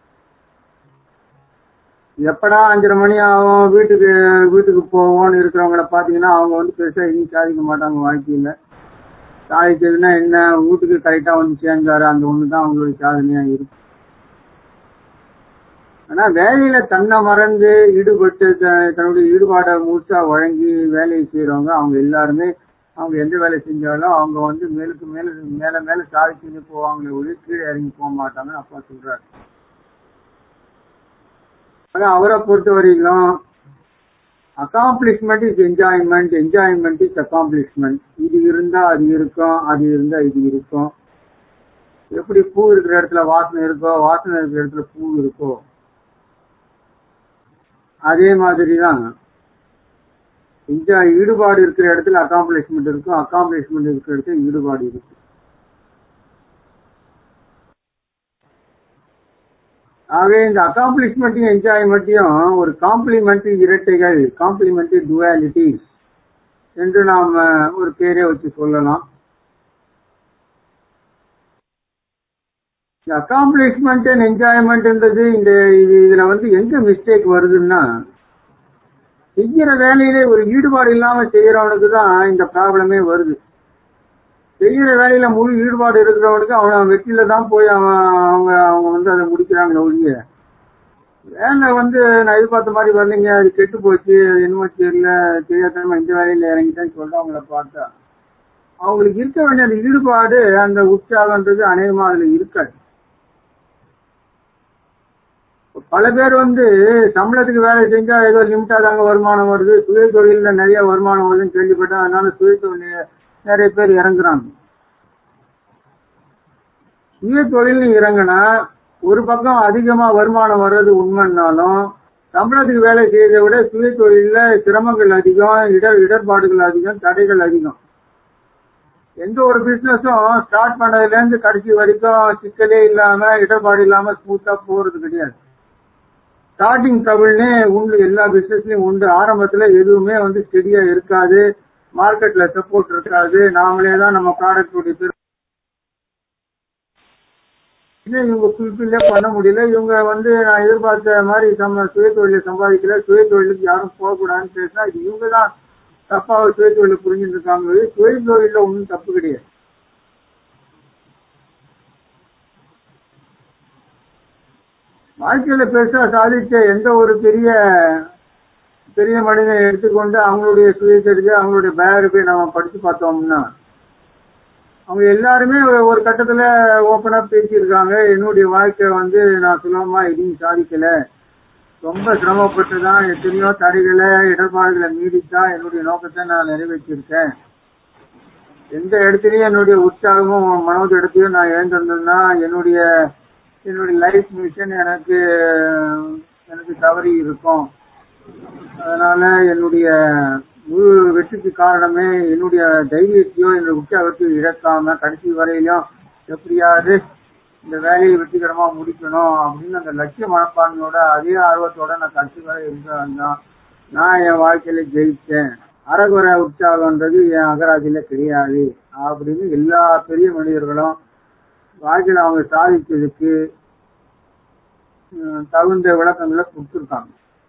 எப்படா அஞ்சரை மணி ஆகும் வீட்டுக்கு வீட்டுக்கு போவோம்னு இருக்கிறவங்கள பாத்தீங்கன்னா அவங்க வந்து பெருசா எங்கேயும் சாதிக்க மாட்டாங்க வாழ்க்கையில சாதிச்சதுன்னா என்ன வீட்டுக்கு கரெக்டா வந்து சேர்ந்தாரு அந்த ஒண்ணுதான் அவங்களுடைய சாதனையா இருக்கும் ஆனா வேலையில தன்னை மறந்து ஈடுபட்டு த- தன்னுடைய ஈடுபாடை முழுசா வழங்கி வேலையை செய்யறவங்க அவங்க எல்லாருமே அவங்க எந்த வேலை செஞ்சாலும் அவங்க வந்து மேலுக்கு மேல மேல மேல சாதிச்சுட்டு போவாங்களே ஒழிய கீழே இறங்கி போக மாட்டாங்கன்னு அப்பா சொல்றாரு ஆனா அவரை பொறுத்த வரைக்கும் accomplishment is enjoyment enjoyment is accomplishment இது இருந்தா அது இருக்கும் அது இருந்தா இது இருக்கும் எப்படி பூ இருக்கிற இடத்துல வாசனை இருக்கோ வாசனை இருக்கிற இடத்துல பூ இருக்கோ அதே மாதிரிதான் என்ஜாய் ஈடுபாடு இருக்கிற இடத்துல அக்காம்ப்ளிஷ்மெண்ட் இருக்கும் அக்காம்ப்ளிஷ்மெண்ட் இருக்கிற இடத்துல ஈடுபாடு இருக்கும் ஆகவே இந்த அக்காம்ப்ளிஷ்மெண்ட்டையும் என்ஜாய்மெண்ட்டையும் ஒரு காம்ப்ளிமெண்ட்ரி இரட்டைகள் காம்ப்ளிமெண்ட்ரி டுவாலிட்டிஸ் என்று நாம் ஒரு பேரே வச்சு சொல்லலாம் இந்த அக்காம்ப்ளிஷ்மெண்ட் அண்ட் என்ஜாய்மெண்ட்ன்றது இந்த இது இதுல வந்து எங்க மிஸ்டேக் வருதுன்னா செய்யற வேலையிலே ஒரு ஈடுபாடு இல்லாம செய்யறவனுக்கு தான் இந்த ப்ராப்ளமே வருது செய்யற வேலையில முழு ஈடுபாடு இருக்கிறவனுக்கு அவன் வெற்றியில தான் போய் அவன் அவங்க அவங்க வந்து அதை முடிக்கிறாங்க ஒழிய வேலை வந்து நான் எதிர்பார்த்த மாதிரி வரலைங்க அது கெட்டு போச்சு அது என்னமோ தெரியல தெரியாதனமா இந்த வேலையில இறங்கிட்டேன்னு சொல்லிட்டு அவங்கள பார்த்தா அவங்களுக்கு இருக்க வேண்டிய அந்த ஈடுபாடு அந்த உற்சாகன்றது அநேகமா அதுல இருக்காது பல பேர் வந்து சம்பளத்துக்கு வேலை செஞ்சா ஏதோ லிமிட்டா தாங்க வருமானம் வருது சுய தொழில நிறைய வருமானம் வருதுன்னு கேள்விப்பட்டேன் அதனால சுய தொழில நிறைய பேர் இறங்குறாங்க சுய தொழில்னு இறங்கினா ஒரு பக்கம் அதிகமா வருமானம் வர்றது உண்மைன்னாலும் சம்பளத்துக்கு வேலை செய்யறதை விட சுய தொழில சிரமங்கள் அதிகம் இடர் இடர்பாடுகள் அதிகம் தடைகள் அதிகம் எந்த ஒரு பிசினஸும் ஸ்டார்ட் பண்ணதுல இருந்து கடைசி வரைக்கும் சிக்கலே இல்லாம இடர்பாடு இல்லாம ஸ்மூத்தா போறது கிடையாது ஸ்டார்டிங் ட்ரபிள்னே உண்டு எல்லா பிசினஸ்லயும் உண்டு ஆரம்பத்துல எதுவுமே வந்து ஸ்டெடியா இருக்காது மார்க்கெட்ல சப்போர்ட் இருக்காது நாமளே தான் நம்ம ப்ராடக்ட் உடைய பேர் இன்னும் இவங்க ஃபுல்ஃபில்லே பண்ண முடியல இவங்க வந்து நான் எதிர்பார்த்த மாதிரி நம்ம சுய தொழிலை சம்பாதிக்கல சுய தொழிலுக்கு யாரும் போகக்கூடாதுன்னு பேசினா இது இவங்க தான் தப்பா சுய தொழிலை புரிஞ்சுட்டு இருக்காங்க சுய தொழில ஒன்றும் தப்பு கிடையாது வாழ்க்கையில பெருசா சாதிச்ச எந்த ஒரு பெரிய பெரிய மனிதனை எடுத்துக்கொண்டு அவங்களுடைய சுயசரிதை அவங்களுடைய பயோகிராபி நம்ம படிச்சு பார்த்தோம்னா அவங்க எல்லாருமே ஒரு கட்டத்துல ஓப்பனா பேசியிருக்காங்க என்னுடைய வாழ்க்கை வந்து நான் சுலபமா எதையும் சாதிக்கல ரொம்ப சிரமப்பட்டு தான் எத்தனையோ தடைகளை இடர்பாடுகளை மீறித்தான் என்னுடைய நோக்கத்தை நான் நிறைவேற்றியிருக்கேன் எந்த இடத்துலயும் என்னுடைய உற்சாகமும் மனோத இடத்தையும் நான் இழந்திருந்தேன்னா என்னுடைய என்னுடைய லைஃப் மிஷன் எனக்கு எனக்கு தவறி இருக்கும் அதனால என்னுடைய முழு வெற்றிக்கு காரணமே என்னுடைய தைரியத்தையோ என்னுடைய உற்சாகத்தையும் இழக்காம கடைசி வரையிலும் எப்படியாவது இந்த வேலையை வெற்றிகரமா முடிக்கணும் அப்படின்னு அந்த லட்சிய மனப்பான்மையோட அதே ஆர்வத்தோட நான் கடைசி வரை இருந்து வந்தேன் நான் என் வாழ்க்கையில ஜெயிச்சேன் அறகுறை உற்சாகம்ன்றது என் அகராதியில கிடையாது அப்படின்னு எல்லா பெரிய மனிதர்களும் வாழ்க்கையில அவங்க சாதிச்சதுக்கு அஹ், தகுந்த விளக்கங்களை கொடுத்துருக்காங்க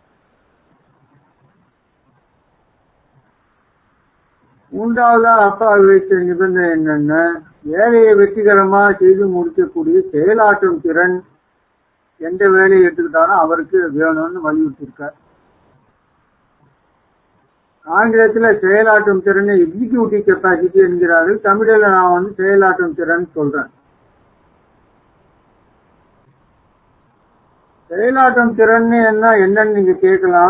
மூன்றாவதா அப்பா வைத்த நிபந்தனை என்னன்னா வேலையை வெற்றிகரமா செய்து முடிக்கக்கூடிய செயலாற்றும் திறன் எந்த வேலையை எடுத்துக்கிட்டாலும் அவருக்கு வேணும்னு வலியுறுத்திருக்கார் ஆங்கிலத்துல செயலாற்றும் திறனை எக்ஸிக்யூட்டிவ் கெப்பாசிட்டி என்கிறார்கள் தமிழில் நான் வந்து செயலாற்றும் திறன் சொல்றேன் செயலாற்றும் திறன் என்ன என்னன்னு நீங்க கேட்கலாம்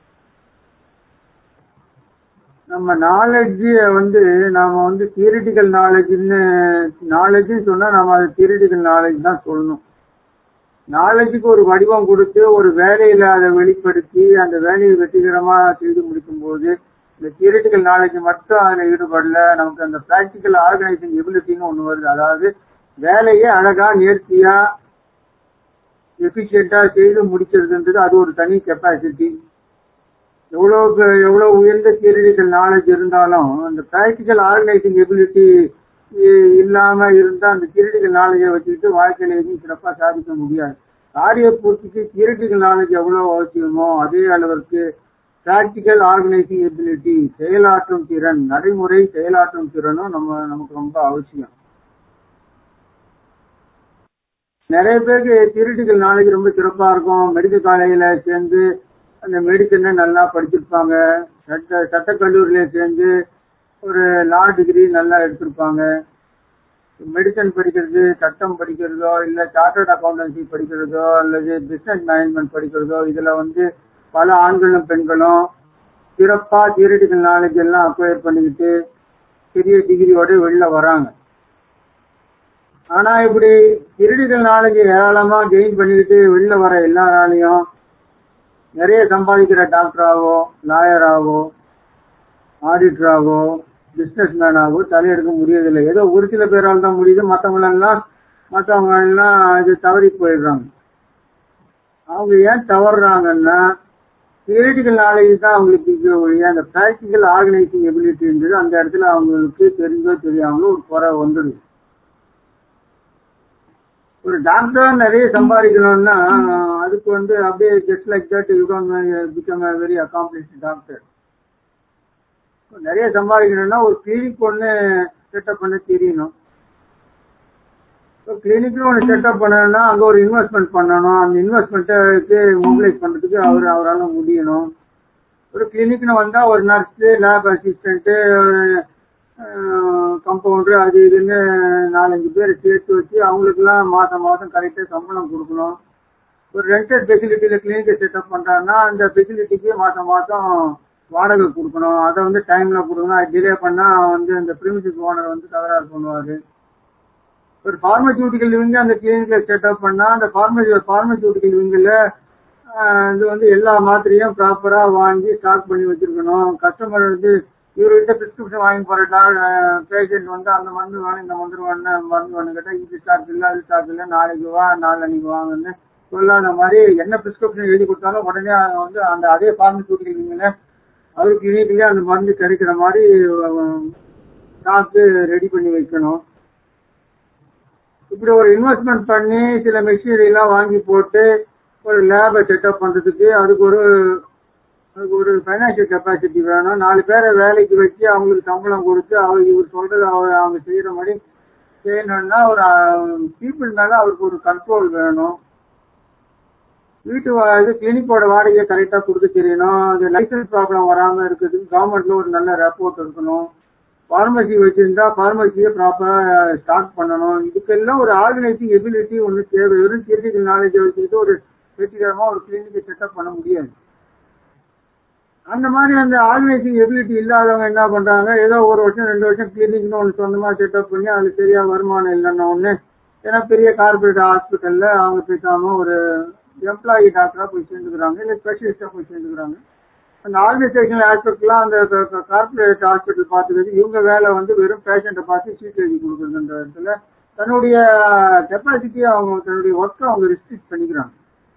நம்ம நாலேஜ் வந்து நாம வந்து தியரிட்டிக்கல் நாலேஜ்னு நாலேஜ் சொன்னா நம்ம அது தியரிட்டிக்கல் நாலேஜ் தான் சொல்லணும் நாலேஜுக்கு ஒரு வடிவம் கொடுத்து ஒரு வேலையில அதை வெளிப்படுத்தி அந்த வேலையை வெற்றிகரமா செய்து முடிக்கும் போது இந்த தியரிட்டிக்கல் நாலேஜ் மட்டும் அதுல ஈடுபடல நமக்கு அந்த பிராக்டிக்கல் ஆர்கனைசிங் எபிலிட்டின்னு ஒண்ணு வருது அதாவது வேலையை அழகா நேர்த்தியா எஃபிஷியண்டா செய்து முடிக்கிறதுன்றது அது ஒரு தனி கெப்பாசிட்டி எவ்வளவு எவ்வளவு உயர்ந்த தியரிட்டிக்கல் நாலேஜ் இருந்தாலும் அந்த பிராக்டிக்கல் ஆர்கனைசிங் எபிலிட்டி இல்லாம இருந்தா அந்த தியரிட்டிக்கல் நாலேஜை வச்சுக்கிட்டு வாழ்க்கையில எதுவும் சிறப்பா சாதிக்க முடியாது காரிய பூர்த்திக்கு தியரிட்டிக்கல் நாலேஜ் எவ்வளவு அவசியமோ அதே அளவிற்கு பிராக்டிக்கல் ஆர்கனைசிங் எபிலிட்டி செயலாற்றும் திறன் நடைமுறை செயலாற்றும் திறனும் நம்ம நமக்கு ரொம்ப அவசியம் நிறைய பேருக்கு தியரிட்டிக்கல் நாலேஜ் ரொம்ப சிறப்பா இருக்கும் மெடிக்கல் காலேஜில் சேர்ந்து அந்த மெடிசனை நல்லா படிச்சிருப்பாங்க சட்ட சட்டக்கல்லூரியில சேர்ந்து ஒரு லா டிகிரி நல்லா எடுத்திருப்பாங்க மெடிசன் படிக்கிறது சட்டம் படிக்கிறதோ இல்ல சார்ட்டர்ட் அக்கௌண்டன்சி படிக்கிறதோ அல்லது பிசினஸ் மேனேஜ்மெண்ட் படிக்கிறதோ இதுல வந்து பல ஆண்களும் பெண்களும் சிறப்பா தியரிட்டிக்கல் நாலேஜ் எல்லாம் அக்வயர் பண்ணிக்கிட்டு பெரிய டிகிரியோட வெளில வராங்க ஆனா இப்படி தியரிட்டிக்கல் நாலேஜ் ஏராளமா கெயின் பண்ணிக்கிட்டு வெளில வர எல்லாராலையும் நிறைய சம்பாதிக்கிற டாக்டராகவோ லாயராகவோ ஆடிட்டராகவோ பிசினஸ் மேனாகவோ தலையெடுக்க முடியதில்லை ஏதோ ஒரு சில பேரால் தான் முடியுது மற்றவங்களெல்லாம் மற்றவங்க எல்லாம் இது தவறி போயிடுறாங்க அவங்க ஏன் தவறுறாங்கன்னா தியரிட்டிக்கல் நாலேஜ் தான் அவங்களுக்கு இது ஒழிய அந்த ப்ராக்டிக்கல் ஆர்கனைசிங் எபிலிட்டின்றது அந்த இடத்துல அவங்களுக்கு தெரிஞ்சோ தெரியாமலோ ஒரு குறை வந்துடுது ஒரு டாக்டர் நிறைய சம்பாதிக்கணும்னா அதுக்கு வந்து அப்படியே just like that you don't become very accomplished doctor நிறைய சம்பாதிக்கணும்னா ஒரு கிளினிக் ஒன்று செட்டப் பண்ண தெரியணும் கிளினிக்னு ஒன்று செட்டப் பண்ணணும்னா அங்கே ஒரு இன்வெஸ்ட்மெண்ட் பண்ணணும் அந்த இன்வெஸ்ட்மெண்ட்டுக்கு மொபிலைஸ் பண்ணுறதுக்கு அவர் அவரால் முடியணும் ஒரு கிளினிக்னு வந்தால் ஒரு நர்ஸு லேப் அசிஸ்டண்ட்டு கம்பவுண்டர் அது இதுன்னு நாலஞ்சு பேர் சேர்த்து வச்சு அவங்களுக்குலாம் மாதம் மாதம் கரெக்டாக சம்பளம் கொடுக்கணும் ஒரு ரெண்டட் ஃபெசிலிட்டியில் கிளினிக்கை செட்டப் பண்ணுறாங்கன்னா அந்த ஃபெசிலிட்டிக்கு மாதம் மாதம் வாடகை கொடுக்கணும் அதை வந்து டைமில் கொடுக்கணும் அது டிலே பண்ணால் வந்து அந்த ப்ரிமிசிஸ் ஓனர் வந்து தகராறு பண்ணுவார் ஒரு ஃபார்மசியூட்டிக்கல் விங்கு அந்த கிளினிக்கில் செட்டப் பண்ணால் அந்த ஃபார்மசி ஃபார்மசியூட்டிக்கல் விங்கில் இது வந்து எல்லா மாத்திரையும் ப்ராப்பராக வாங்கி ஸ்டாக் பண்ணி வச்சிருக்கணும் கஸ்டமர் வந்து இவர்கிட்ட பிரிஸ்கிரிப்ஷன் வாங்கி போறா பேஷண்ட் வந்து அந்த மருந்து வேணும் இந்த மருந்து வேணும் மருந்து வேணும் கேட்டால் இது ஸ்டாக் இல்லை அது ஸ்டாக் இல்லை நாளைக்கு வா நாளைக்கு வாங்கன்னு சொல்லாத மாதிரி என்ன பிரிஸ்கிரிப்ஷன் எழுதி கொடுத்தாலும் உடனே வந்து அந்த அதே ஃபார்மசூட்டிக்கல் விங்கில் அவருக்கு இனிப்பிலே அந்த மருந்து கிடைக்கிற மாதிரி ஸ்டாக்கு ரெடி பண்ணி வைக்கணும் இப்படி ஒரு இன்வெஸ்ட்மெண்ட் பண்ணி சில மெஷினரி எல்லாம் வாங்கி போட்டு ஒரு லேபை செட்டப் பண்றதுக்கு அதுக்கு ஒரு அதுக்கு ஒரு ஃபைனான்சியல் கெப்பாசிட்டி வேணும் நாலு பேரை வேலைக்கு வச்சு அவங்களுக்கு சம்பளம் கொடுத்து அவர் இவர் சொல்றது அவர் அவங்க செய்யற மாதிரி செய்யணும்னா ஒரு பீப்புள் மேல அவருக்கு ஒரு கண்ட்ரோல் வேணும் வீட்டு இது கிளினிக்கோட வாடகையை கரெக்டா கொடுக்க தெரியணும் அது லைசன்ஸ் ப்ராப்ளம் வராம இருக்கிறதுக்கு கவர்மெண்ட்ல ஒரு நல்ல ரெப்போர்ட் இருக்கணும் ஃபார்மசி வச்சிருந்தா ஃபார்மசியை ப்ராப்பரா ஸ்டார்ட் பண்ணணும் இதுக்கெல்லாம் ஒரு ஆர்கனைசிங் எபிலிட்டி ஒன்று தேவை வெறும் தியரிட்டிக்கல் நாலேஜை வச்சுக்கிட்டு ஒரு வெற்றிகரமா ஒரு கிளினிக்கை செட்டப் பண்ண முடியாது அந்த மாதிரி அந்த ஆர்கனைசிங் எபிலிட்டி இல்லாதவங்க என்ன பண்றாங்க ஏதோ ஒரு வருஷம் ரெண்டு வருஷம் கிளினிக்னு ஒன்று சொந்தமா செட்டப் பண்ணி அது சரியா வருமானம் இல்லைன்னா ஒன்று ஏன்னா பெரிய கார்பரேட் ஹாஸ்பிட்டல்ல அவங்க பேசாம ஒரு எம்ப்ளாயி டாக்டரா போய் சேர்ந்துக்கிறாங்க இல்லை ஸ்பெஷலிஸ்டா போய் சேர்ந்துக்கிறாங்க அந்த ஆர்கனைசேஷன் ஆஸ்பெக்ட்லாம் அந்த கார்பரேட் ஹாஸ்பிட்டல் பார்த்துக்கிறது இவங்க வேலை வந்து வெறும் பேஷண்ட்டை பார்த்து சீட் எழுதி கொடுக்குறதுன்ற இடத்துல தன்னுடைய கெப்பாசிட்டியை அவங்க தன்னுடைய ஒர்க்கை அவங்க ரெஸ்ட்ரிக்ட் பண்ணிக்கிறாங்க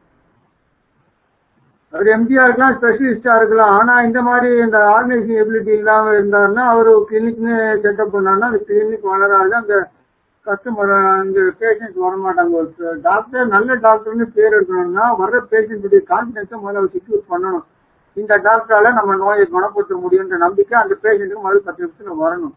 அவர் எம்ஜிஆருக்குலாம் ஸ்பெஷலிஸ்டா இருக்கலாம் ஆனா இந்த மாதிரி இந்த ஆர்கனைசிங் எபிலிட்டி இல்லாம இருந்தாருன்னா அவர் கிளினிக்னு செட்டப் பண்ணாருன்னா அந்த கிளினிக் வளராது அந்த கஸ்டமர் அந்த பேஷண்ட் வரமாட்டாங்க ஒரு டாக்டர் நல்ல டாக்டர்னு பேர் இருக்கணும்னா வர்ற பேஷண்ட்டுடைய கான்பிடன்ஸை முதல்ல அவர் செக்யூர் பண்ணணும் இந்த டாக்டரால நம்ம நோயை குணப்படுத்த முடியுன்ற நம்பிக்கை அந்த பேஷண்ட்டுக்கு முதல்ல பத்து நிமிஷத்துல வரணும்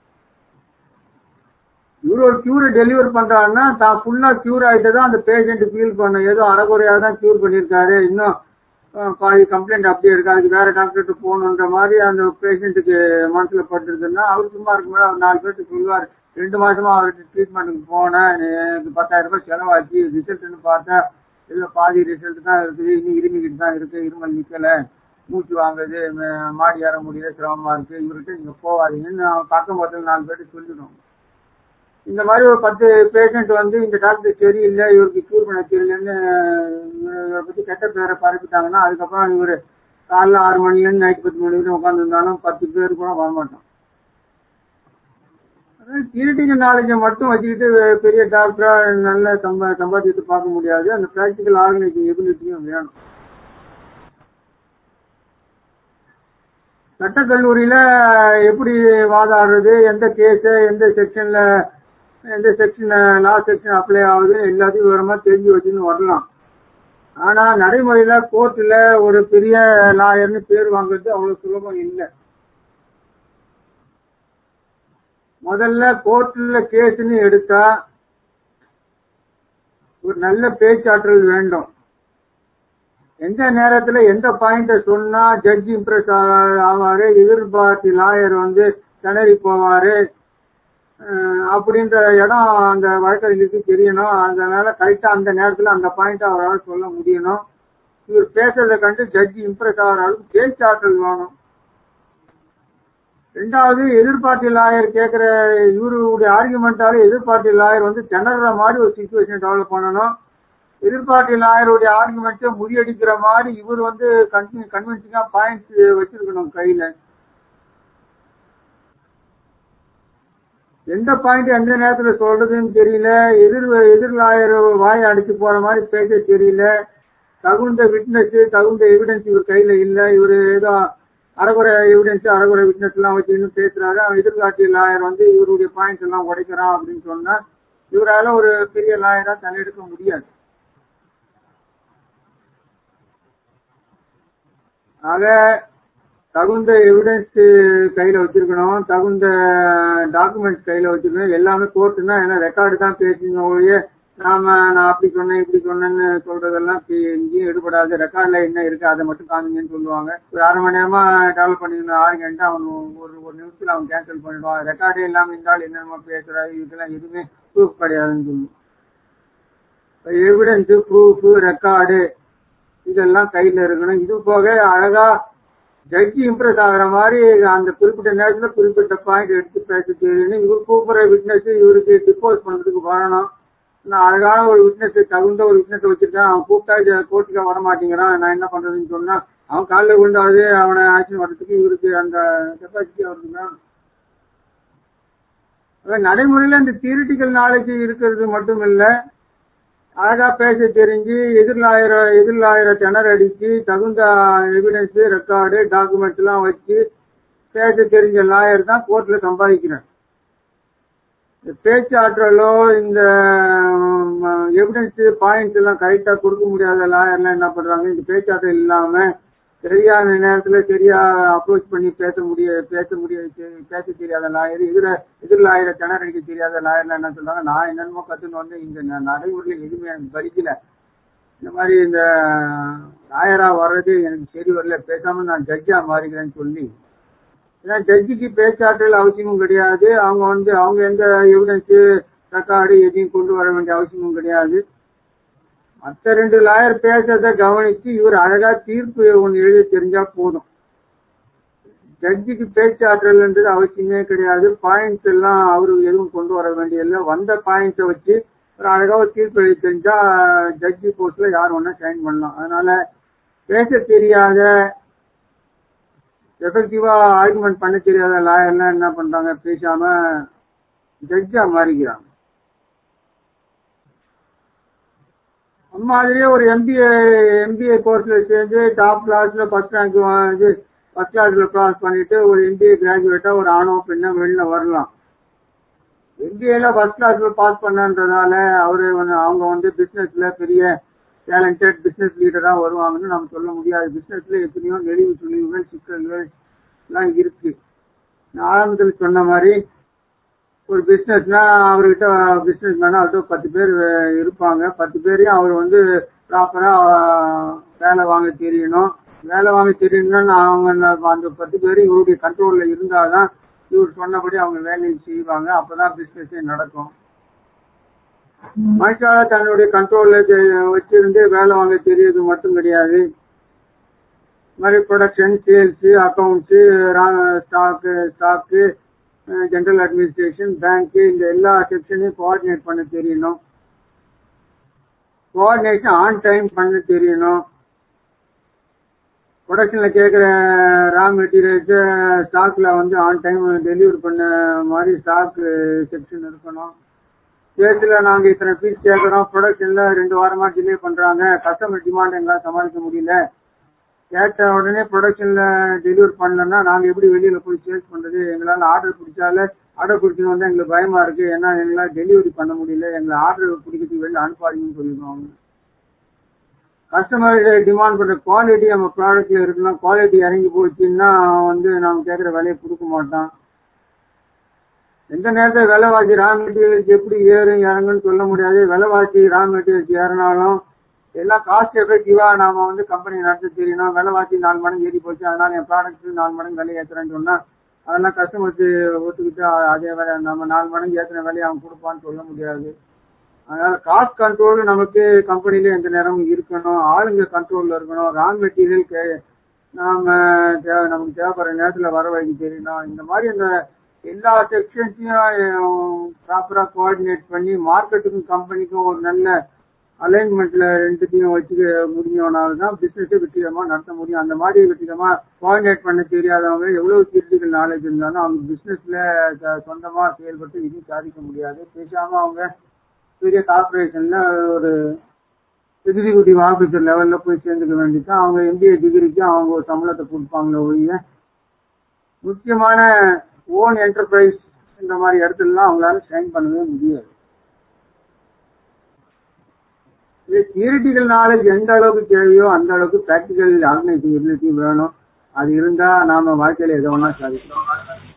இவர் ஒரு கியூரை டெலிவர் பண்றாருன்னா தான் ஃபுல்லா கியூர் ஆயிட்டு தான் அந்த பேஷண்ட் ஃபீல் பண்ணும் ஏதோ அறகுறையா தான் கியூர் பண்ணியிருக்காரு இன்னும் பாதி கம்ப்ளைண்ட் அப்படியே இருக்கு அதுக்கு வேற டாக்டர்கிட்ட போகணுன்ற மாதிரி அந்த பேஷண்ட்டுக்கு மனசுல பட்டுருக்குன்னா அவர் சும்மா இருக்கும்போது அவர் நாலு பேருக்கு சொல்லுவார் ரெண்டு மாசமா அவர்கிட்ட ட்ரீட்மெண்ட்டுக்கு போனேன் எனக்கு பத்தாயிரம் ரூபாய் செலவாச்சு ரிசல்ட்னு பார்த்தா இல்ல பாதி ரிசல்ட் தான் இருக்குது இன்னும் இருமிக்கிட்டு தான் இருக்கு இருமல் நிக்கல மூச்சு வாங்குது மாடி ஏற முடியல சிரமமா இருக்கு இவர்கிட்ட நீங்க போவாதீங்கன்னு பக்கம் பக்கத்தில் நாலு பேர்ட்டு சொல்லிடும் இந்த மாதிரி ஒரு பத்து பேஷண்ட் வந்து இந்த டாக்டர் சரியில்லை இவருக்கு கியூர் பண்ண தெரியலன்னு இவரை பத்தி கெட்ட பேரை பரப்பிட்டாங்கன்னா அதுக்கப்புறம் இவர் காலைல ஆறு மணிலேருந்து நைட் பத்து மணி வரைக்கும் உட்காந்துருந்தாலும் பத்து பேர் கூட வரமாட்டோம் தியரிட்டிக்கல் நாலேஜை மட்டும் வச்சுக்கிட்டு பெரிய டாக்டரா நல்ல சம்பா சம்பாதித்து பார்க்க முடியாது அந்த பிராக்டிக்கல் ஆர்கனைசிங் எபிலிட்டியும் வேணும் சட்டக்கல்லூரியில எப்படி வாதாடுறது எந்த கேஸ் எந்த செக்ஷன்ல எந்த செக்ஷன் லா செக்ஷன் அப்ளை ஆகுது எல்லாத்தையும் விவரமா தெரிஞ்சு வச்சுன்னு வரலாம் ஆனா நடைமுறையில கோர்ட்ல ஒரு பெரிய லாயர்னு பேர் வாங்குறது அவ்வளவு சுலபம் இல்லை முதல்ல கோர்ட்ல கேஸ்ன்னு எடுத்தா ஒரு நல்ல பேச்சாற்றல் வேண்டும் எந்த நேரத்துல எந்த பாயிண்ட சொன்னா ஜட்ஜ் இம்ப்ரெஸ் ஆவாரு எதிர்பார்த்தி லாயர் வந்து திணறி போவாரு அஹ் அப்படின்ற இடம் அந்த வழக்கறிஞருக்கு தெரியணும் அதனால கரெக்டா அந்த நேரத்துல அந்த பாயிண்ட் அவரால் சொல்ல முடியணும் இவர் பேசுறதை கண்டு ஜட்ஜி இம்ப்ரெஸ் ஆகிற அளவுக்கு பேச்சாற்றல் வேணும் ரெண்டாவது எதிர்பார்ட்டி லாயர் கேட்கிற இவருடைய ஆர்குமெண்டால எதிர்பார்ட்டி லாயர் வந்து திணற மாதிரி ஒரு சுச்சுவேஷன் டெவலப் பண்ணணும் எதிர்பார்ட்டி லாயருடைய ஆர்குமெண்ட்டை முறியடிக்கிற மாதிரி இவர் வந்து கன்வின்சிங்கா பாயிண்ட்ஸ் வச்சிருக்கணும் கையில எந்த பாயிண்ட் எந்த நேரத்துல சொல்றதுன்னு தெரியல எதிர் எதிர் லாயர் வாயை அடிச்சு போற மாதிரி பேச தெரியல தகுந்த விட்னஸ் தகுந்த எவிடன்ஸ் இவர் கையில இல்ல இவர் ஏதோ அறகுறை எவிடன்ஸ் அறகுறை விட்னஸ் எல்லாம் வச்சு இன்னும் பேசுறாரு அவன் எதிர்காட்சி லாயர் வந்து இவருடைய பாயிண்ட்ஸ் எல்லாம் உடைக்கிறான் அப்படின்னு சொன்னா இவரால ஒரு பெரிய லாயரா தலையெடுக்க முடியாது ஆக தகுந்த எவிடன்ஸ் கையில வச்சிருக்கணும் தகுந்த டாக்குமெண்ட்ஸ் கையில வச்சிருக்கணும் எல்லாமே கோர்ட்டுனா ஏன்னா ரெக்கார்டு தான் பேசுங்க ஒழிய நாம நான் அப்படி சொன்னேன் இப்படி சொன்னேன்னு சொல்றதெல்லாம் எங்கேயும் எடுபடாது ரெக்கார்ட்ல என்ன இருக்கு அதை மட்டும் காமிங்கன்னு சொல்லுவாங்க ஒரு அரை மணி நேரமா டெவலப் பண்ணிக்கணும் ஆளுங்கன்ட்டு அவன் ஒரு ஒரு நிமிஷத்துல அவன் கேன்சல் பண்ணிடுவான் ரெக்கார்டே இல்லாம இருந்தாலும் என்னென்னமோ பேசுறாரு இதுக்கெல்லாம் எதுவுமே ப்ரூஃப் கிடையாதுன்னு சொல்லுவோம் எவிடன்ஸ் ப்ரூஃப் ரெக்கார்டு இதெல்லாம் கையில இருக்கணும் இது போக அழகா ஜட்ஜி இம்ப்ரெஸ் ஆகுற மாதிரி அந்த குறிப்பிட்ட நேரத்துல குறிப்பிட்ட பாயிண்ட் எடுத்து பேச தெரியணும் இவர் கூப்பிடுற விட்னஸ் இவருக்கு டிப்போஸ் பண்றதுக்கு வரணும் நான் அழகான ஒரு விட்னஸ் தகுந்த ஒரு விட்னஸ் வச்சிருக்கேன் அவன் கூப்பிட்டா கோர்ட்டுக்கு வர மாட்டேங்கிறான் நான் என்ன பண்றதுன்னு சொன்னா அவன் காலில் விழுந்தாவது அவனை ஆக்ஷன் வர்றதுக்கு இவருக்கு அந்த கெப்பாசிட்டி அவருக்கு நடைமுறையில இந்த தியரிட்டிக்கல் நாலேஜ் இருக்கிறது மட்டும் இல்ல அழகா பேச தெரிஞ்சு எதிர்லாயிர எதிர்லாயிர திணற அடிச்சு தகுந்த எவிடன்ஸ் ரெக்கார்டு டாக்குமெண்ட்ஸ் எல்லாம் வச்சு பேச தெரிஞ்ச லாயர் தான் கோர்ட்ல சம்பாதிக்கிறேன் பேச்சாற்றலோ இந்த எவிடன்ஸ் பாயிண்ட்ஸ் எல்லாம் கரெக்டா கொடுக்க முடியாத லாயர்லாம் என்ன பண்றாங்க இந்த பேச்சாற்றல் இல்லாம சரியான நேரத்துல சரியா அப்ரோச் பண்ணி பேச முடிய பேச முடிய பேச தெரியாத லாயர் எதிர எதிர் லாயரை திணறடிக்க தெரியாத லாயர்லாம் என்ன சொல்றாங்க நான் என்னென்னமோ கத்துன்னு வந்து இங்க நடைமுறையில எதுவுமே எனக்கு படிக்கல இந்த மாதிரி இந்த லாயரா வர்றது எனக்கு சரி வரல பேசாம நான் ஜட்ஜா மாறிக்கிறேன்னு சொல்லி ஏன்னா ஜட்ஜிக்கு பேச்சாற்றல் அவசியமும் கிடையாது அவங்க வந்து அவங்க எந்த எவிடன்ஸ் ரெக்கார்டு எதையும் கொண்டு வர வேண்டிய அவசியமும் கிடையாது மற்ற ரெண்டு லாயர் பேசுறத கவனிச்சு இவர் அழகா தீர்ப்பு ஒன்று எழுதி தெரிஞ்சா போதும் ஜட்ஜிக்கு பேச்சாற்றல்ன்றது அவசியமே கிடையாது பாயிண்ட்ஸ் எல்லாம் அவரு எதுவும் கொண்டு வர வேண்டியதில்லை வந்த பாயிண்ட்ஸை வச்சு ஒரு அழகா ஒரு தீர்ப்பு எழுதி தெரிஞ்சா ஜட்ஜி போஸ்ட்ல யார் ஒன்னா சைன் பண்ணலாம் அதனால பேச தெரியாத எஃபெக்டிவா ஆர்குமெண்ட் பண்ண தெரியாத லாயர்லாம் என்ன பண்றாங்க பேசாம ஜட்ஜா மாறிக்கிறாங்க மாதிரியே ஒரு எம்பிஏ எம்பிஏ கோர்ஸ்ல சேர்ந்து டாப் கிளாஸ்ல ஃபர்ஸ்ட் ரேங்க் இது ஃபர்ஸ்ட் கிளாஸ்ல கிளாஸ் பண்ணிட்டு ஒரு எம்பிஏ கிராஜுவேட்டா ஒரு ஆணவ பெண்ணா வெளில வரலாம் எம்பிஏல ஃபர்ஸ்ட் கிளாஸ்ல பாஸ் பண்ணன்றதால அவரு வந்து அவங்க வந்து பிசினஸ்ல பெரிய டேலண்டட் பிசினஸ் லீடரா வருவாங்கன்னு நம்ம சொல்ல முடியாது பிசினஸ்ல எத்தனையோ நெளிவு சுழிவுகள் சிக்கல்கள் எல்லாம் இருக்கு நான் ஆரம்பத்தில் சொன்ன மாதிரி ஒரு பிசினஸ்னா அவர்கிட்ட பிசினஸ் மேனா அவர்கிட்ட பத்து பேர் இருப்பாங்க பத்து பேரையும் அவர் வந்து ப்ராப்பரா வேலை வாங்க தெரியணும் வேலை வாங்க தெரியணும்னா அவங்க அந்த பத்து பேரும் இவருடைய கண்ட்ரோல்ல இருந்தாதான் இவர் சொன்னபடி அவங்க வேலையை செய்வாங்க அப்பதான் பிசினஸே நடக்கும் மனுஷால தன்னுடைய கண்ட்ரோல்ல வச்சிருந்து வேலை வாங்க தெரியறது மட்டும் கிடையாது மாதிரி production sales accounts stock stock general administration bank இந்த எல்லா செக்ஷனையும் கோஆர்டினேட் பண்ண தெரியணும் கோஆர்டினேஷன் ஆன் டைம் பண்ண தெரியணும் ப்ரொடக்ஷன்ல கேட்குற ரா மெட்டீரியல்ஸ் ஸ்டாக்ல வந்து ஆன் டைம் டெலிவரி பண்ண மாதிரி ஸ்டாக் செக்ஷன் இருக்கணும் சேல்ஸ்ல நாங்க இத்தனை பீஸ் கேட்கறோம் ப்ரொடக்ஷன்ல ரெண்டு வாரமா டிலே பண்றாங்க கஸ்டமர் டிமாண்ட் எங்களால் சமாளிக்க முடியல கேட்ட உடனே ப்ரொடக்ஷன்ல டெலிவரி பண்ணலன்னா நாங்க எப்படி வெளியில போய் சேல்ஸ் பண்றது எங்களால ஆர்டர் பிடிச்சால ஆர்டர் பிடிச்சு வந்தா எங்களுக்கு பயமா இருக்கு ஏன்னா எங்களால டெலிவரி பண்ண முடியல எங்களை ஆர்டர் பிடிக்கிறதுக்கு வெளில அனுப்பாதீங்கன்னு சொல்லிடுவாங்க கஸ்டமர் டிமாண்ட் பண்ற குவாலிட்டி நம்ம ப்ராடக்ட்ல இருக்கணும் குவாலிட்டி இறங்கி போச்சுன்னா வந்து நாம கேட்குற விலையை கொடுக்க மாட்டோம் எந்த நேரத்தில் விலைவாசி ரா மெட்டீரியல்ஸ் எப்படி ஏறும் இறங்குன்னு சொல்ல முடியாது விலைவாசி ரா மெட்டீரியல்ஸ் ஏறினாலும் எல்லாம் காஸ்ட் எஃபெக்டிவா நாம வந்து கம்பெனி நடத்த தெரியணும் விலைவாசி நாலு மடங்கு ஏறி போச்சு அதனால என் ப்ராடக்ட் நாலு மடங்கு விலை ஏத்துறேன்னு சொன்னா அதெல்லாம் கஸ்டமர்ஸ் ஒத்துக்கிட்டு அதே வேலை நம்ம நாலு மடங்கு ஏத்துன விலையை அவன் கொடுப்பான்னு சொல்ல முடியாது அதனால காஸ்ட் கண்ட்ரோல் நமக்கு கம்பெனில எந்த நேரமும் இருக்கணும் ஆளுங்க கண்ட்ரோல்ல இருக்கணும் ரா மெட்டீரியல் நாம தேவை நமக்கு தேவைப்படுற நேரத்துல வர வைக்க தெரியணும் இந்த மாதிரி அந்த எல்லா செக்ஷன்ஸையும் ப்ராப்பரா கோஆர்டினேட் பண்ணி மார்க்கெட்டுக்கும் கம்பெனிக்கும் ஒரு நல்ல அலைன்மெண்ட்ல ரெண்டுத்தையும் வச்சுக்க முடியும்னால்தான் பிசினஸை வெற்றிகரமா நடத்த முடியும் அந்த மாதிரி வெற்றிகரமா கோஆர்டினேட் பண்ண தெரியாதவங்க எவ்வளவு தியரிட்டிக்கல் நாலேஜ் இருந்தாலும் அவங்க பிசினஸ்ல சொந்தமா செயல்பட்டு எதுவும் சாதிக்க முடியாது பேசாம அவங்க பெரிய கார்பரேஷன்ல ஒரு எக்ஸிக்யூட்டிவ் ஆபீசர் லெவல்ல போய் சேர்ந்துக்க வேண்டியதான் அவங்க எம்பிஏ டிகிரிக்கு அவங்க ஒரு சம்பளத்தை கொடுப்பாங்களே ஒழிய முக்கியமான ஓன் என்டர்பிரைஸ் இந்த மாதிரி இடத்துலலாம் அவங்களால ஷைன் பண்ணவே முடியாது இது தியரிட்டிக்கல் நாலேஜ் எந்த அளவுக்கு தேவையோ அந்த அளவுக்கு பிராக்டிக்கல் ஆர்கனைசிங் எபிலிட்டி வேணும் அது இருந்தா நாம வாழ்க்கையில எதை வேணா சாதிக்கலாம்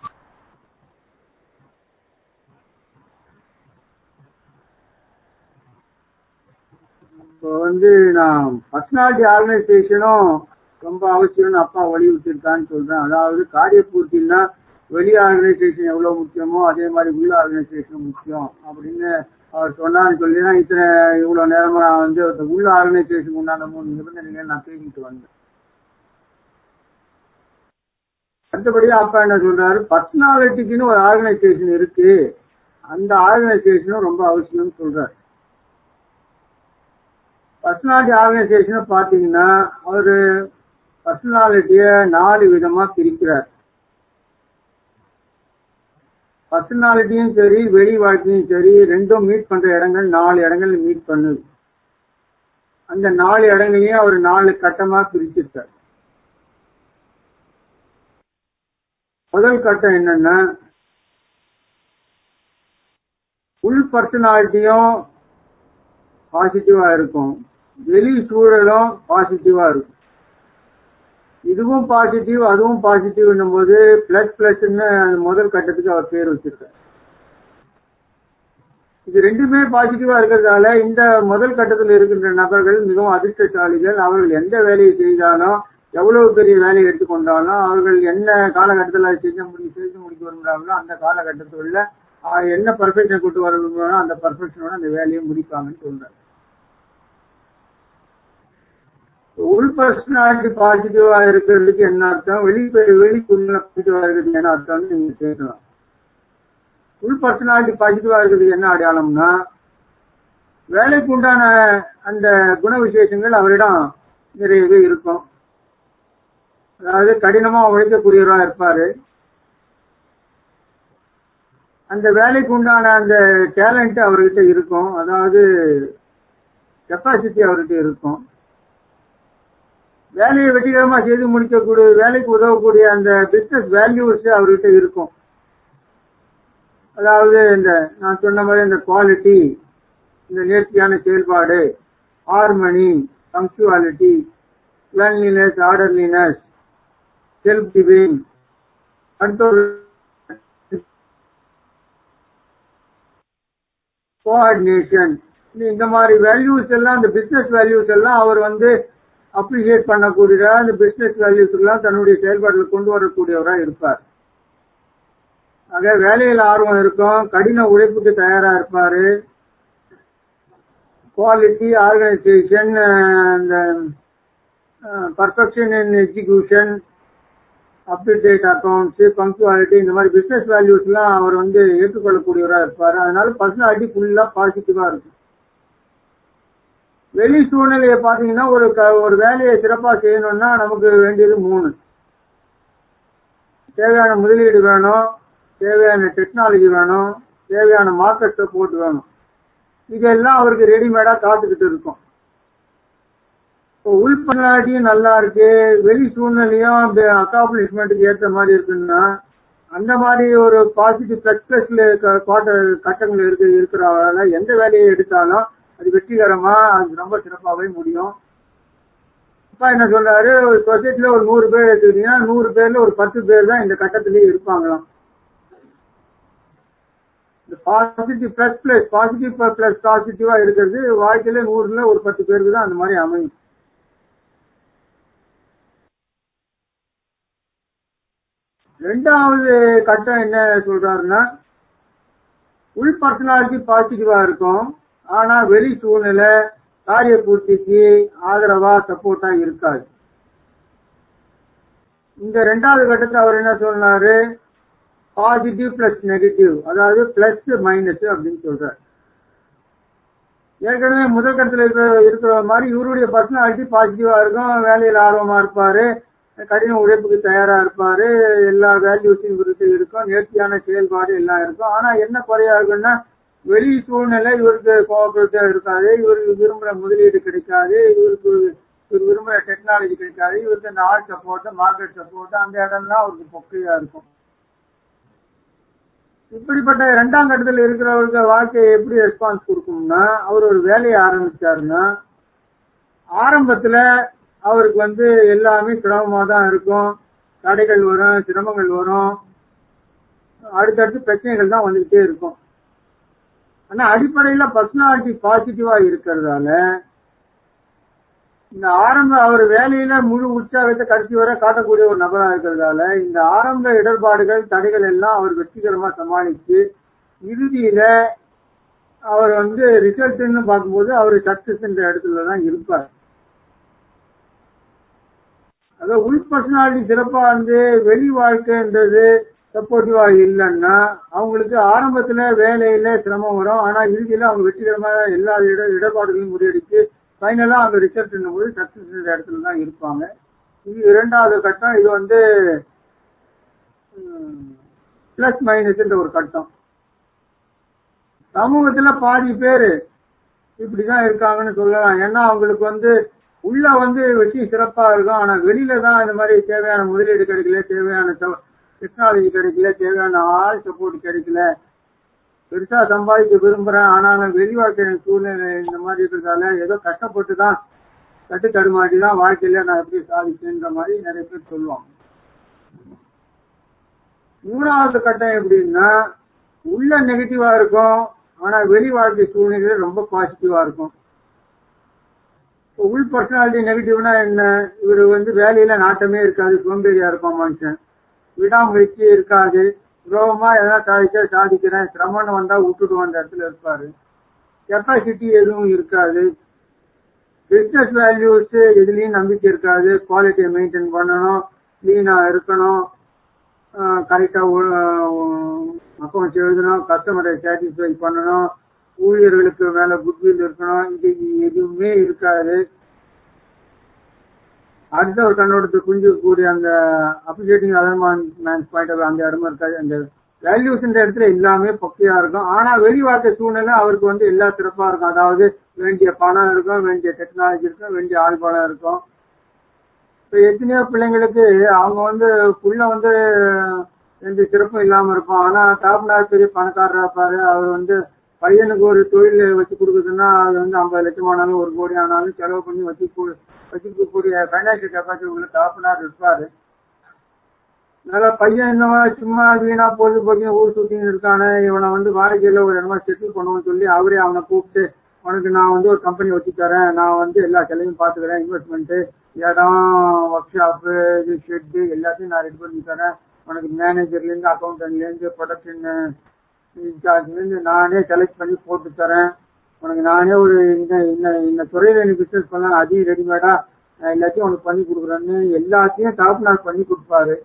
இப்போ வந்து நான் பர்சனாலிட்டி ஆர்கனைசேஷனும் ரொம்ப அவசியம்னு அப்பா வலியுறுத்திருக்கான்னு சொல்றேன் அதாவது காரிய பூர்த்தின்னா வெளி ஆர்கனைசேஷன் எவ்வளவு முக்கியமோ அதே மாதிரி உள்ள ஆர்கனைசேஷன் முக்கியம் அப்படின்னு அவர் சொன்னான்னு சொல்லி தான் இத்தனை இவ்வளவு நேரமா நான் வந்து உள்ள ஆர்கனைசேஷன் உண்டான மூணு நிபந்தனைகள் நான் பேசிட்டு வந்தேன் அடுத்தபடியா அப்பா என்ன சொல்றாரு பர்சனாலிட்டிக்குன்னு ஒரு ஆர்கனைசேஷன் இருக்கு அந்த ஆர்கனைசேஷனும் ரொம்ப அவசியம்னு சொல்றாரு பர்சனாலிட்டி ஆர்கனைசேஷனை பாத்தீங்கன்னா அவரு பர்சனாலிட்டிய நாலு விதமா பிரிக்கிறார் பர்சனாலிட்டியும் சரி வெளி வாழ்க்கையும் சரி ரெண்டும் மீட் பண்ற இடங்கள் நாலு இடங்கள் மீட் பண்ணுது அந்த நாலு இடங்களையும் அவர் நாலு கட்டமா பிரிச்சிருக்கார் முதல் கட்டம் என்னன்னா உள் பர்சனாலிட்டியும் பாசிட்டிவா இருக்கும் வெளி சூழலும் பாசிட்டிவா இருக்கும் இதுவும் பாசிட்டிவ் அதுவும் பாசிட்டிவ் போது பிளஸ் பிளஸ்ன்னு முதல் கட்டத்துக்கு அவர் பேர் வச்சிருக்கார் இது ரெண்டுமே பாசிட்டிவா இருக்கிறதால இந்த முதல் கட்டத்தில் இருக்கின்ற நபர்கள் மிகவும் அதிர்ஷ்டசாலிகள் அவர்கள் எந்த வேலையை செய்தாலும் எவ்வளவு பெரிய வேலையை எடுத்துக்கொண்டாலும் அவர்கள் என்ன காலகட்டத்தில் செய்ய முடியும் செய்து முடிக்க விரும்புகிறாங்களோ அந்த காலகட்டத்தில் என்ன பர்ஃபெக்ஷன் கொண்டு வர விரும்புகிறாங்களோ அந்த பர்ஃபெக்ஷனோட அந்த வேலையை முடிப்பாங்கன்னு சொல்றாரு உள் பர்சனாலிட்டி பாசிட்டிவா இருக்கிறதுக்கு என்ன அர்த்தம் வெளி வெளிக்குள்ள பாசிட்டிவா இருக்கிறதுக்கு என்ன அர்த்தம்னு நீங்க கேட்கலாம் உள் பர்சனாலிட்டி பாசிட்டிவா இருக்கிறதுக்கு என்ன அடையாளம்னா வேலைக்கு உண்டான அந்த குண விசேஷங்கள் அவரிடம் நிறையவே இருக்கும் அதாவது கடினமா உழைக்கக்கூடியவரா இருப்பாரு அந்த வேலைக்கு உண்டான அந்த டேலண்ட் அவர்கிட்ட இருக்கும் அதாவது கெப்பாசிட்டி அவர்கிட்ட இருக்கும் வேலையை வெற்றிகரமா செய்து முடிக்கக்கூடிய வேலைக்கு உதவக்கூடிய அந்த பிசினஸ் வேல்யூஸ் அவர்கிட்ட இருக்கும் அதாவது இந்த நான் சொன்ன மாதிரி இந்த குவாலிட்டி இந்த நேர்த்தியான செயல்பாடு harmony punctuality cleanliness orderliness self giving அடுத்த கோஆர்டினேஷன் இந்த மாதிரி வேல்யூஸ் எல்லாம் இந்த பிசினஸ் வேல்யூஸ் எல்லாம் அவர் வந்து அப்ரிசியேட் பண்ணக்கூடியதா இந்த பிசினஸ் வேல்யூஸ் எல்லாம் தன்னுடைய செயல்பாட்டில் கொண்டு வரக்கூடியவரா இருப்பார் ஆக வேலையில் ஆர்வம் இருக்கும் கடின உழைப்புக்கு தயாரா இருப்பாரு குவாலிட்டி ஆர்கனைசேஷன் இந்த perfection in execution update accounts punctuality இந்த மாதிரி பிசினஸ் வேல்யூஸ் எல்லாம் அவர் வந்து ஏற்றுக்கொள்ளக்கூடியவரா இருப்பாரு அதனால பர்சனாலிட்டி ஃபுல்லா பாசிட்டிவா இருக்கும் வெளி சூழ்நிலையை பாத்தீங்கன்னா ஒரு ஒரு வேலையை சிறப்பா செய்யணும்னா நமக்கு வேண்டியது மூணு தேவையான முதலீடு வேணும் தேவையான டெக்னாலஜி வேணும் தேவையான மார்க்கெட் சப்போர்ட் வேணும் இதெல்லாம் அவருக்கு ரெடிமேடா காத்துக்கிட்டு இருக்கும் உள் பன்னாட்டியும் நல்லா இருக்கு வெளி சூழ்நிலையும் அந்த அக்காம்ப்ளிஷ்மெண்ட்டுக்கு ஏற்ற மாதிரி இருக்குன்னா அந்த மாதிரி ஒரு பாசிட்டிவ் சக்சஸ்ல கட்டங்கள் இருக்கு இருக்கிறவங்க எந்த வேலையை எடுத்தாலும் அது வெற்றிகரமா அது ரொம்ப சிறப்பாகவே முடியும் அப்பா என்ன சொல்றாரு ஒரு சொசைட்டில ஒரு நூறு பேர் எடுத்துக்கிட்டீங்கன்னா நூறு பேர்ல ஒரு பத்து பேர் தான் இந்த கட்டத்திலேயே இருப்பாங்களாம் positive plus plus positive plus பாசிட்டிவா இருக்கிறது வாழ்க்கையில நூறுல ஒரு பத்து பேருக்கு தான் அந்த மாதிரி அமையும் ரெண்டாவது கட்டம் என்ன சொல்றாருன்னா உள் பர்சனாலிட்டி பாசிட்டிவா இருக்கும் ஆனா வெளி சூழ்நிலை காரிய பூர்த்திக்கு ஆதரவா சப்போர்ட்டா இருக்காது இந்த ரெண்டாவது கட்டத்துல அவர் என்ன சொன்னாரு பாசிட்டிவ் பிளஸ் நெகட்டிவ் அதாவது பிளஸ் மைனஸ் அப்படின்னு சொல்றாரு ஏற்கனவே முதல் கட்டத்துல இருக்கிற இருக்கிற மாதிரி இவருடைய பர்சனாலிட்டி பாசிட்டிவா இருக்கும் வேலையில ஆர்வமா இருப்பாரு கடின உழைப்புக்கு தயாரா இருப்பாரு எல்லா வேல்யூஸும் இவருக்கு இருக்கும் நேர்த்தியான செயல்பாடு எல்லாம் இருக்கும் ஆனா என்ன குறையா இருக்குன்னா வெளி சூழ்நிலை இவருக்கு கோஆபரேட்டிவா இருக்காது இவருக்கு விரும்புற முதலீடு கிடைக்காது இவருக்கு இவர் விரும்புற டெக்னாலஜி கிடைக்காது இவருக்கு இந்த ஆர்ட் சப்போர்ட் மார்க்கெட் சப்போர்ட் அந்த இடம்லாம் அவருக்கு பொக்கையா இருக்கும் இப்படிப்பட்ட இரண்டாம் கட்டத்தில் இருக்கிறவருக்கு வாழ்க்கையை எப்படி ரெஸ்பான்ஸ் கொடுக்கும்னா அவர் ஒரு வேலையை ஆரம்பிச்சாருன்னா ஆரம்பத்துல அவருக்கு வந்து எல்லாமே சிரமமா தான் இருக்கும் தடைகள் வரும் சிரமங்கள் வரும் அடுத்தடுத்து பிரச்சனைகள் தான் வந்துகிட்டே இருக்கும் ஆனா அடிப்படையில பர்சனாலிட்டி பாசிட்டிவா இருக்கிறதால இந்த ஆரம்ப அவர் வேலையில முழு உற்சாகத்தை கடைசி வரை காட்டக்கூடிய ஒரு நபரா இருக்கிறதால இந்த ஆரம்ப இடர்பாடுகள் தடைகள் எல்லாம் அவர் வெற்றிகரமா சமாளிச்சு இறுதியில அவர் வந்து ரிசல்ட்னு பார்க்கும்போது அவர் சக்சஸ் என்ற இடத்துல தான் இருப்பார் அதாவது உள் பர்சனாலிட்டி சிறப்பா வந்து வெளி வாழ்க்கைன்றது சப்போர்ட்டிவா இல்லைன்னா அவங்களுக்கு ஆரம்பத்துல வேலையில சிரமம் வரும் ஆனா இறுதியில அவங்க வெற்றிகரமாக எல்லா இட இடர்பாடுகளையும் முறியடிச்சு ஃபைனலா அந்த ரிசல்ட் போது சக்சஸ் இடத்துல தான் இருப்பாங்க இது இரண்டாவது கட்டம் இது வந்து பிளஸ் மைனஸ் ஒரு கட்டம் சமூகத்துல பாதி பேரு இப்படிதான் இருக்காங்கன்னு சொல்லலாம் ஏன்னா அவங்களுக்கு வந்து உள்ள வந்து வெற்றி சிறப்பா இருக்கும் ஆனா வெளியில தான் இந்த மாதிரி தேவையான முதலீடு கிடைக்கல தேவையான டெக்னாலஜி கிடைக்கல தேவையான ஆள் சப்போர்ட் கிடைக்கல பெருசா சம்பாதிக்க விரும்புறேன் ஆனாலும் வெளி வாழ்க்கை சூழ்நிலை இந்த மாதிரி இருக்கிறதால ஏதோ கஷ்டப்பட்டு தான் கட்டு தடுமாட்டி தான் வாழ்க்கையில நான் எப்படி சாதிச்சேன்ற மாதிரி நிறைய பேர் சொல்லுவாங்க மூணாவது கட்டம் எப்படின்னா உள்ள நெகட்டிவா இருக்கும் ஆனா வெளி வாழ்க்கை சூழ்நிலை ரொம்ப பாசிட்டிவா இருக்கும் உள் பர்சனாலிட்டி நெகட்டிவ்னா என்ன இவர் வந்து வேலையில நாட்டமே இருக்காது சோம்பேறியா இருக்கும் மனுஷன் விடாமுயற்சி இருக்காது சுலபமா எதனா சாதிச்சா சாதிக்கிறேன் சிரமம்னு வந்தா விட்டுட்டு வந்த இடத்துல இருப்பாரு கெப்பாசிட்டி எதுவும் இருக்காது பிசினஸ் வேல்யூஸ் எதுலயும் நம்பிக்கை இருக்காது குவாலிட்டியை மெயின்டைன் பண்ணணும் கிளீனா இருக்கணும் கரெக்டா அக்கௌண்ட்ஸ் எழுதணும் கஸ்டமரை சாட்டிஸ்ஃபை பண்ணணும் ஊழியர்களுக்கு மேல குட்வில் இருக்கணும் இது எதுவுமே இருக்காது அடுத்த ஒரு கண்ணோட்டத்தை புரிஞ்சுக்கக்கூடிய அந்த அப்ரிசியேட்டிங் அதர் மேன்ஸ் பாயிண்ட் அந்த இடமா இருக்காது அந்த வேல்யூஸ்ன்ற இடத்துல எல்லாமே பக்கையா இருக்கும் ஆனா வெளி வாழ்க்கை சூழ்நிலை அவருக்கு வந்து எல்லா சிறப்பா இருக்கும் அதாவது வேண்டிய பணம் இருக்கும் வேண்டிய டெக்னாலஜி இருக்கும் வேண்டிய ஆள் பணம் இருக்கும் இப்ப எத்தனையோ பிள்ளைங்களுக்கு அவங்க வந்து புள்ள வந்து எந்த சிறப்பும் இல்லாம இருப்பான் ஆனா தாப்பனார் பெரிய பணக்காரரா இருப்பாரு அவர் வந்து பையனுக்கு ஒரு தொழில் வச்சு கொடுக்குதுன்னா அது வந்து ஐம்பது லட்சம் ஆனாலும் ஒரு கோடி ஆனாலும் செலவு பண்ணி வச்சு வச்சுக்கக்கூடிய ஃபைனான்சியல் கெப்பாசிட்டி உள்ள தாப்பனார் இருப்பாரு அதனால பையன் இந்த மாதிரி சும்மா வீணா பொழுது போக்கி ஊர் சுத்தின்னு இருக்கானே இவனை வந்து வாடகையில ஒரு இடமா செட்டில் பண்ணுவோம்னு சொல்லி அவரே அவனை கூப்பிட்டு உனக்கு நான் வந்து ஒரு கம்பெனி வச்சு தரேன் நான் வந்து எல்லா செலவையும் பாத்துக்கிறேன் இன்வெஸ்ட்மெண்ட் இடம் ஒர்க் ஷாப்பு இது ஷெட்டு எல்லாத்தையும் நான் ரெடி பண்ணி தரேன் உனக்கு மேனேஜர்ல இருந்து அக்கௌண்டன்ட்ல இருந்து ப்ரொடக்ஷன் இன்சார்ஜ்ல இருந்து நானே செலக்ட் பண்ணி போட்டு தரேன் உனக்கு நானே ஒரு இந்த இந்த இந்த துறையில நீ பிசினஸ் பண்ணலாம் அதையும் ரெடிமேடா எல்லாத்தையும் உனக்கு பண்ணி கொடுக்குறேன்னு எல்லாத்தையும் டாப் நாள் பண்ணி கொடுப்பாரு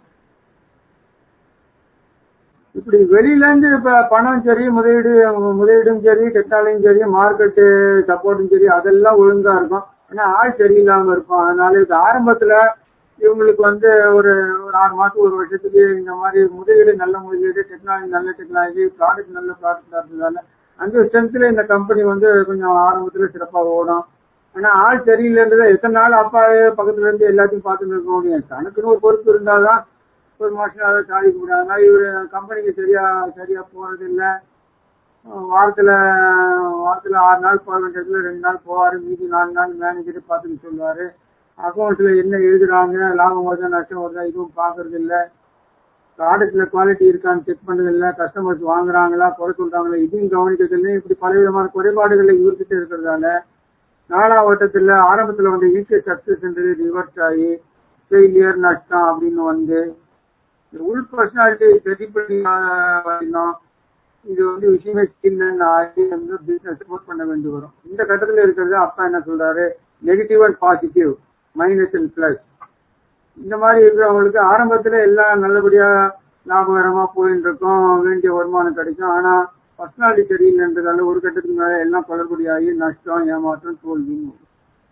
இப்படி வெளியில இருந்து இப்ப பணம் சரி முதலீடு முதலீடும் சரி டெக்னாலஜியும் சரி மார்க்கெட்டு சப்போர்ட்டும் சரி அதெல்லாம் ஒழுங்கா இருக்கும் ஆனா ஆள் சரியில்லாம இருக்கும் அதனால இது ஆரம்பத்துல இவங்களுக்கு வந்து ஒரு ஒரு ஆறு மாசம் ஒரு வருஷத்துக்கு இந்த மாதிரி முதலீடு நல்ல முதலீடு டெக்னாலஜி நல்ல டெக்னாலஜி ப்ராடக்ட் நல்ல ப்ராடக்ட் இருந்ததால அந்த ஸ்ட்ரென்த்ல இந்த கம்பெனி வந்து கொஞ்சம் ஆரம்பத்துல சிறப்பா ஓடும் ஆனா ஆள் சரியில்லைன்றத எத்தனை நாள் அப்பா பக்கத்துல இருந்து எல்லாத்தையும் பார்த்துட்டு இருக்க முடியும் தனக்குன்னு ஒரு பொறுப்பு இருந்தாதான் ஒரு மாசம் அதை சாதிக்க முடியாது அதனால இவரு கம்பெனிக்கு சரியா சரியா போறது இல்ல வாரத்துல வாரத்துல ஆறு நாள் போக வேண்டியதுல ரெண்டு நாள் போவாரு மீதி நாலு நாள் மேனேஜர் பார்த்துட்டு சொல்லுவாரு அக்கௌண்ட்ஸ்ல என்ன எழுதுறாங்க லாபம் வருதா நஷ்டம் வருதா இதுவும் பாக்குறது இல்ல ப்ராடக்ட்ல குவாலிட்டி இருக்கான்னு செக் பண்ணது இல்ல கஸ்டமர்ஸ் வாங்குறாங்களா குறை சொல்றாங்களா இதையும் கவனிக்கிறது இல்லை இப்படி பலவிதமான குறைபாடுகள் இவர்கிட்ட இருக்கிறதால நாலாம் வட்டத்துல ஆரம்பத்துல வந்து ஈஸிய சக்சஸ் ரிவர்ஸ் ஆகி ஃபெயிலியர் நஷ்டம் அப்படின்னு வந்து இந்த உள் பர்சனாலிட்டி சரி பண்ணி வரணும் இது வந்து விஷயமே ஸ்கில் ஆகி வந்து பிசினஸ் சப்போர்ட் பண்ண வேண்டி வரும் இந்த கட்டத்துல இருக்கிறது அப்பா என்ன சொல்றாரு negative and positive minus and plus இந்த மாதிரி இருக்கிறவங்களுக்கு ஆரம்பத்துல எல்லாம் நல்லபடியா லாபகரமா போயிட்டு இருக்கும் வேண்டிய வருமானம் கிடைக்கும் ஆனா பர்சனாலிட்டி சரியில்லைன்றதால ஒரு கட்டத்துக்கு மேல எல்லாம் குளறுபடியாகி நஷ்டம் ஏமாற்றம் தோல்வின்னு வரும்.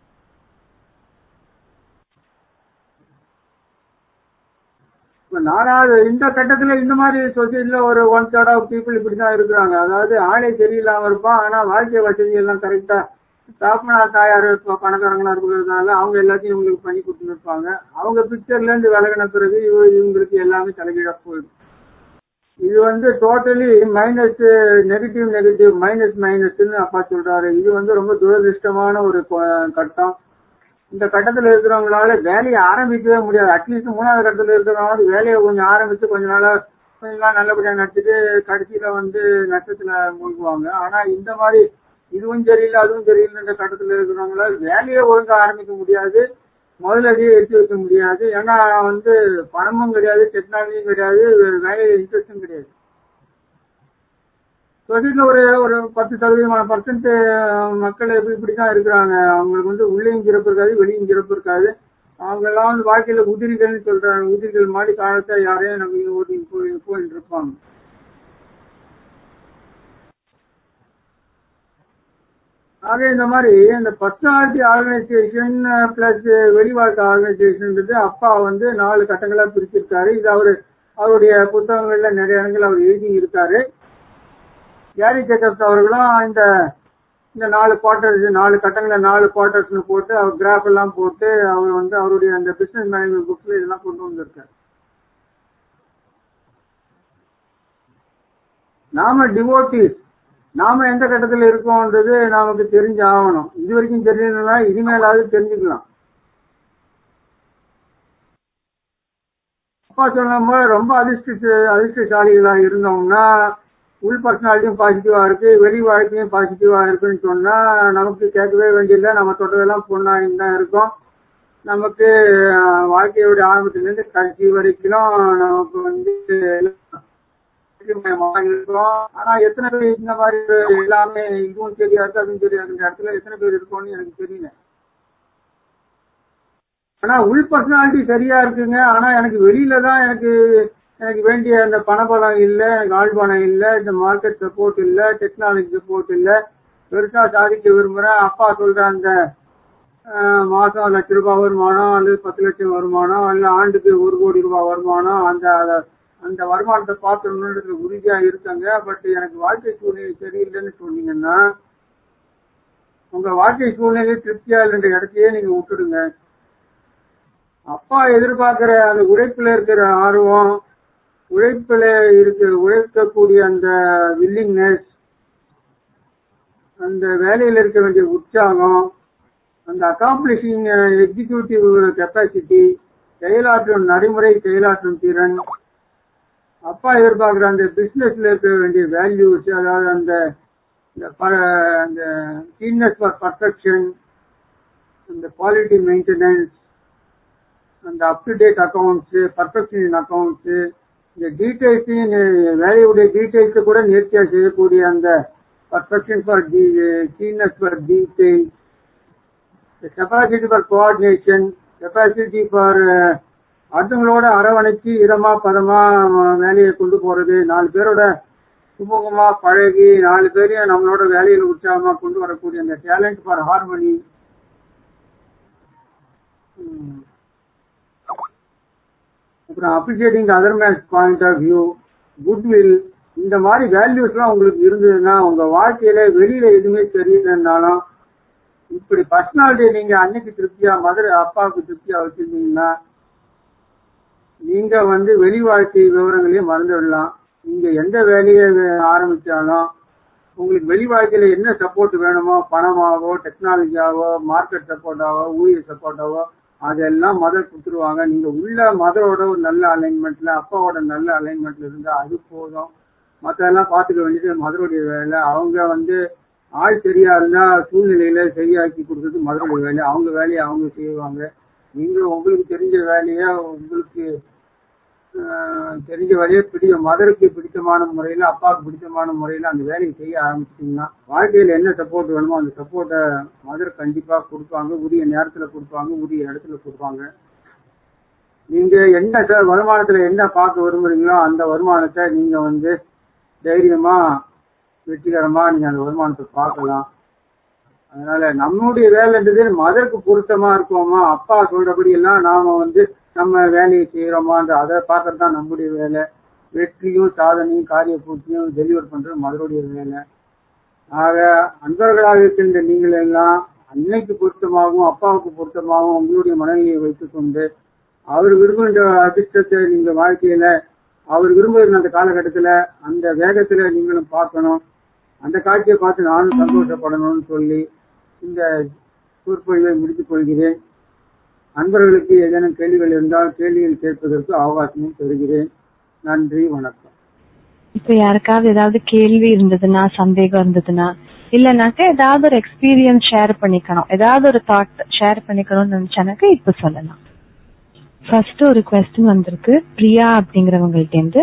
இப்ப நாலாவது இந்த கட்டத்துல இந்த மாதிரி சொசைட்டில ஒரு ஒன் தேர்ட் ஆஃப் பீப்புள் இப்படிதான் இருக்கிறாங்க அதாவது ஆளே சரியில்லாம இருப்பான் ஆனா வாழ்க்கை வசதி எல்லாம் கரெக்டா தாப்பனா தாயார் இப்ப பணக்காரங்களா இருக்கிறதுனால அவங்க எல்லாத்தையும் இவங்களுக்கு பண்ணி கொடுத்துட்டு இருப்பாங்க அவங்க பிக்சர்ல இருந்து விலகின பிறகு இவ இவங்களுக்கு எல்லாமே தலைகீழா போயிடும் இது வந்து totally minus negative negative minus மைனஸ்ன்னு அப்பா சொல்றாரு இது வந்து ரொம்ப துரதிருஷ்டமான ஒரு கொ- கட்டம் இந்த கட்டத்துல இருக்கிறவங்களால வேலையை ஆரம்பிக்கவே முடியாது அட்லீஸ்ட் மூணாவது கட்டத்துல இருக்கிறவங்க வேலையை கொஞ்சம் ஆரம்பிச்சு கொஞ்ச நாளா கொஞ்ச நாள் நல்லபடியா நடத்திட்டு கடைசியில வந்து நஷ்டத்துல மூழ்குவாங்க ஆனா இந்த மாதிரி இதுவும் சரியில்லை அதுவும் சரியில்லைன்ற கட்டத்துல இருக்கிறவங்களால வேலையை ஒழுங்கா ஆரம்பிக்க முடியாது முதலடியே எடுத்து வைக்க முடியாது ஏன்னா வந்து பணமும் கிடையாது டெக்னாலஜியும் கிடையாது வேலையில இன்ட்ரெஸ்டும் கிடையாது சொசைட்டில ஒரு ஒரு பத்து சதவீதமான பர்சன்ட் மக்கள் எப்படி இப்படிதான் இருக்கிறாங்க அவங்களுக்கு வந்து உள்ளேயும் சிறப்பு இருக்காது வெளியும் சிறப்பு இருக்காது அவங்க எல்லாம் வந்து வாழ்க்கையில உதிரிகள்னு சொல்றாங்க உதிரிகள் மாதிரி காலத்தை யாரையும் நம்ம ஓட்டி போய் போயிட்டு இருப்பாங்க ஆக இந்த மாதிரி இந்த பர்சனாலிட்டி ஆர்கனைசேஷன் பிளஸ் வெளிவாழ்க்கை ஆர்கனைசேஷன்ன்றது அப்பா வந்து நாலு கட்டங்களா பிரிச்சிருக்காரு இது அவரு அவருடைய புத்தகங்கள்ல நிறைய இடங்கள் அவர் எழுதி இருக்காரு கேரி ஜேக்கப்ஸ் அவர்களும் இந்த இந்த நாலு குவார்டர்ஸ் நாலு கட்டங்கள நாலு குவார்டர்ஸ்னு போட்டு அவர் கிராஃப் எல்லாம் போட்டு அவர் வந்து அவருடைய அந்த பிசினஸ் மேனேஜ்மெண்ட் புக்ஸ்ல இதெல்லாம் கொண்டு வந்திருக்காரு நாம டிவோட்டிஸ் நாம எந்த கட்டத்துல இருக்கோம்ன்றது நமக்கு தெரிஞ்சு ஆகணும் இது வரைக்கும் தெரியலன்னா இனிமேலாவது தெரிஞ்சுக்கலாம் அப்பா சொன்ன மாதிரி ரொம்ப அதிர்ஷ்ட அதிர்ஷ்டசாலிகளா இருந்தோம்னா உள் பர்சனாலிட்டியும் பாசிட்டிவா இருக்கு வெளி வாழ்க்கையும் பாசிட்டிவா இருக்குன்னு சொன்னா நமக்கு கேட்கவே வேண்டியதில்லை நம்ம தொட்டதெல்லாம் பொண்ணாயின்னு தான் இருக்கும் நமக்கு அஹ், வாழ்க்கையோட ஆரம்பத்திலிருந்து கடைசி வரைக்கும் நமக்கு வந்து வெற்றிமயமாக இருக்கும் ஆனா எத்தனை பேர் இந்த மாதிரி எல்லாமே இதுவும் சரியா இருக்கு அதுவும் சரியா இருக்கு இந்த இடத்துல எத்தனை பேர் இருக்கோம்னு எனக்கு தெரியல ஆனா உள் பர்சனாலிட்டி சரியா இருக்குங்க ஆனா எனக்கு வெளியில தான் எனக்கு எனக்கு வேண்டிய அந்த பணபலம் இல்ல எனக்கு ஆழ்பணம் இல்ல இந்த மார்க்கெட் சப்போர்ட் இல்ல டெக்னாலஜி சப்போர்ட் இல்ல பெருசா சாதிக்க விரும்புறேன் அப்பா சொல்ற அந்த ஆஹ், மாசம் லட்ச ரூபாய் வருமானம் அல்லது பத்து லட்சம் வருமானம் அல்ல ஆண்டுக்கு ஒரு கோடி ரூபாய் வருமானம் அந்த அத- அந்த வருமானத்தை பார்க்கணுன்றது உறுதியா இருக்காங்க பட் எனக்கு வாழ்க்கை சூழ்நிலை சரியில்லைன்னு சொன்னீங்கன்னா உங்க வாழ்க்கை சூழ்நிலை திருப்தியா இல்லைன்ற இடத்தையே நீங்க விட்டுடுங்க அப்பா எதிர்பார்க்கிற அந்த உழைப்புல இருக்கிற ஆர்வம் உழைப்புல இருக்க உழைக்கக்கூடிய அந்த வில்லிங்னஸ் அந்த வேலையில இருக்க வேண்டிய உற்சாகம் அந்த அகாம்ப்ளிஷிங் எக்ஸிக்யூட்டிவ் கெப்பாசிட்டி செயலாற்றும் நடைமுறை செயலாற்றும் திறன் அப்பா எதிர்பார்க்கிற அந்த பிசினஸ்ல இருக்க வேண்டிய வேல்யூஸ் அதாவது அந்த இந்த ப- அந்த கீன்னஸ் ஃபார் பர்ஃபெக்ஷன் அந்த குவாலிட்டி மெயின்டெனன்ஸ் அந்த up to date accounts perfection in accounts இந்த டீடைல்ஸையும் வேலையுடைய டீடைல்ஸ் கூட நேர்த்தியா செய்யக்கூடிய அந்த perfection for keenness for detail capacity for coordination capacity for அடுத்தவங்களோட அரவணைச்சு இதமா பதமா அஹ், வேலையை கொண்டு போறது நாலு பேரோட சுமூகமா பழகி நாலு பேரையும் நம்மளோட வேலையில உற்சாகமா கொண்டு வரக்கூடிய அந்த டேலண்ட் ஃபார் ஹார்மனி அப்புறம் appreciating other man's point of view goodwill இந்த மாதிரி வேல்யூஸ்லாம் உங்களுக்கு இருந்ததுன்னா உங்க வாழ்க்கையில வெளியில எதுவுமே தெரியலன்னாலும் இப்படி பர்சனாலிட்டியை நீங்க அன்னைக்கு திருப்தியா மதுரை அப்பாவுக்கு திருப்தியா வச்சிருந்தீங்கன்னா நீங்க வந்து வெளி வாழ்க்கை விவரங்களையும் மறந்து விடலாம் நீங்க எந்த வேலையை வே- ஆரம்பிச்சாலும் உங்களுக்கு வெளி வாழ்க்கையில என்ன சப்போர்ட் வேணுமோ பணமாவோ டெக்னாலஜியாவோ மார்க்கெட் சப்போர்ட்டாவோ ஊழியர் சப்போர்ட்டாவோ அதெல்லாம் மதர் கொடுத்துருவாங்க நீங்க உள்ள மதரோட ஒரு நல்ல அலைன்மெண்ட்ல அப்பாவோட நல்ல அலைன்மெண்ட்ல இருந்தா அது போதும் மத்ததெல்லாம் பாத்துக்க வேண்டியது மதருடைய வேலை அவங்க வந்து ஆள் சரியா இருந்தா சூழ்நிலையில சரியாக்கி கொடுக்கறது மதருடைய வேலை அவங்க வேலையை அவங்க செய்வாங்க நீங்க உங்களுக்கு தெரிஞ்ச வேலைய உங்களுக்கு ஆஹ், தெரிஞ்ச வேலையை பிடிச்ச மதருக்கு பிடித்தமான முறையில அப்பாவுக்கு பிடித்தமான முறையில அந்த வேலையை செய்ய ஆரம்பிச்சிட்டீங்கன்னா வாழ்க்கையில என்ன சப்போர்ட் வேணுமோ அந்த சப்போர்ட்டை மதர் கண்டிப்பா கொடுப்பாங்க உரிய நேரத்துல கொடுப்பாங்க உரிய இடத்துல கொடுப்பாங்க நீங்க என்ன சார் வருமானத்துல என்ன பார்க்க விரும்புறீங்களோ அந்த வருமானத்தை நீங்க வந்து தைரியமா வெற்றிகரமா நீங்க அந்த வருமானத்தை பார்க்கலாம் அதனால நம்மளுடைய வேலைன்றது மதருக்கு பொருத்தமா இருக்கோமா அப்பா சொல்றபடி எல்லாம் நாம வந்து நம்ம வேலையை செய்யறோமான்ற அதை பார்க்கறது தான் நம்முடைய வேலை வெற்றியும் சாதனையும் காரிய பூர்த்தியும் டெலிவர் பண்றது மதருடைய வேலை ஆக அன்பர்களாக இருக்கின்ற நீங்கள் எல்லாம் அன்னைக்கு பொருத்தமாகவும் அப்பாவுக்கு பொருத்தமாகவும் உங்களுடைய மனைவியை வைத்துக் கொண்டு அவர் விரும்புகின்ற அதிர்ஷ்டத்தை நீங்க வாழ்க்கையில அவர் விரும்புகிற அந்த காலகட்டத்துல அந்த வேகத்துல நீங்களும் பார்க்கணும் அந்த காட்சியை பார்த்து நானும் சந்தோஷப்படணும்னு சொல்லி இந்த சொற்பொழிவை முடித்துக் கொள்கிறேன் அன்பர்களுக்கு ஏதேனும் கேள்விகள் இருந்தால் கேள்விகள் கேட்பதற்கு அவகாசமும் பெறுகிறேன் நன்றி வணக்கம் இப்ப யாருக்காவது ஏதாவது கேள்வி இருந்ததுன்னா சந்தேகம் இருந்ததுன்னா இல்லனாக்க ஏதாவது ஒரு எக்ஸ்பீரியன்ஸ் ஷேர் பண்ணிக்கணும் ஏதாவது ஒரு தாட் ஷேர் பண்ணிக்கணும்னு நினைச்சானாக்க இப்ப சொல்லலாம் ஃபர்ஸ்ட் ஒரு கொஸ்டின் வந்திருக்கு பிரியா அப்படிங்கிறவங்கள்ட்ட இருந்து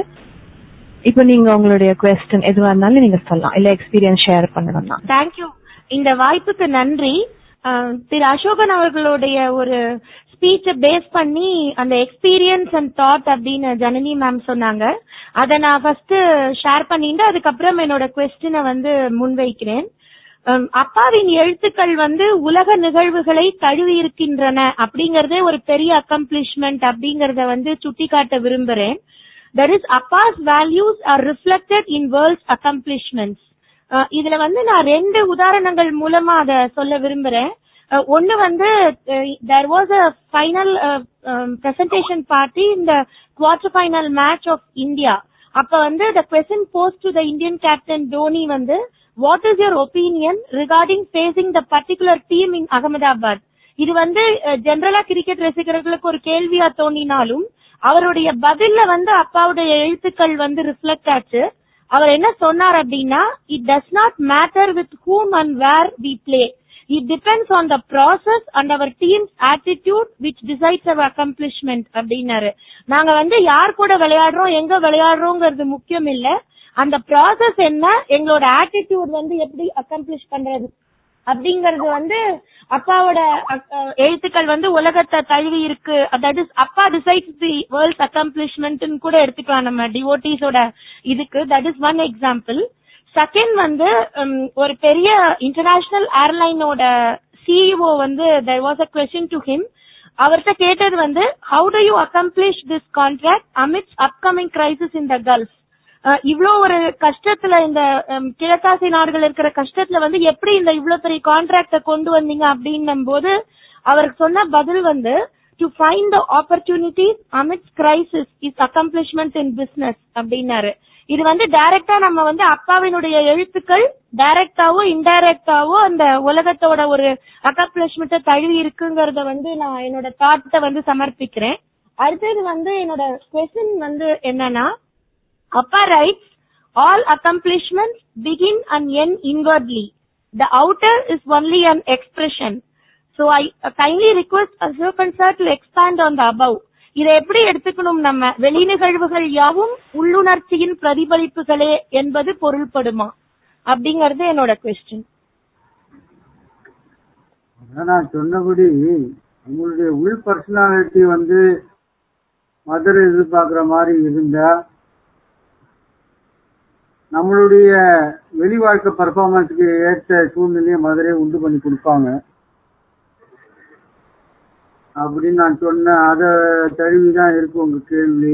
இப்ப நீங்க உங்களுடைய கொஸ்டின் எதுவா இருந்தாலும் நீங்க சொல்லலாம் இல்ல எக்ஸ்பீரியன்ஸ் ஷேர் பண்ணணும்னா தேங்க்யூ இந்த வாய்ப்புக்கு நன்றி அஹ், திரு அசோகன் அவர்களுடைய ஒரு ஸ்பீச்சை பேஸ் பண்ணி அந்த எக்ஸ்பீரியன்ஸ் அண்ட் தாட் அப்படின்னு ஜனனி மேம் சொன்னாங்க அதை நான் ஃபர்ஸ்ட் ஷேர் பண்ணிட்டு அதுக்கப்புறம் என்னோட கொஸ்டினை வந்து முன்வைக்கிறேன் அம், அப்பாவின் எழுத்துக்கள் வந்து உலக நிகழ்வுகளை தழுவி இருக்கின்றன அப்படிங்கறதே ஒரு பெரிய அக்கம்ப்ளிஷ்மெண்ட் அப்படிங்கறத வந்து சுட்டிக்காட்ட விரும்புறேன் தட் இஸ் அப்பாஸ் values are reflected in world's accomplishments இதுல வந்து நான் ரெண்டு உதாரணங்கள் மூலமா அத சொல்ல விரும்புறேன் அஹ், ஒண்ணு வந்து there was a final presentation party இந்த quarter final match of India அப்ப வந்து the question posed to the Indian captain Dhoni வந்து what is your opinion regarding facing the particular team in Ahmedabad இது வந்து ஜெனரலா கிரிக்கெட் ரசிகர்களுக்கு ஒரு கேள்வியா தோணினாலும் அவருடைய பதில்ல வந்து அப்பாவுடைய எழுத்துக்கள் வந்து ரிஃப்ளெக்ட் ஆச்சு அவர் என்ன சொன்னார் அப்படின்னா it does not matter with whom and where we play it depends on the process and our team's attitude which decides our accomplishment அப்படின்னாரு நாங்க வந்து யார் கூட விளையாடுறோம் எங்க விளையாடுறோங்கிறது முக்கியம் இல்ல அந்த ப்ராசஸ் என்ன எங்களோட ஆட்டிடியூட் வந்து எப்படி அக்கம்ப்ளிஷ் பண்றது அப்படிங்கறது வந்து அப்பாவோட அக்- அஹ் எழுத்துக்கள் வந்து உலகத்தை தழுவி இருக்கு தட் இஸ் அப்பா டிசைட்ஸ் தி வேர்ல்ட் அக்கம்ப்ளிஷ்மெண்ட் கூட எடுத்துக்கலாம் நம்ம டிவோட்டிஸோட இதுக்கு that is one example second வந்து உம், ஒரு பெரிய இன்டர்நேஷனல் ஏர்லைனோட சிஇஓ வந்து there was a question to him அவர்கிட்ட கேட்டது வந்து how do you accomplish this contract amidst upcoming crisis in the Gulf ah இவ்ளோ ஒரு கஷ்டத்துல இந்த ஹம், கிழக்காசி நாடுகள் இருக்கிற கஷ்டத்துல வந்து எப்படி இந்த இவ்ளோ பெரிய கான்ட்ராக்ட கொண்டு வந்தீங்க அப்படின்னும் போது அவருக்கு சொன்ன பதில் வந்து to find the opportunities amidst crisis is accomplishment in business அப்படின்னாரு இது வந்து டைரக்டா நம்ம வந்து அப்பாவினுடைய எழுத்துக்கள் டைரக்டாவோ இன்டைரக்டாவோ அந்த உலகத்தோட ஒரு அக்கம்ப்ளிஷ்மெண்ட்டை தழுவி இருக்குங்கறத வந்து நான் என்னோட தாட்டை வந்து சமர்ப்பிக்கிறேன் அடுத்தது வந்து என்னோட கொஸ்டின் வந்து என்னன்னா Appa writes, all accomplishments begin and end inwardly. The outer is only an expression. So I uh, kindly request Ashokan sir to expand on the above. இதை எப்படி எடுத்துக்கணும் நம்ம வெளி நிகழ்வுகள் யாவும் உள்ளுணர்ச்சியின் பிரதிபலிப்புகளே என்பது பொருள்படுமா அப்படிங்கறது என்னோட கொஸ்டின் அதான் நான் சொன்னபடி உங்களுடைய உள் பர்சனாலிட்டி வந்து மதர் எதிர்பார்க்கிற மாதிரி இருந்தா நம்மளுடைய வெளி வாழ்க்கை பர்ஃபார்மன்ஸுக்கு ஏற்ற சூழ்நிலையை மதுரை உண்டு பண்ணி கொடுப்பாங்க அப்படின்னு நான் சொன்னேன் அதை தழுவிதான் இருக்கு உங்க கேள்வி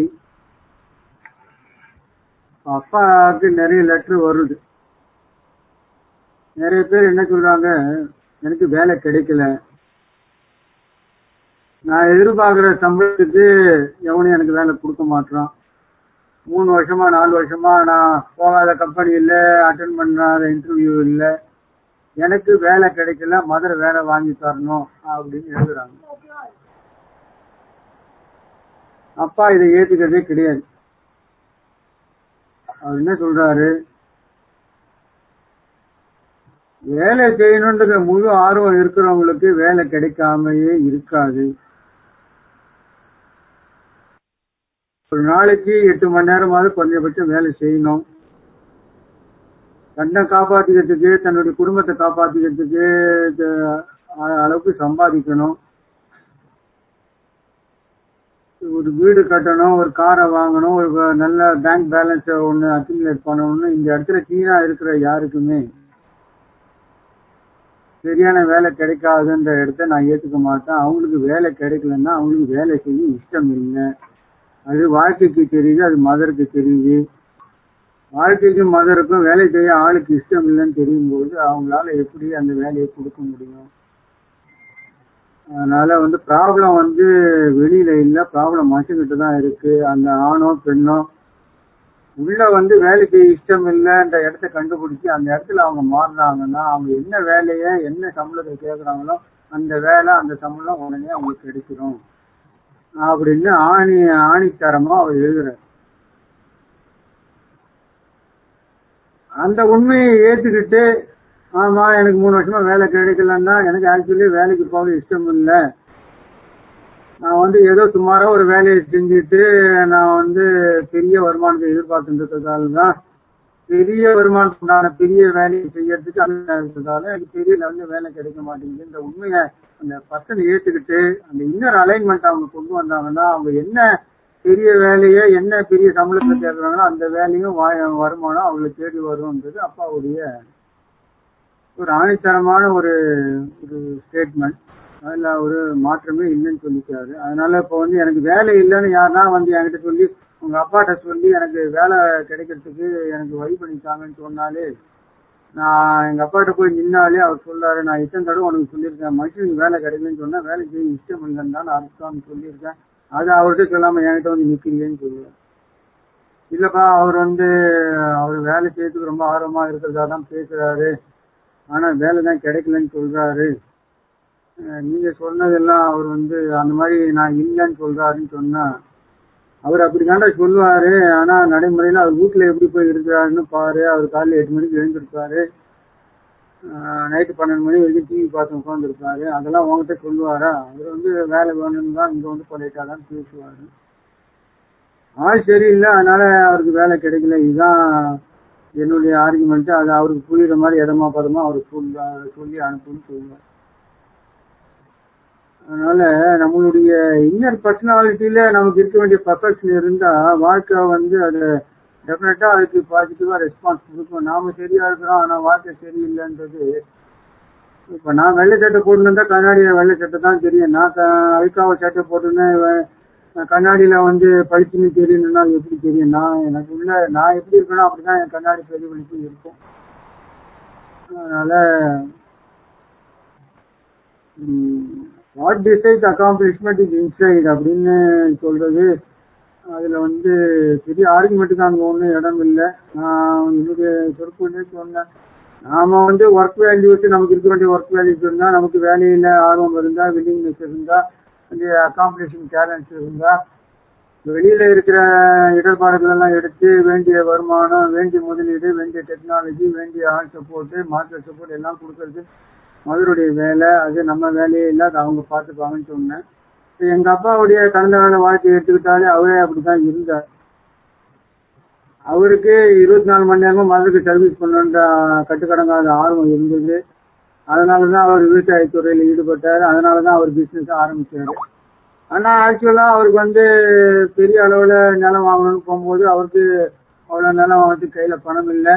அப்பாவுக்கு நிறைய லெட்டர் வருது நிறைய பேர் என்ன சொல்றாங்க எனக்கு வேலை கிடைக்கல நான் எதிர்பார்க்கிற சம்பளத்துக்கு எவனும் எனக்கு வேலை கொடுக்க மாட்டான் மூணு வருஷமா நாலு வருஷமா நான் போகாத கம்பெனி இல்ல அட்டன் பண்ணாத இன்டர்வியூ இல்ல எனக்கு வேலை கிடைக்கல மதுரை வேலை வாங்கி தரணும் அப்படின்னு எழுதுறாங்க அப்பா இதை ஏத்துக்கிறதே கிடையாது அவர் என்ன சொல்றாரு வேலை செய்யணுன்ற முழு ஆர்வம் இருக்கிறவங்களுக்கு வேலை கிடைக்காமயே இருக்காது ஒரு நாளைக்கு எட்டு மணி நேரமாவது குறைஞ்சபட்சம் வேலை செய்யணும் தன்னை காப்பாத்திக்கிறதுக்கு தன்னுடைய குடும்பத்தை காப்பாத்திக்கிறதுக்கு அ- அளவுக்கு சம்பாதிக்கணும் ஒரு வீடு கட்டணும் ஒரு காரை வாங்கணும் ஒரு வ- நல்ல பேங்க் பேலன்ஸ் ஒன்னு அக்யூமுலேட் பண்ணணும்னு இந்த இடத்துல கீழா இருக்கிற யாருக்குமே சரியான வேலை கிடைக்காதுன்ற இடத்த நான் ஏத்துக்க மாட்டேன் அவங்களுக்கு வேலை கிடைக்கலன்னா அவங்களுக்கு வேலை செய்ய இஷ்டம் இல்லை அது வாழ்க்கைக்கு தெரியுது அது மதருக்கு தெரியுது வாழ்க்கைக்கும் மதருக்கும் வேலை செய்ய ஆளுக்கு இஷ்டம் இல்லைன்னு தெரியும் போது அவங்களால எப்படி அந்த வேலையை கொடுக்க முடியும் அதனால வந்து ப்ராப்ளம் வந்து வெளியில இல்ல ப்ராப்ளம் மனுஷங்கிட்ட தான் இருக்கு அந்த ஆணோ பெண்ணோ உள்ள வந்து வேலைக்கு இஷ்டம் இல்லைன்ற இடத்த கண்டுபிடிச்சு அந்த இடத்துல அவங்க மாறினாங்கன்னா அவங்க என்ன வேலையை என்ன சம்பளத்தை கேட்கறாங்களோ அந்த வேலை அந்த சம்பளம் உடனே அவங்களுக்கு கிடைச்சிடும் அப்படின்னு ஆணி ஆணித்தரமா அவர் எழுதுறார் அந்த உண்மையை ஏத்துக்கிட்டு ஆமா எனக்கு மூணு வருஷமா வேலை கிடைக்கலன்னா எனக்கு ஆக்சுவலி வேலைக்கு போக இஷ்டம் இல்லை நான் வந்து ஏதோ சுமாரா ஒரு வேலையை செஞ்சுட்டு நான் வந்து பெரிய வருமானத்தை எதிர்பார்த்துன்றதால தான் பெரிய வருமானத்துக்கான பெரிய வேலையை செய்யறதுக்கு அந்த இருக்கிறதால எனக்கு பெரிய லெவல்ல வேலை கிடைக்க மாட்டேங்குது இந்த உண்மையை அந்த பர்சன் ஏத்துக்கிட்டு அந்த இன்னர் அலைன்மெண்ட் அவங்க கொண்டு வந்தாங்கன்னா அவங்க என்ன பெரிய வேலையை என்ன பெரிய சம்பளத்தை கேட்கறாங்களோ அந்த வேலையும் வா- வருமானம் அவங்களுக்கு தேடி வரும்ன்றது அப்பாவுடைய ஒரு ஆணித்தரமான ஒரு ஒரு ஸ்டேட்மெண்ட் அதுல ஒரு மாற்றமே இல்லைன்னு சொல்லிட்டாரு அதனால இப்ப வந்து எனக்கு வேலை இல்லைன்னு யாருன்னா வந்து என்கிட்ட சொல்லி உங்க அப்பாட்ட சொல்லி எனக்கு வேலை கிடைக்கிறதுக்கு எனக்கு வழி பண்ணித்தாங்கன்னு சொன்னாலே நான் எங்க அப்பாட்ட போய் நின்னாலே அவர் சொல்றாரு நான் இத்தனை தடவை உனக்கு சொல்லியிருக்கேன் மனுஷனுக்கு வேலை கிடைக்கலன்னு சொன்னா வேலை செய்ய இஷ்டம் இல்லைன்னு தான் அர்த்தம்னு சொல்லியிருக்கேன் அது அவர்கிட்ட சொல்லாம என்கிட்ட வந்து நிக்கிறீங்கன்னு சொல்லுவேன் இல்லப்பா அவர் வந்து அவர் வேலை செய்யறதுக்கு ரொம்ப ஆர்வமா இருக்கிறதா தான் பேசுறாரு ஆனா வேலை தான் கிடைக்கலன்னு சொல்றாரு அஹ் நீங்க சொன்னதெல்லாம் அவர் வந்து அந்த மாதிரி நான் இல்லைன்னு சொல்றாருன்னு சொன்னா அவர் அப்படிதாண்டா சொல்லுவாரு ஆனா நடைமுறையில அவர் வீட்டுல எப்படி போய் இருக்கிறாருன்னு பாரு அவர் காலையில எட்டு மணிக்கு எழுந்திருப்பாரு நைட்டு பன்னெண்டு மணி வரைக்கும் டிவி பார்த்து உட்காந்துருப்பாரு அதெல்லாம் உங்ககிட்ட சொல்லுவாரா அவர் வந்து வேலை வேணும்னு தான் இங்க வந்து பொலைட்டா தான் பேசுவாரு ஆள் சரியில்லை அதனால அவருக்கு வேலை கிடைக்கல இதுதான் என்னுடைய ஆர்குமெண்ட் அது அவருக்கு புரியுற மாதிரி இடமா பதமா அவருக்கு சொல்ல- சொல்லி அனுப்புன்னு சொல்லுவார் அதனால நம்மளுடைய இன்னர் பர்சனாலிட்டியில நமக்கு இருக்க வேண்டிய பர்ஃபெக்ஷன் இருந்தா வாழ்க்கை வந்து அது டெஃபினட்டா அதுக்கு பாசிட்டிவா ரெஸ்பான்ஸ் கொடுக்கும் நாம சரியா இருக்கிறோம் ஆனா வாழ்க்கை சரியில்லைன்றது இப்ப நான் வெள்ளை சட்டை போட்டுருந்தா கண்ணாடியில வெள்ளை சட்டை தான் தெரியும் நான் க- அழுக்காவ சட்டை போட்டுன்னு வ- கண்ணாடியில வந்து பளிச்சுன்னு தெரியணும்னா அது எப்படி தெரியும் நான் எனக்கு உள்ள நான் எப்படி இருக்கணும் அப்படிதான் என் கண்ணாடி பிரதிபலிப்பு இருக்கும் அதனால what decide accomplishment is inside அப்படின்னு சொல்றது அதுல வந்து பெரிய ஆர்குமெண்ட்டுக்கு அங்க ஒன்றும் இடம் இல்லை நான் என்னுடைய சொற்பொழிலே சொன்னேன் நாம வந்து ஒர்க் வேல்யூஸ் நமக்கு இருக்க வேண்டிய ஒர்க் வேல்யூஸ் இருந்தா நமக்கு வேலையில ஆர்வம் இருந்தா வில்லிங்னஸ் இருந்தா அந்த அக்காம்ப்ளிஷிங் டேலண்ட்ஸ் இருந்தா வெளியில இருக்கிற இடர்பாடுகள் எல்லாம் எடுத்து வேண்டிய வருமானம் வேண்டிய முதலீடு வேண்டிய டெக்னாலஜி வேண்டிய ஆள் சப்போர்ட் மார்க்கெட் சப்போர்ட் எல்லாம் கொடுக்கறது மதுருடைய வேலை அது நம்ம வேலையே இல்லை அது அவங்க பார்த்துப்பாங்கன்னு சொன்னேன் இப்ப எங்க அப்பாவுடைய கடந்த கால வாழ்க்கையை எடுத்துக்கிட்டாலே அவரே அப்படிதான் இருந்தார் அவருக்கு இருபத்தி நாலு மணி நேரமும் மதுரைக்கு சர்வீஸ் பண்ணணுன்ற கட்டுக்கடங்காத ஆர்வம் இருந்தது அதனாலதான் அவர் விவசாயத்துறையில ஈடுபட்டாரு அதனாலதான் அவர் பிசினஸ் ஆரம்பிச்சாரு ஆனா ஆக்சுவலா அவருக்கு வந்து பெரிய அளவுல நிலம் வாங்கணும்னு போகும்போது அவருக்கு அவ்வளவு நிலம் வாங்கிட்டு கையில பணம் இல்லை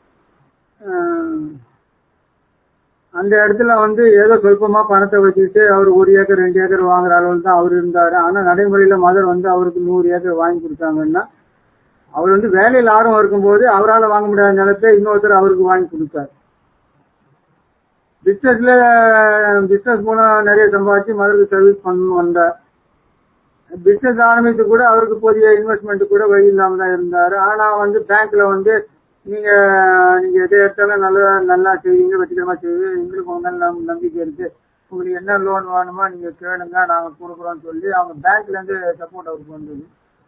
அந்த இடத்துல வந்து ஏதோ சொல்பமா பணத்தை வச்சுக்கிட்டு அவர் ஒரு ஏக்கர் ரெண்டு ஏக்கர் வாங்குற அளவில் தான் அவர் இருந்தாரு ஆனா நடைமுறையில மதர் வந்து அவருக்கு நூறு ஏக்கர் வாங்கி கொடுத்தாங்கன்னா அவர் வந்து வேலையில் ஆர்வம் இருக்கும்போது அவரால் வாங்க முடியாத நிலத்தை இன்னொருத்தர் அவருக்கு வாங்கி கொடுத்தார் பிசினஸ்ல பிசினஸ் மூலம் நிறைய சம்பாதிச்சு மதருக்கு சர்வீஸ் பண்ணணும் வந்தார் பிசினஸ் ஆரம்பித்து கூட அவருக்கு போதிய இன்வெஸ்ட்மெண்ட் கூட வழி இல்லாம தான் இருந்தாரு ஆனா வந்து பேங்க்ல வந்து நீங்க நீங்க எதை எடுத்தாலும் நல்லா நல்லா செய்வீங்க வெற்றிகரமா செய்வீங்க எங்களுக்கு உங்க மேல நம்- நம்பிக்கை இருக்கு உங்களுக்கு என்ன லோன் வேணுமோ நீங்க கேளுங்க நாங்க கொடுக்குறோம்னு சொல்லி அவங்க பேங்க்ல இருந்து சப்போர்ட் அவருக்கு வந்தது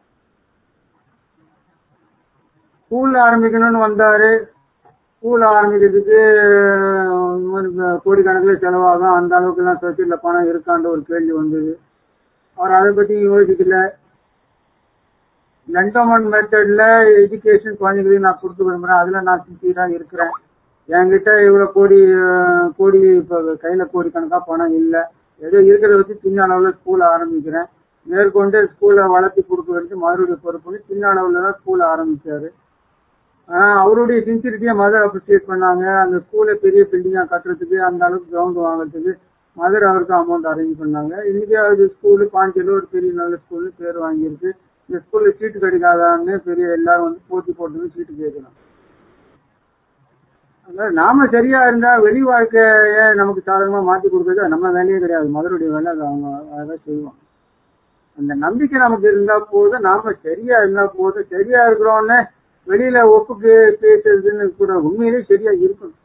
ஸ்கூல்ல ஆரம்பிக்கணும்னு வந்தாரு ஸ்கூல் ஆரம்பிக்கிறதுக்கு அஹ், கோடிக்கணக்கில் செலவாகும் அந்த அளவுக்கு எல்லாம் சொசைட்டில பணம் இருக்கான்ற ஒரு கேள்வி வந்தது அவர் அதை பத்தி யோசிக்கல என்டோமெண்ட் மெத்தட்ல எஜுகேஷன் குழந்தைங்களுக்கு நான் கொடுத்து விரும்புறேன் அதுல நான் சின்சியரா இருக்கிறேன் என்கிட்ட இவ்வளவு கோடி அஹ், கோடி இப்ப கையில கோடி கணக்கா பணம் இல்ல ஏதோ இருக்கிறத வச்சு சின்ன அளவுல ஸ்கூல் ஆரம்பிக்கிறேன் மேற்கொண்டு ஸ்கூலை வளர்த்தி கொடுக்க வேண்டிய மதுருடைய பொறுப்பு சின்ன அளவுல தான் ஸ்கூல் ஆரம்பிச்சாரு ஆனா அவருடைய சின்சியரிட்டியை மதர் அப்ரிசியேட் பண்ணாங்க அந்த ஸ்கூலை பெரிய பில்டிங்கா கட்டுறதுக்கு அந்த அளவுக்கு கிரவுண்ட் வாங்குறதுக்கு மதர் அவருக்கு அமௌண்ட் அரேஞ்ச் பண்ணாங்க இன்னைக்கு அது ஸ்கூலு பாண்டியில ஒரு பெரிய நல்ல ஸ்கூல் பேர் வாங்கியிருக்கு இந்த ஸ்கூல்ல சீட்டு கிடைக்காதான்னு பெரிய எல்லாரும் வந்து போட்டி போட்டு சீட்டு கேட்கணும் அதாவது நாம சரியா இருந்தா வெளி வாழ்க்கைய நமக்கு சாதாரணமா மாத்தி கொடுக்கறது நம்ம வேலையே கிடையாது மதருடைய வேலை அது அவங்க அதான் செய்வோம் அந்த நம்பிக்கை நமக்கு இருந்தா போதும் நாம சரியா இருந்தா போதும் சரியா இருக்கிறோன்னு வெளியில ஒப்பு பே- பேசுறதுன்னு கூட உண்மையிலேயே சரியா இருக்கணும்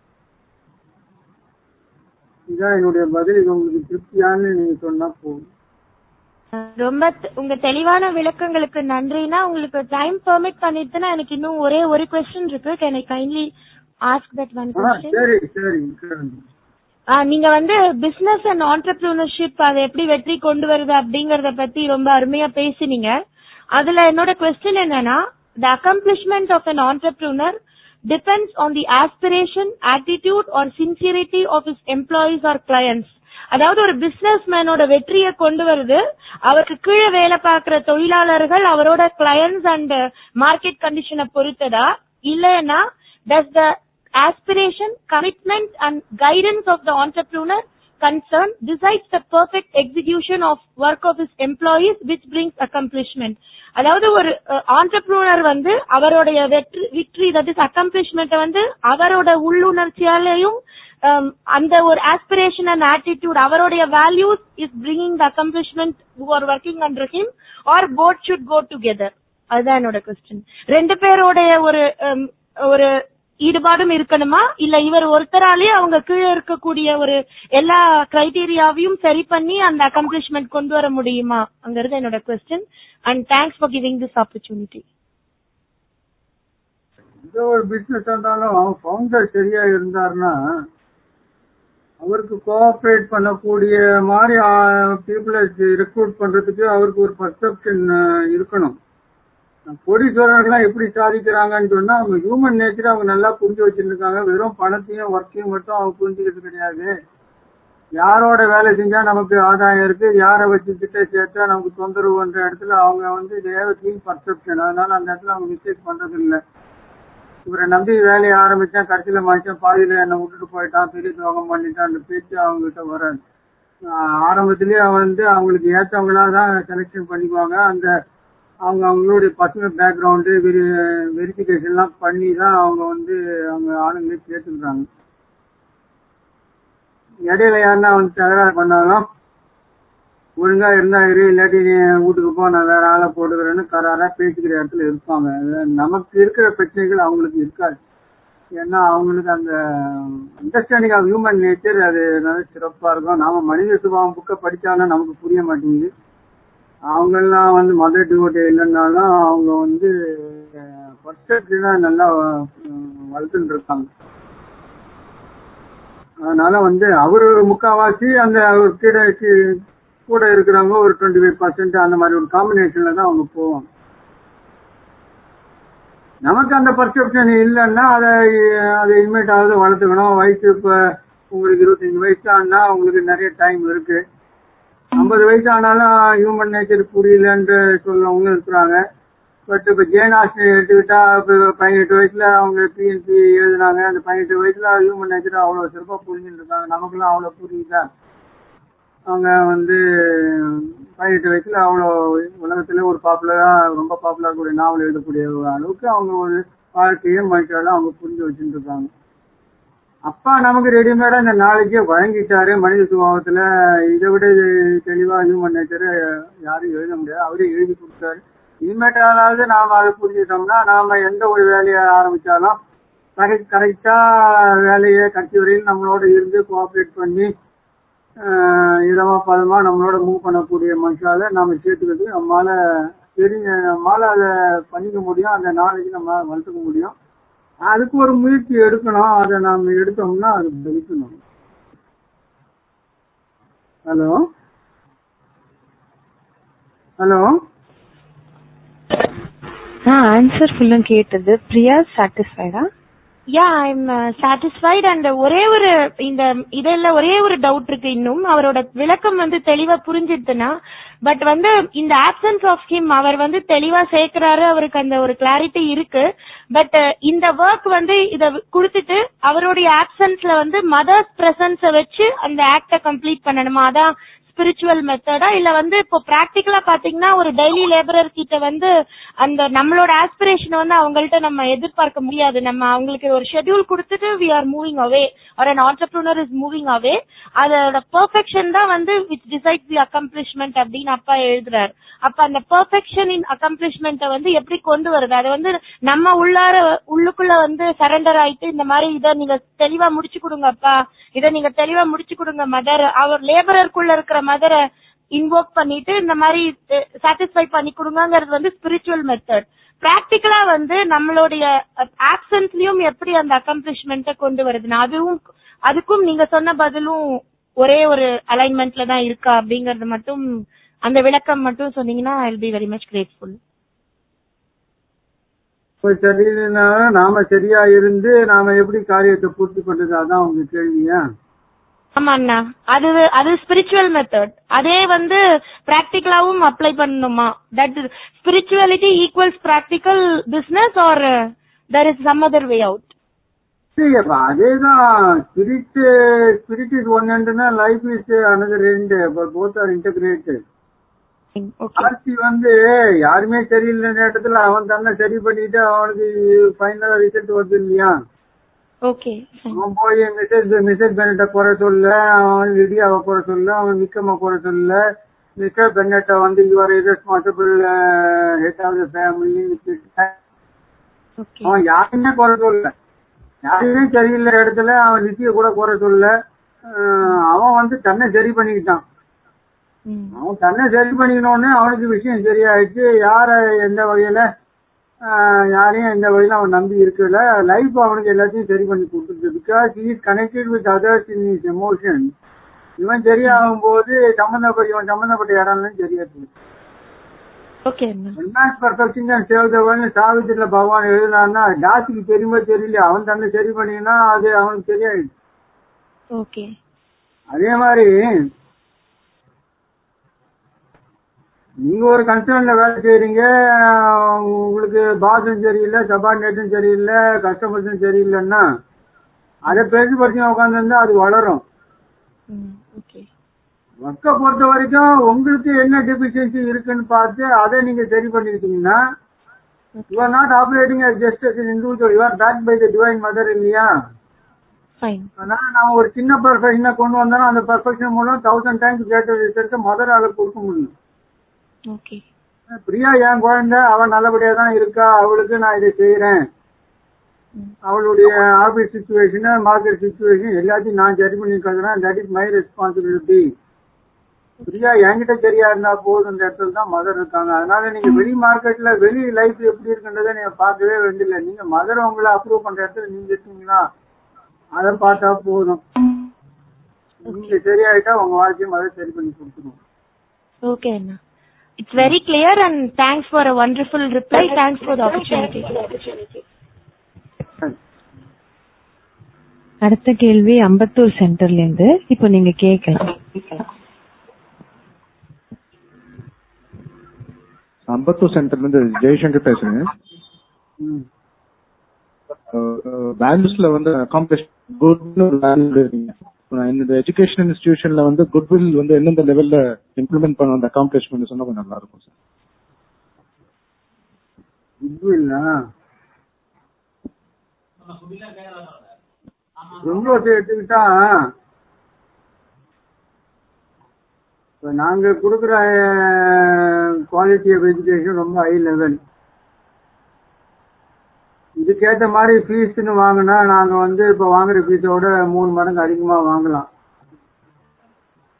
இதான் என்னுடைய பதில் இது உங்களுக்கு திருப்தியான்னு நீங்க சொன்னா போதும் ரொம்ப த- உங்க தெளிவான விளக்கங்களுக்கு நன்றினா உங்களுக்கு டைம் பெர்மிட் பண்ணிட்டுனா எனக்கு இன்னும் ஒரே ஒரு கொஸ்டின் இருக்கு can I kindly ask that one ah, question சரி சரி கேளுங்க. நீங்க வந்து பிசினஸ் அண்ட் ஆண்டர்பிரினர்ஷிப் அதை எப்படி வெற்றி கொண்டு வருது அப்படிங்கறத பத்தி ரொம்ப அருமையா பேசினீங்க அதுல என்னோட கொஸ்டின் என்னன்னா the accomplishment of an entrepreneur depends on the aspiration attitude or sincerity of his employees or clients அதாவது ஒரு பிசினஸ் மேனோட வெற்றியை கொண்டு வருது அவருக்கு கீழே வேலை பார்க்கிற தொழிலாளர்கள் அவரோட கிளையன்ஸ் அண்ட் மார்க்கெட் கண்டிஷனை பொறுத்ததா இல்லைன்னா டஸ் த aspiration, commitment and guidance of the entrepreneur concerned decides the perfect execution of work of his employees which brings accomplishment. அதாவது ஒரு ஆண்டர்பிரினர் வந்து அவருடைய வெற்றி விக்டரி தட் இஸ் அக்கம்ப்ளிஷ்மெண்ட் வந்து அவரோட உள்ளுணர்ச்சியாலையும் um, அந்த ஒரு ஆஸ்பிரேஷன் அண்ட் ஆட்டிடியூட் அவருடைய values is bringing the accomplishment who are working under him or both should go together அதுதான் என்னோட கொஸ்டின் ரெண்டு பேருடைய ஒரு um, ஒரு ஈடுபாடும் இருக்கணுமா இல்ல இவர் ஒருத்தராலே அவங்க கீழே இருக்கக்கூடிய ஒரு எல்லா கிரைடீரியாவையும் சரி பண்ணி அந்த அக்கம்ப்ளிஷ்மெண்ட் கொண்டு வர முடியுமா அங்கிறது என்னோட question and thanks for giving this opportunity எந்த ஒரு பிசினஸ் இருந்தாலும் ஃபவுண்டர் சரியா இருந்தாருன்னா அவருக்கு கோஆபரேட் பண்ணக்கூடிய மாதிரி பீப்புளை ரெக்ரூட் பண்றதுக்கு அவருக்கு ஒரு பர்செப்ஷன் இருக்கணும் கோடீஸ்வரர்கள்லாம் எப்படி சாதிக்கிறாங்கன்னு சொன்னா அவங்க ஹியூமன் நேச்சர் அவங்க நல்லா புரிஞ்சு வச்சிருக்காங்க வெறும் பணத்தையும் ஒர்க்கையும் மட்டும் அவங்க புரிஞ்சுக்கிறது கிடையாது யாரோட வேலை செஞ்சா நமக்கு ஆதாயம் இருக்கு யாரை வச்சுக்கிட்ட சேர்த்தா நமக்கு தொந்தரவுன்ற இடத்துல அவங்க வந்து தேவ கிளீன் பர்செப்ஷன் அதனால அந்த இடத்துல அவங்க மிஸ்டேக் பண்றது இல்லை இவரை நம்பி வேலையை ஆரம்பிச்சா கடைசியில மனுஷன் பாதியில என்னை விட்டுட்டு போயிட்டான் பெரிய துரோகம் பண்ணிட்டான் அந்த பேச்சு அவங்க கிட்ட வராது ஆஹ் ஆரம்பத்திலேயே வந்து அவங்களுக்கு ஏற்றவங்களா தான் செலெக்ஷன் பண்ணிக்குவாங்க அந்த அவங்க அவங்களுடைய பர்சனல் பேக்ரவுண்டு வெரி வெரிஃபிகேஷன்லாம் பண்ணி தான் அவங்க வந்து அவங்க ஆளுங்களே சேர்த்துக்கிறாங்க இடையில யாருன்னா வந்து தகராறு பண்ணாலும் ஒழுங்கா இருந்தா இரு இல்லாட்டி நீ வீட்டுக்கு போ நான் வேற ஆளை போட்டுக்கிறேன்னு கராரா பேசிக்கிற இடத்துல இருப்பாங்க அது நமக்கு இருக்கிற பிரச்சனைகள் அவங்களுக்கு இருக்காது ஏன்னா அவங்களுக்கு அந்த அண்டர்ஸ்டாண்டிங் ஆஃப் ஹியூமன் நேச்சர் அது நல்ல சிறப்பா இருக்கும் நாம மனித சுபாவம் புக்கை படிச்சாலும் நமக்கு புரிய மாட்டேங்குது அவங்கெல்லாம் வந்து மதர் டிவோட்டி இல்லைன்னாலும் அவங்க வந்து பர்செப்ஷனா நல்லா வளர்த்துட்டு இருக்காங்க அதனால வந்து அவரு முக்காவாசி அந்த அவர் கீழே கீ- கூட இருக்கிறவங்க ஒரு டுவெண்ட்டி ஃபைவ் பர்சன்ட் அந்த மாதிரி ஒரு காம்பினேஷன்ல தான் அவங்க போவாங்க நமக்கு அந்த பர்செப்ஷன் இல்லைன்னா அதை அதை இனிமேட்டாவது வளர்த்துக்கணும் வயசு இப்ப உங்களுக்கு இருபத்தஞ்சு வயசு ஆனா உங்களுக்கு நிறைய டைம் இருக்கு ஐம்பது வயசு ஆனாலும் ஹியூமன் நேச்சர் புரியலன்ற சொல்லவங்களும் இருக்கிறாங்க பட் இப்ப ஜெயநாசினி எடுத்துக்கிட்டா இப்ப பதினெட்டு வயசுல அவங்க பிஎன்பி எழுதினாங்க அந்த பதினெட்டு வயசுல ஹியூமன் நேச்சர் அவ்வளவு சிறப்பா புரிஞ்சுட்டு இருக்காங்க நமக்குலாம் அவ்வளவு புரியுதா அவங்க வந்து பதினெட்டு வயசுல அவ்வளோ உலகத்துல ஒரு பாப்புலரா ரொம்ப பாப்புலர் கூடிய நாவல் எழுதக்கூடிய ஒரு அளவுக்கு அவங்க ஒரு வாழ்க்கையும் மனுஷாலும் அவங்க புரிஞ்சு வச்சுட்டு இருக்காங்க அப்பா நமக்கு ரெடிமேடா இந்த நாலேஜே வழங்கிட்டாரு மனித சுபாவத்துல இதை விட தெளிவா ஹியூமன் நேச்சர் யாரும் எழுத முடியாது அவரே எழுதி கொடுத்தாரு இனிமேட்டாலாவது நாம அதை புரிஞ்சுட்டோம்னா நாம எந்த ஒரு வேலையை ஆரம்பிச்சாலும் கரெக்ட் கரெக்டா வேலையை கட்சி வரையில் நம்மளோட இருந்து கோஆபரேட் பண்ணி ஆஹ் இதமா பதமா நம்மளோட மூவ் பண்ணக்கூடிய மனுஷால நாம சேர்த்துக்கிறது நம்மளால தெரிஞ்ச நம்மளால அதை பண்ணிக்க முடியும் அந்த நாளைக்கு நம்ம வளர்த்துக்க முடியும் அதுக்கு ஒரு முயற்சி எடுக்கணும் அதை நாம எடுத்தோம்னா அது பலிக்கணும் ஹலோ ஹலோ ஆ ஆன்சர் ஃபுல்லும் கேட்டது பிரியா சாட்டிஸ்ஃபைடா யா ஐம் சாட்டிஸ்ஃபைட் அண்ட் ஒரே ஒரு இந்த இதுல ஒரே ஒரு டவுட் இருக்கு இன்னும் அவரோட விளக்கம் வந்து தெளிவா புரிஞ்சிடுதுன்னா பட் வந்து இந்த ஆப்சன்ஸ் ஆஃப் ஹிம் அவர் வந்து தெளிவா சேர்க்கிறாரு அவருக்கு அந்த ஒரு கிளாரிட்டி இருக்கு பட் இந்த ஒர்க் வந்து இத கொடுத்துட்டு அவருடைய ஆப்சன்ஸ்ல வந்து மதர்ஸ் பிரசன்ஸ வச்சு அந்த ஆக்ட கம்ப்ளீட் பண்ணணுமா அதான் ஸ்பிரிச்சுவல் மெத்தடா இல்ல வந்து இப்போ பிராக்டிக்கலா பாத்தீங்கன்னா ஒரு டெய்லி லேபரர் கிட்ட வந்து அந்த நம்மளோட ஆஸ்பிரேஷன் வந்து அவங்கள்ட்ட நம்ம எதிர்பார்க்க முடியாது நம்ம அவங்களுக்கு ஒரு ஷெட்யூல் கொடுத்துட்டு வி ஆர் மூவிங் அவே ஒரு an entrepreneur is moving away அதோட பெர்ஃபெக்ஷன் தான் வந்து விச் டிசைட் தி அக்கம்ப்ளிஷ்மெண்ட் அப்படின்னு அப்பா எழுதுறாரு அப்ப அந்த பெர்ஃபெக்ஷன் இன் அக்கம்ப்ளிஷ்மெண்ட்டை வந்து எப்படி கொண்டு வருது அது வந்து நம்ம உள்ளார உள்ளுக்குள்ள வந்து சரண்டர் ஆயிட்டு இந்த மாதிரி இதை நீங்க தெளிவா முடிச்சு கொடுங்க அப்பா இதை நீங்க தெளிவா முடிச்சு கொடுங்க மதர் அவர் லேபரருக்குள்ள இருக்கிற மதரை இன்வோக் பண்ணிட்டு இந்த மாதிரி சாட்டிஸ்ஃபை பண்ணி கொடுங்கங்கிறது வந்து ஸ்பிரிச்சுவல் மெத்தட் பிராக்டிக்கலா வந்து நம்மளுடைய ஆப்சன்ஸ்லயும் எப்படி அந்த அக்கம்ப்ளிஷ்மெண்ட்டை கொண்டு வருதுன்னா அதுவும் அதுக்கும் நீங்க சொன்ன பதிலும் ஒரே ஒரு அலைன்மெண்ட்ல தான் இருக்கா அப்படிங்கறது மட்டும் அந்த விளக்கம் மட்டும் சொன்னீங்கன்னா I be very much grateful இப்ப சரியில்லைன்னா நாம சரியா இருந்து நாம எப்படி காரியத்தை பூர்த்தி பண்றது அதான் உங்க கேள்வியா ஆமா அண்ணா அது அது ஸ்பிரிச்சுவல் மெத்தட் அதே வந்து பிராக்டிக்கலாவும் அப்ளை பண்ணணுமா that spirituality equals practical business or there is some other way out சரிப்பா அதேதான் ஸ்பிரிட் ஸ்பிரிட் இஸ் ஒன் ஹண்ட்னா லைஃப் இஸ் அனதர் ரெண்டு both are integrated okay Aarthi வந்து யாருமே சரியில்லை நேரத்துல அவன் தன்னை சரி பண்ணிட்டு அவனுக்கு ஃபைனலா ரிசல்ட் வருது இல்லையா ஓகே அவன் போய் மிஸ்ஸஸ் மிஸ்ஸஸ் பெனட்ட குறை சொல்ல அவன் லிடியாவை குறை சொல்ல அவன் நிக்கம குறை சொல்ல மிஸ்டர் பென்னட்ட வந்து your responsible head of the family okay அவன் யாருமே குறை சொல்ல யாருமே சரியில்லை இடத்துல அவன் நித்திய கூட குறை சொல்ல அஹ் அவன் வந்து தன்னை சரி பண்ணிக்கிட்டான் அவன் தன்னை சரி பண்ணிக்கணும்னு அவனுக்கு விஷயம் சரியாயிடுச்சு யார எந்த வகையில ஆஹ் யாரையும் எந்த வகையில அவன் நம்பி இருக்கல லைஃப் அவனுக்கு எல்லாத்தையும் சரி பண்ணி கொடுத்துருக்கு because is connected with others in is emotion இவன் சரியாகும் போது சம்பந்தப்பட்ட இவன் சம்பந்தப்பட்ட இடம்லாம் சரியா இருக்கு ஓகே அண்ணா என்னாஸ் பர்ஃபெக்ஷன் தான் சேவதவன் சாவித்திரில பகவான் எழுதினான்னா ஜாஸ்திக்கு தெரியுமா தெரியல அவன் தன்னை சரி பண்ணினா அது அவனுக்கு சரியாயிடுச்சு ஓகே அதே மாதிரி நீங்க ஒரு கன்சர்ன்ல வேலை செய்றீங்க உங்களுக்கு பாஸும் சரியில்லை சபார்டினேட்டும் சரியில்லை கஸ்டமர்ஸும் சரியில்லைன்னா அதை பேசி படிச்சு உட்காந்துருந்தா அது வளரும் ஓகே ஒர்க்கை பொறுத்த வரைக்கும் உங்களுக்கு என்ன டெபிஷியன்சி இருக்குன்னு பார்த்து அதை நீங்க சரி பண்ணிக்கிட்டீங்கன்னா you are not operating as just as an individual you are backed by the divine mother இல்லையா ஃபைன் அதனால நான் ஒரு சின்ன பர்ஃபெக்ஷனை கொண்டு வந்தாலும் அந்த பர்ஃபெக்ஷன் மூலம் தௌசண்ட் டைம்ஸ் கிரேட்டர் ரிசல்ட் மதரால கொடுக்க முடியும் ஓகே பிரியா என் குழந்தை அவன் நல்லபடியா தான் இருக்கா அவளுக்கு நான் இதை செய்யறேன் அவளுடைய ஆபீஸ் சுச்சுவேஷன் மார்க்கெட் சுச்சுவேஷன் எல்லாத்தையும் நான் சரி பண்ணி கழுதுறேன் that is my responsibility Priya என்கிட்ட சரியா இருந்தா போதும் இந்த இடத்துல தான் மதர் இருக்காங்க அதனால நீங்க வெளி மார்க்கெட்ல வெளி லைஃப் எப்படி இருக்குன்றதை நீங்க பார்க்கவே வேண்டியதில்லை நீங்க மதர் உங்களை அப்ரூவ் பண்ற இடத்துல நீங்க இருக்கீங்களா அதை பார்த்தா போதும் நீங்க சரியாயிட்டா உங்க வாழ்க்கையை மதர் சரி பண்ணி கொடுத்துருவோம் ஓகே அண்ணா it's very clear and thanks for a wonderful reply thanks for the opportunity அடுத்த கேள்வி அம்பத்தூர் சென்டர்ல இருந்து இப்போ நீங்க கேட்கலாம் அம்பத்தூர் சென்டர்ல இருந்து ஜெய்சங்கர் பேசுறேன் ம். வேல்யூஸ்ல வந்து அகாம்ப்ளிஷ் குட்னு ஒரு வேல்யூ இருக்கீங்க நான் என்னோட எஜுகேஷன் இன்ஸ்டிடியூஷன்ல வந்து குட்வில் வந்து எந்தெந்த லெவல்ல இம்ப்ளிமெண்ட் பண்ண அந்த அகாம்ப்ளிஷ்மெண்ட் சொன்னா கொஞ்சம் நல்லா இருக்கும் சார் இல்ல பெங்களூர் எடுத்துக்கிட்டா இப்ப நாங்க கொடுக்குற குவாலிட்டி ஆஃப் எஜுகேஷன் ரொம்ப ஹை லெவல் இதுக்கேத்த மாதிரி ஃபீஸ்னு வாங்கினா நாங்க வந்து இப்ப வாங்குற ஃபீஸோட மூணு மடங்கு அதிகமா வாங்கலாம்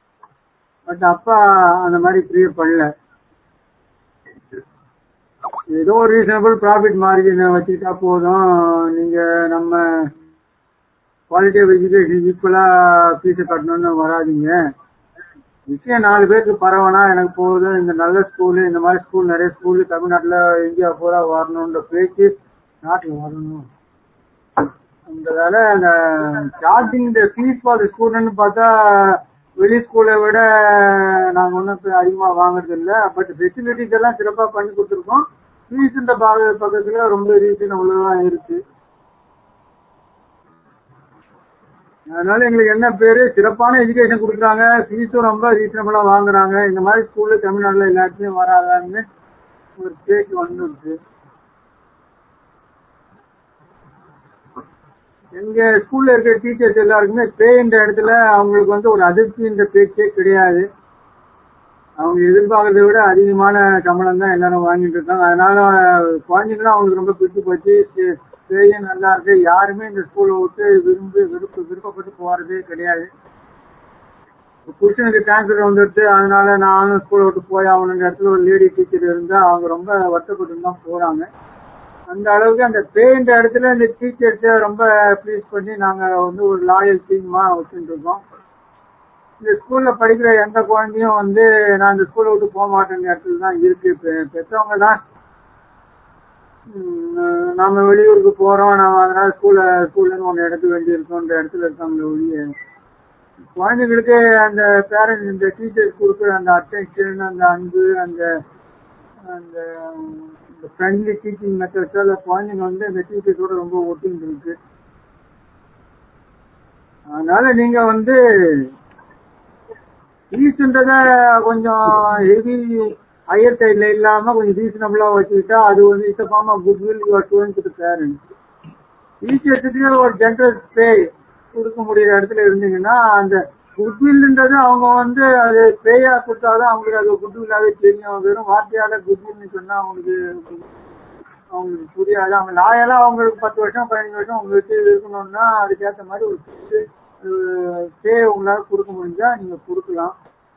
பட் அப்பா அந்த மாதிரி கிரியேட் பண்ணல ஏதோ ஒரு ரீசனபிள் ப்ராஃபிட் மார்ஜினை வச்சுக்கிட்டா போதும் நீங்க நம்ம குவாலிட்டி ஆஃப் எஜுகேஷன் ஈக்குவலா ஃபீஸை கட்டணும்னு வராதீங்க விஷயம் நாலு பேருக்கு பரவனா எனக்கு போதும் இந்த நல்ல ஸ்கூலு இந்த மாதிரி ஸ்கூல் நிறைய ஸ்கூல் தமிழ்நாட்டுல இந்தியா பூரா வரணுன்ற பேச்சு நாட்டுல வரணும் அதனால அந்த சார்ஜிங் இந்த ஃபீஸ் ஃபார் ஸ்டூடெண்ட் பார்த்தா வெளி ஸ்கூலை விட நாங்க ஒன்றும் அதிகமா வாங்குறது இல்ல பட் ஃபெசிலிட்டிஸ் எல்லாம் சிறப்பா பண்ணி கொடுத்துருக்கோம் ஃபீஸ்ன்ற பக்கத்துல ரொம்ப ரீசனபுளா இருக்கு அதனால எங்களுக்கு என்ன பேரு சிறப்பான எஜுகேஷன் கொடுக்குறாங்க ஃபீஸும் ரொம்ப ரீசனபிளா வாங்குறாங்க இந்த மாதிரி ஸ்கூல்ல தமிழ்நாட்டுல எல்லா இடத்துலயும் வராதான்னு ஒரு பேச்சு வந்துருக்கு எங்க ஸ்கூல்ல இருக்கிற டீச்சர்ஸ் எல்லாருக்குமே பேன்ற இடத்துல அவங்களுக்கு வந்து ஒரு அதிர்ச்சின்ற பேச்சே கிடையாது அவங்க எதிர்பார்க்கறதை விட அதிகமான சம்பளம் தான் எல்லாரும் வாங்கிட்டு இருக்காங்க அதனால குழந்தைங்களும் அவங்களுக்கு ரொம்ப பிடிச்சு போச்சு பேயும் நல்லா இருக்கு யாருமே இந்த ஸ்கூலை விட்டு விரும்பி விருப்ப விருப்பப்பட்டு போறதே கிடையாது புருஷனுக்கு டிரான்ஸ்பர் வந்துடுச்சு அதனால நானும் ஸ்கூலை விட்டு போய் ஆகணுன்ற இடத்துல ஒரு லேடி டீச்சர் இருந்தா அவங்க ரொம்ப வருத்தப்பட்டு தான் போறாங்க அந்த அளவுக்கு அந்த பேன்ற இடத்துல இந்த டீச்சர்ஸ ரொம்ப ப்ளீஸ் பண்ணி நாங்க வந்து ஒரு லாயல் டீமா வச்சுட்டு இருக்கோம் இந்த ஸ்கூல்ல படிக்கிற எந்த குழந்தையும் வந்து நான் இந்த ஸ்கூலை விட்டு போக மாட்டேங்கிற இடத்துல தான் இருக்கு பெற்றவங்க தான் நாம வெளியூருக்கு போறோம் நாம அதனால ஸ்கூல்ல ஸ்கூல்ல இருந்து ஒன்னு எடுக்க வேண்டி இருக்கோன்ற இடத்துல இருக்காங்க ஒழிய குழந்தைங்களுக்கு அந்த பேரண்ட்ஸ் இந்த டீச்சர்ஸ் கொடுக்குற அந்த அட்டென்ஷன் அந்த அன்பு அந்த அந்த ஃப்ரெண்ட்லி டீச்சிங் மெத்தட்ஸால குழந்தைங்க வந்து அந்த டீச்சர்ஸோட ரொம்ப ஒட்டிங் இருக்கு அதனால நீங்க வந்து ஃபீஸ்ன்றத கொஞ்சம் ஹெவி ஹையர் சைட்ல இல்லாம கொஞ்சம் ரீசனபிளா வச்சுக்கிட்டா அது வந்து it's form of good will you are showing to parent டீச்சர்ஸுக்கு ஒரு ஜென்ரல் பே கொடுக்க முடியிற இடத்துல இருந்தீங்கன்னா அந்த குட்வில்ன்றது அவங்க வந்து அது பேயா கொடுத்தாதான் அவங்களுக்கு அது குட்வில்லாவே தெரியும் வெறும் வார்த்தையால குட்வில்னு சொன்னா அவங்களுக்கு அவங்களுக்கு புரியாது அவங்க நாயெல்லாம் அவங்களுக்கு பத்து வருஷம் பதினஞ்சு வருஷம் உங்களுக்கு இருக்கணும்னா அதுக்கேற்ற மாதிரி ஒரு பே உங்களால கொடுக்க முடிஞ்சா நீங்க கொடுக்கலாம்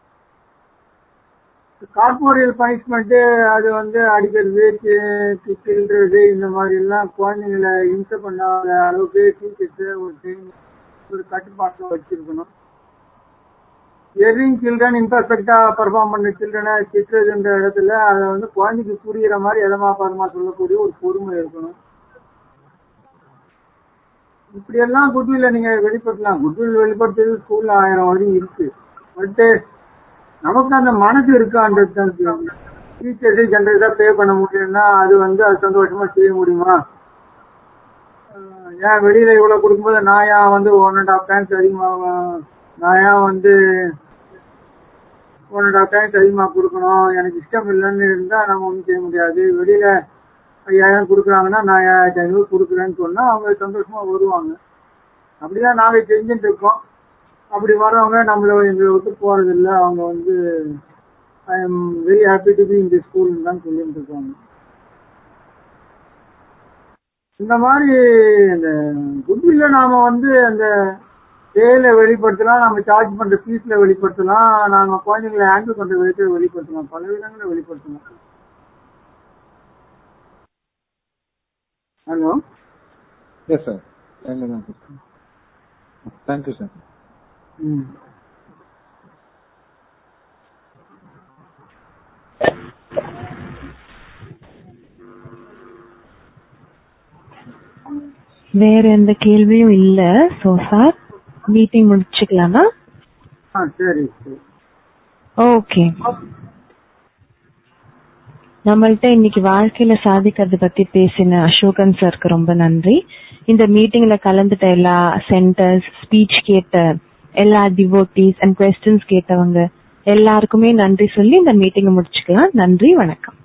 கார்போரியல் பனிஷ்மெண்ட் அது வந்து அடிக்கிறது திட்டுறது இந்த மாதிரி எல்லாம் குழந்தைங்களை இம்சை பண்ணாத அளவுக்கு டீச்சர்ஸ் ஒரு ஒரு கட்டுப்பாட்டில் வச்சிருக்கணும் எவ்ரிங் சில்ட்ரன் இம்பர்ஃபெக்டா பர்ஃபார்ம் பண்ண சில்ட்ரனை திட்டுறதுன்ற இடத்துல அதை வந்து குழந்தைக்கு புரியுற மாதிரி எதமா பரமா சொல்லக்கூடிய ஒரு பொறுமை இருக்கணும் இப்படி எல்லாம் குட்வில் நீங்க வெளிப்படுத்தலாம் குட்வில் வெளிப்படுத்துறது ஸ்கூல்ல ஆயிரம் வழி இருக்கு பட் நமக்கு அந்த மனசு இருக்கான்றது தான் டீச்சர்ஸ் ஜென்ரேட்டா பே பண்ண முடியும்னா அது வந்து அது சந்தோஷமா செய்ய முடியுமா ஏன் வெளியில இவ்வளவு கொடுக்கும்போது நான் ஏன் வந்து ஒன் அண்ட் ஹாஃப் டைம்ஸ் அதிகமா நான் ஏன் வந்து ஒன் அண்ட் ஹாஃப் டைம்ஸ் அதிகமா கொடுக்கணும் எனக்கு இஷ்டம் இல்லைன்னு இருந்தா நம்ம ஒன்றும் செய்ய முடியாது வெளியில ஐயாயிரம் கொடுக்குறாங்கன்னா நான் ஏழாயிரத்தி ஐநூறு கொடுக்குறேன்னு சொன்னா அவங்க சந்தோஷமா வருவாங்க அப்படிதான் நாங்க செஞ்சுட்டு இருக்கோம் அப்படி வர்றவங்க நம்மள எங்களை விட்டு போறது இல்லை அவங்க வந்து I am very happy to be இந்த ஸ்கூல் தான் சொல்லிட்டு இருக்காங்க இந்த மாதிரி இந்த குட்வில்ல நாம வந்து அந்த பேல வெளிப்படுத்தலாம் நம்ம சார்ஜ் பண்ற ஃபீஸ்ல வெளிப்படுத்தலாம் நாங்க குழந்தைங்களை ஹேண்டில் பண்ற விதத்தை வெளிப்படுத்தலாம் பல விதங்களை வெளிப்படுத்தலாம் ஹலோ எஸ் சார் டைம்ல தான் தேங்க்யூ சார் ம் வேற எந்த கேள்வியும் இல்ல சோ சார் மீட்டிங் முடிச்சுக்கலாமா ஆ சரி சரி ஓகே நம்மள்ட்ட இன்னைக்கு வாழ்க்கையில சாதிக்கிறது பத்தி பேசின அசோகன் சாருக்கு ரொம்ப நன்றி இந்த மீட்டிங்ல கலந்துட்ட எல்லா சென்டர்ஸ் ஸ்பீச் கேட்ட எல்லா டிவோட்டிஸ் அண்ட் கொஸ்டின்ஸ் கேட்டவங்க எல்லாருக்குமே நன்றி சொல்லி இந்த மீட்டிங்கை முடிச்சுக்கலாம் நன்றி வணக்கம்